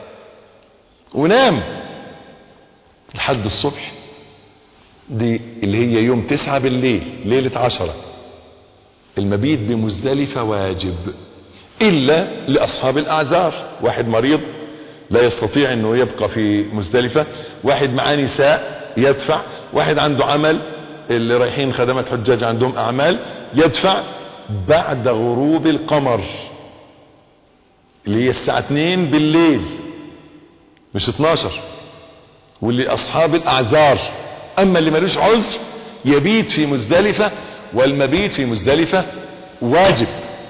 ونام لحد الصبح دي اللي هي يوم تسعة بالليل ليلة عشرة المبيت بمزدلفة واجب إلا لأصحاب الأعذار واحد مريض لا يستطيع أنه يبقى في مزدلفة واحد معاه نساء يدفع واحد عنده عمل اللي رايحين خدمات حجاج عندهم أعمال يدفع بعد غروب القمر اللي هي الساعة 2 بالليل مش 12 واللي اصحاب الاعذار اما اللي ملوش عذر يبيت في مزدلفة والمبيت في مزدلفة واجب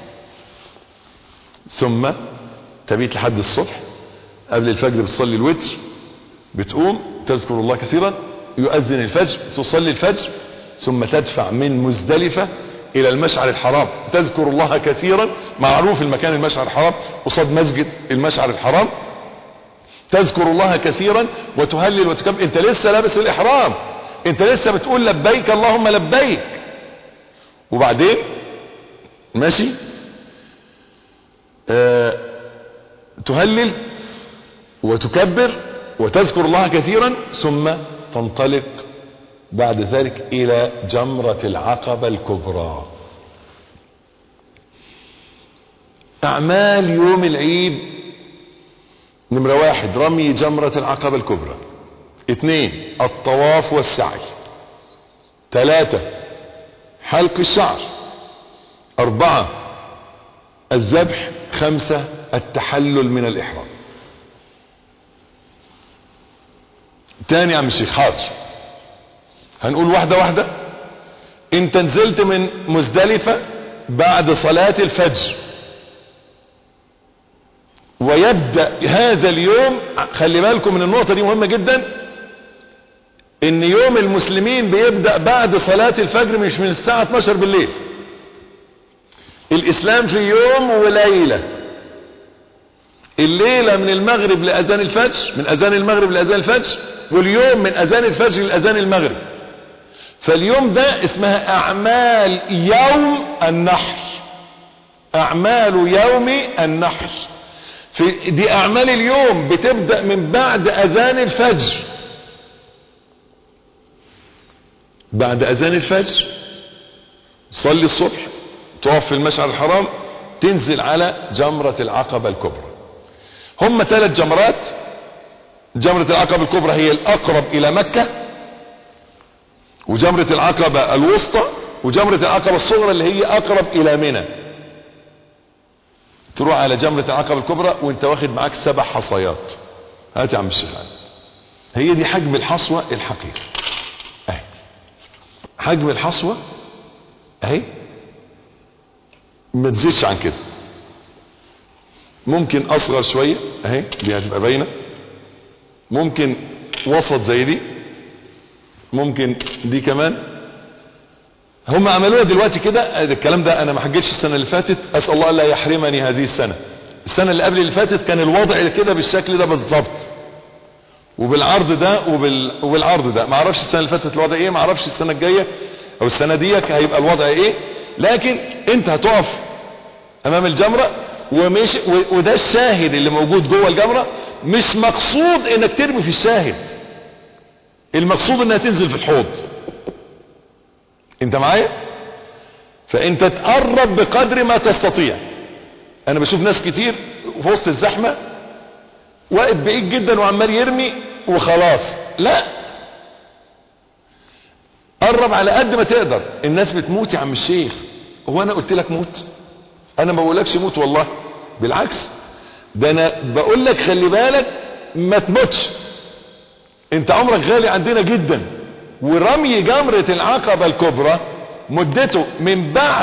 ثم تبيت لحد الصبح قبل الفجر بتصلي الوتر بتقوم تذكر الله كثيرا يؤذن الفجر تصلي الفجر ثم تدفع من مزدلفة الى المشعر الحرام تذكر الله كثيرا معروف المكان المشعر الحرام قصاد مسجد المشعر الحرام تذكر الله كثيرا وتهلل وتكبر انت لسه لابس الاحرام انت لسه بتقول لبيك اللهم لبيك وبعدين ماشي آه تهلل وتكبر وتذكر الله كثيرا ثم تنطلق بعد ذلك الى جمرة العقبة الكبرى اعمال يوم العيد نمرة واحد رمي جمرة العقبة الكبرى اثنين الطواف والسعي ثلاثة حلق الشعر اربعة الذبح خمسة التحلل من الاحرام تاني يا عم الشيخ حاضر هنقول واحدة واحدة انت نزلت من مزدلفة بعد صلاة الفجر ويبدأ هذا اليوم خلي بالكم من النقطة دي مهمة جدا ان يوم المسلمين بيبدأ بعد صلاة الفجر مش من الساعة 12 بالليل الاسلام في يوم وليلة الليلة من المغرب لأذان الفجر من أذان المغرب لأذان الفجر واليوم من أذان الفجر لأذان المغرب فاليوم ده اسمها أعمال يوم النحر أعمال يوم النحر في دي أعمال اليوم بتبدأ من بعد أذان الفجر بعد أذان الفجر صلي الصبح تقف في المشعر الحرام تنزل على جمرة العقبة الكبرى هم ثلاث جمرات جمرة العقبة الكبرى هي الأقرب إلى مكة وجمرة العقبة الوسطى وجمرة العقبة الصغرى اللي هي أقرب إلى منى تروح على جمرة العقبة الكبرى وانت واخد معاك سبع حصيات هات يا عم الشيخ هي دي حجم الحصوة الحقيقي اهي حجم الحصوة اهي ما تزيدش عن كده ممكن اصغر شوية اهي دي هتبقى باينة ممكن وسط زي دي ممكن دي كمان هم عملوها دلوقتي كده الكلام ده انا ما حجتش السنة اللي فاتت اسأل الله لا يحرمني هذه السنة السنة اللي قبل اللي فاتت كان الوضع كده بالشكل ده بالظبط وبالعرض ده وبال... وبالعرض ده ما اعرفش السنة اللي فاتت الوضع ايه ما اعرفش السنة الجاية او السنة ديك هيبقى الوضع ايه لكن انت هتقف امام الجمرة ومش و... وده الشاهد اللي موجود جوه الجمرة مش مقصود انك ترمي في الشاهد المقصود انها تنزل في الحوض انت معايا فانت تقرب بقدر ما تستطيع انا بشوف ناس كتير في وسط الزحمة واقف بعيد جدا وعمال يرمي وخلاص لا قرب على قد ما تقدر الناس بتموت يا عم الشيخ هو انا قلت لك موت انا ما بقولكش موت والله بالعكس ده انا بقول لك خلي بالك ما تموتش انت عمرك غالي عندنا جدا ورمي جمرة العقبة الكبرى مدته من بعد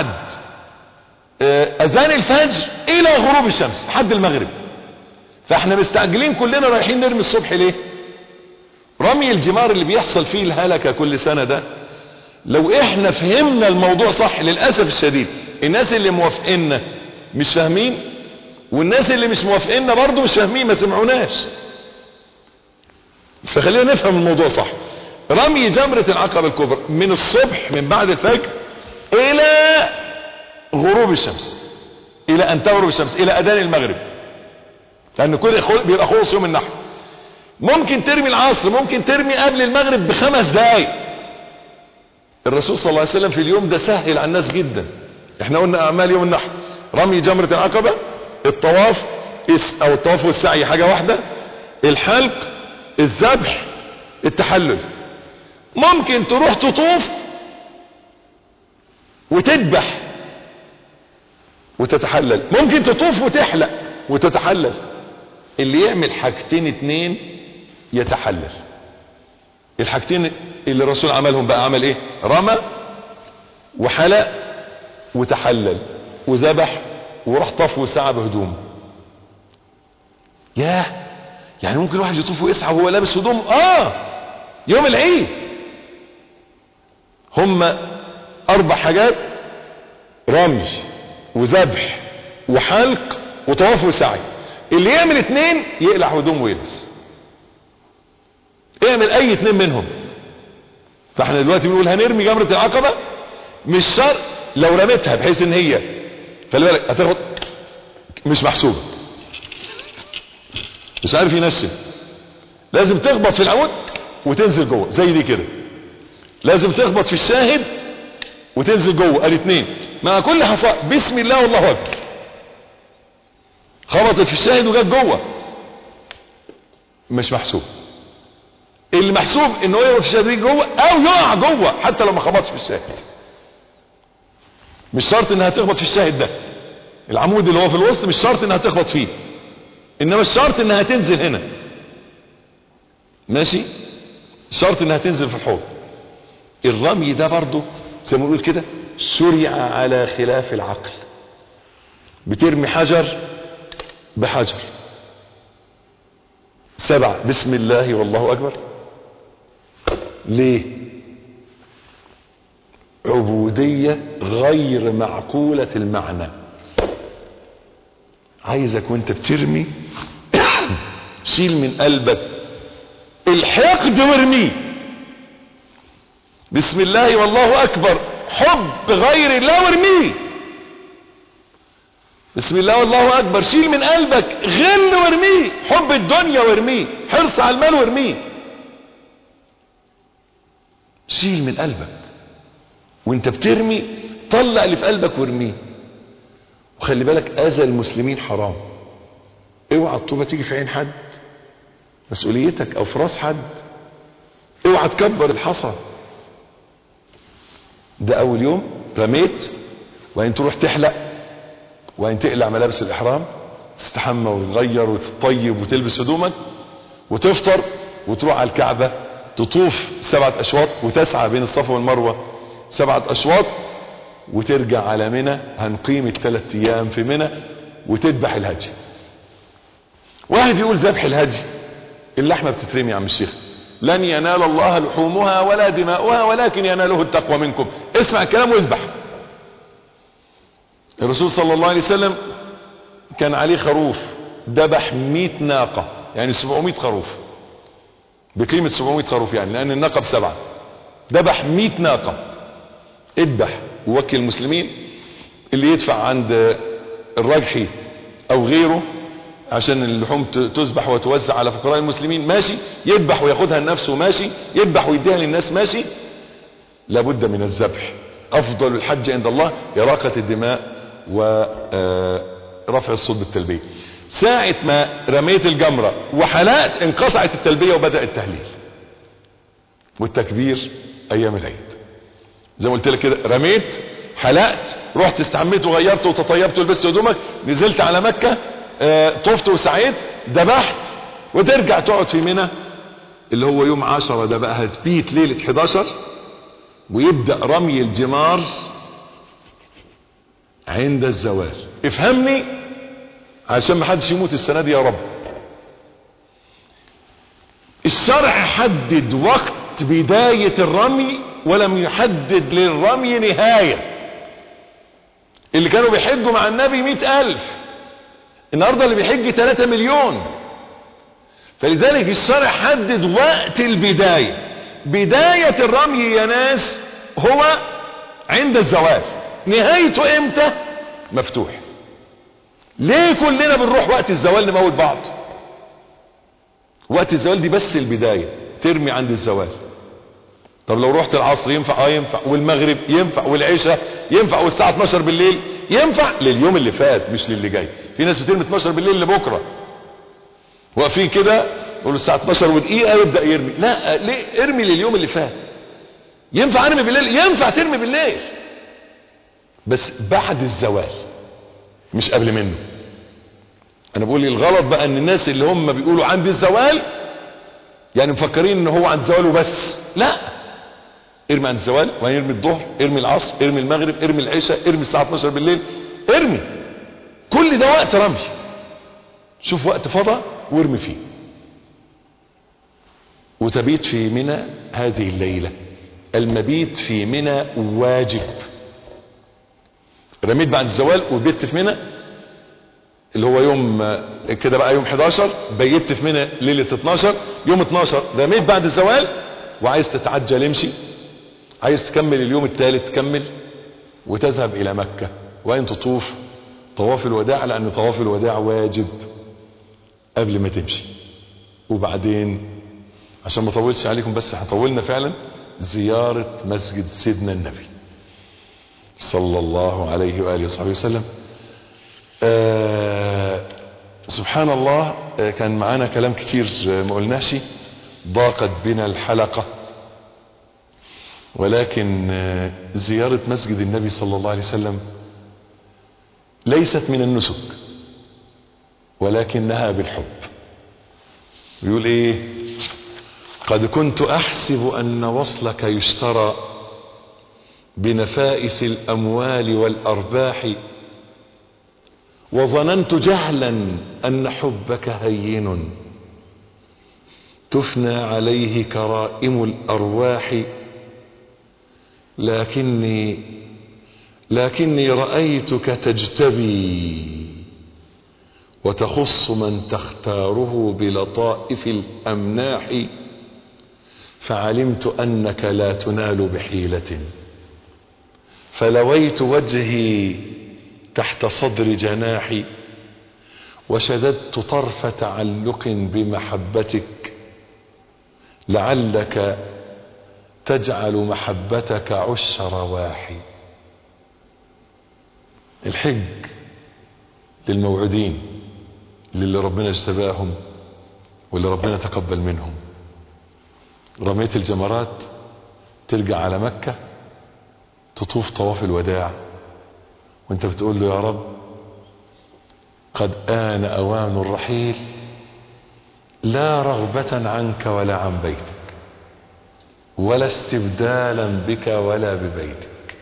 اذان الفجر الى غروب الشمس لحد المغرب فاحنا مستعجلين كلنا رايحين نرمي الصبح ليه رمي الجمار اللي بيحصل فيه الهلكة كل سنة ده لو احنا فهمنا الموضوع صح للأسف الشديد الناس اللي موافقيننا مش فاهمين والناس اللي مش موافقيننا برضو مش فاهمين ما سمعوناش فخلينا نفهم الموضوع صح رمي جمرة العقبة الكبرى من الصبح من بعد الفجر الى غروب الشمس الى ان تغرب الشمس الى اذان المغرب لان كل بيبقى خلص يوم النحر ممكن ترمي العصر ممكن ترمي قبل المغرب بخمس دقايق الرسول صلى الله عليه وسلم في اليوم ده سهل على الناس جدا احنا قلنا اعمال يوم النحر رمي جمرة العقبة الطواف او الطواف والسعي حاجة واحدة الحلق الذبح التحلل ممكن تروح تطوف وتذبح وتتحلل ممكن تطوف وتحلق وتتحلل اللي يعمل حاجتين اتنين يتحلل الحاجتين اللي الرسول عملهم بقى عمل ايه رمى وحلق وتحلل وذبح وراح طاف وسعى بهدومه ياه يعني ممكن واحد يطوف ويسعى وهو لابس هدوم اه يوم العيد هم اربع حاجات رمي وذبح وحلق وطواف وسعي اللي يعمل اتنين يقلع هدوم ويلبس اعمل اي اتنين منهم فاحنا دلوقتي بنقول هنرمي جمرة العقبة مش شرط لو رميتها بحيث ان هي خلي بالك هتاخد مش محسوبة مش عارف ينشن لازم تخبط في العمود وتنزل جوه زي دي كده لازم تخبط في الشاهد وتنزل جوه الاثنين مع كل حصاء بسم الله والله اكبر خبطت في الشاهد وجت جوه مش محسوب اللي محسوب انه يقف في الشاهد جوه او يقع جوه حتى لو ما خبطش في الشاهد مش شرط انها تخبط في الشاهد ده العمود اللي هو في الوسط مش شرط انها تخبط فيه انما الشرط انها تنزل هنا ماشي شرط انها تنزل في الحوض الرمي ده برضه زي ما بنقول كده شرع على خلاف العقل بترمي حجر بحجر سبع بسم الله والله اكبر ليه عبودية غير معقولة المعنى عايزك وانت بترمي شيل من قلبك الحقد وارميه بسم الله والله اكبر حب غير الله وارميه بسم الله والله اكبر شيل من قلبك غل وارميه حب الدنيا وارميه حرص على المال وارميه شيل من قلبك وانت بترمي طلع اللي في قلبك وارميه وخلي بالك اذى المسلمين حرام اوعى الطوبه تيجي في عين حد مسؤوليتك او في راس حد اوعى تكبر الحصى ده اول يوم رميت وبعدين تروح تحلق وبعدين تقلع ملابس الاحرام تستحمى وتغير وتطيب وتلبس هدومك وتفطر وتروح على الكعبة تطوف سبعة اشواط وتسعى بين الصفا والمروة سبعة اشواط وترجع على منى هنقيم الثلاث ايام في منى وتذبح الهدي واحد يقول ذبح الهدي اللحمة بتترمي يا عم الشيخ لن ينال الله لحومها ولا دماؤها ولكن يناله التقوى منكم اسمع الكلام واذبح الرسول صلى الله عليه وسلم كان عليه خروف ذبح 100 ناقة يعني 700 خروف بقيمة 700 خروف يعني لان الناقة بسبعة ذبح 100 ناقة اذبح ووكل المسلمين اللي يدفع عند الرجحي او غيره عشان اللحوم تذبح وتوزع على فقراء المسلمين ماشي يذبح وياخدها لنفسه ماشي يذبح ويديها للناس ماشي لابد من الذبح افضل الحج عند الله اراقة الدماء ورفع الصوت بالتلبية ساعة ما رميت الجمرة وحلقت انقطعت التلبية وبدأ التهليل والتكبير ايام العيد زي ما قلت لك كده رميت حلقت رحت استحميت وغيرت وتطيبت ولبست هدومك نزلت على مكة اه طفت وسعيت ذبحت وترجع تقعد في منى اللي هو يوم عشرة ده بقى هتبيت ليلة 11 ويبدأ رمي الجمار عند الزوال افهمني عشان ما حدش يموت السنة دي يا رب الشرع حدد وقت بداية الرمي ولم يحدد للرمي نهاية اللي كانوا بيحجوا مع النبي مئة ألف النهاردة اللي بيحج 3 مليون فلذلك الشرع حدد وقت البداية بداية الرمي يا ناس هو عند الزوال نهايته امتى مفتوح ليه كلنا بنروح وقت الزوال نموت بعض وقت الزوال دي بس البداية ترمي عند الزوال طب لو رحت العصر ينفع اه ينفع والمغرب ينفع والعشاء ينفع والساعة 12 بالليل ينفع لليوم اللي فات مش للي جاي في ناس بترمي 12 بالليل لبكرة واقفين كده يقولوا الساعة 12 ودقيقة يبدأ يرمي لا ليه ارمي لليوم اللي فات ينفع ارمي بالليل ينفع ترمي بالليل بس بعد الزوال مش قبل منه انا بقول لي الغلط بقى ان الناس اللي هم بيقولوا عند الزوال يعني مفكرين ان هو عند الزوال وبس لا ارمي عند الزوال وبعدين ارمي الظهر ارمي العصر ارمي المغرب ارمي العشاء ارمي الساعه 12 بالليل ارمي كل ده وقت رمي شوف وقت فضى وارمي فيه وتبيت في منى هذه الليله المبيت في منى واجب رميت بعد الزوال وبيت في منى اللي هو يوم كده بقى يوم 11 بيت في منى ليله 12 يوم 12 رميت بعد الزوال وعايز تتعجل امشي عايز تكمل اليوم الثالث تكمل وتذهب الى مكه وان تطوف طواف الوداع لان طواف الوداع واجب قبل ما تمشي وبعدين عشان ما اطولش عليكم بس هطولنا فعلا زياره مسجد سيدنا النبي صلى الله عليه واله وصحبه وسلم آه سبحان الله آه كان معانا كلام كتير آه ما قلناش ضاقت بنا الحلقة ولكن آه زيارة مسجد النبي صلى الله عليه وسلم ليست من النسك ولكنها بالحب يقول ايه قد كنت احسب ان وصلك يشترى بنفائس الاموال والارباح وظننت جهلا ان حبك هين تفنى عليه كرائم الارواح لكني لكني رايتك تجتبي وتخص من تختاره بلطائف الامناح فعلمت انك لا تنال بحيله فلويت وجهي تحت صدر جناحي وشددت طرف تعلق بمحبتك لعلك تجعل محبتك عش رواحي الحج للموعودين للي ربنا اجتباهم واللي ربنا تقبل منهم رميت الجمرات ترجع على مكة تطوف طواف الوداع وانت بتقول له يا رب قد آن أوان الرحيل لا رغبة عنك ولا عن بيتك ولا استبدالا بك ولا ببيتك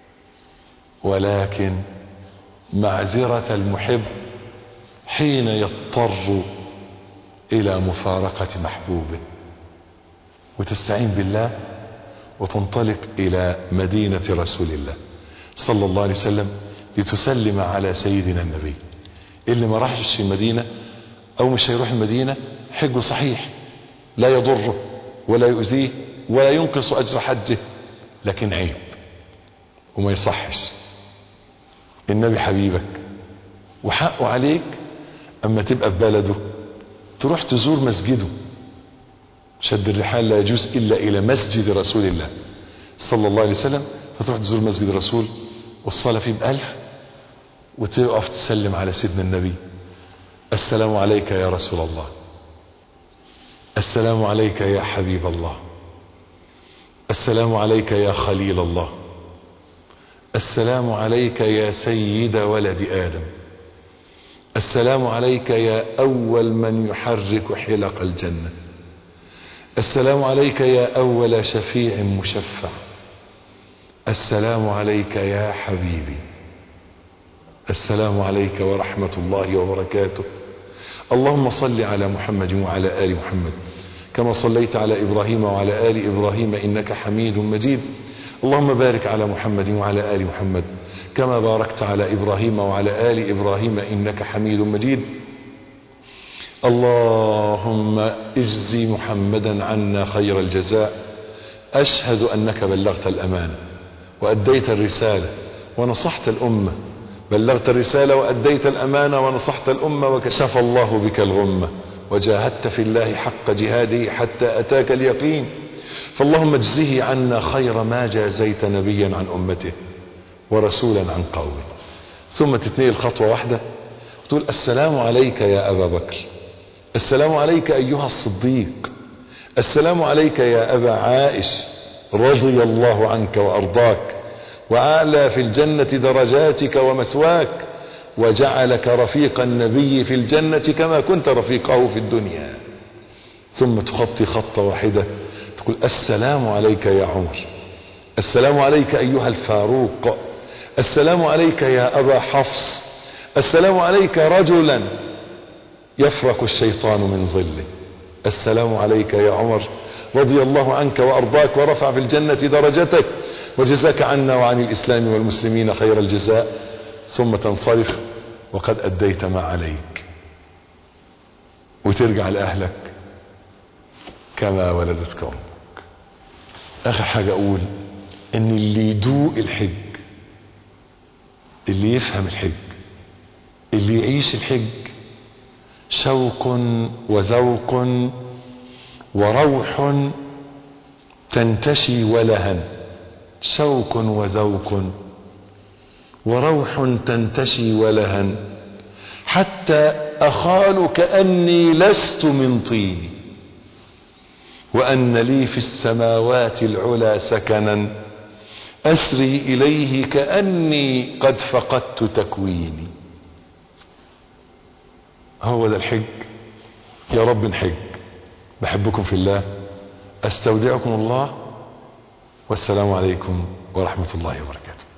ولكن معذرة المحب حين يضطر إلى مفارقة محبوبه وتستعين بالله وتنطلق إلى مدينة رسول الله صلى الله عليه وسلم لتسلم على سيدنا النبي اللي ما راحش المدينة او مش هيروح المدينة حجه صحيح لا يضره ولا يؤذيه ولا ينقص اجر حجه لكن عيب وما يصحش النبي حبيبك وحقه عليك اما تبقى في بلده تروح تزور مسجده شد الرحال لا يجوز الا الى مسجد رسول الله صلى الله عليه وسلم فتروح تزور مسجد الرسول والصلاة فيه بألف وتقف تسلم على سيدنا النبي السلام عليك يا رسول الله السلام عليك يا حبيب الله السلام عليك يا خليل الله السلام عليك يا سيد ولد آدم السلام عليك يا أول من يحرك حلق الجنة السلام عليك يا أول شفيع مشفع السلام عليك يا حبيبي السلام عليك ورحمة الله وبركاته اللهم صل على محمد وعلى آل محمد كما صليت على إبراهيم وعلى آل إبراهيم إنك حميد مجيد اللهم بارك على محمد وعلى آل محمد كما باركت على إبراهيم وعلى آل إبراهيم إنك حميد مجيد اللهم اجزي محمدا عنا خير الجزاء أشهد أنك بلغت الأمان وأديت الرسالة ونصحت الأمة بلغت الرسالة وأديت الأمانة ونصحت الأمة وكشف الله بك الغمة وجاهدت في الله حق جهاده حتى أتاك اليقين فاللهم اجزه عنا خير ما جازيت نبيا عن أمته ورسولا عن قومه ثم تتنقل خطوة واحدة وتقول السلام عليك يا أبا بكر السلام عليك أيها الصديق السلام عليك يا أبا عائش رضي الله عنك وأرضاك وعلى في الجنة درجاتك ومثواك وجعلك رفيق النبي في الجنة كما كنت رفيقه في الدنيا ثم تخطي خطة واحدة تقول السلام عليك يا عمر السلام عليك أيها الفاروق السلام عليك يا أبا حفص السلام عليك رجلا يفرق الشيطان من ظله السلام عليك يا عمر رضي الله عنك وأرضاك ورفع في الجنة درجتك وجزاك عنا وعن الإسلام والمسلمين خير الجزاء ثم تنصرف وقد أديت ما عليك وترجع لأهلك كما ولدتك أمك آخر حاجة أقول إن اللي يدوق الحج اللي يفهم الحج اللي يعيش الحج شوق وذوق وروح تنتشي ولها شوق وذوق وروح تنتشي ولها حتى أخال كأني لست من طين وأن لي في السماوات العلا سكنا أسري إليه كأني قد فقدت تكويني هو ده الحج يا رب نحج بحبكم في الله استودعكم الله والسلام عليكم ورحمة الله وبركاته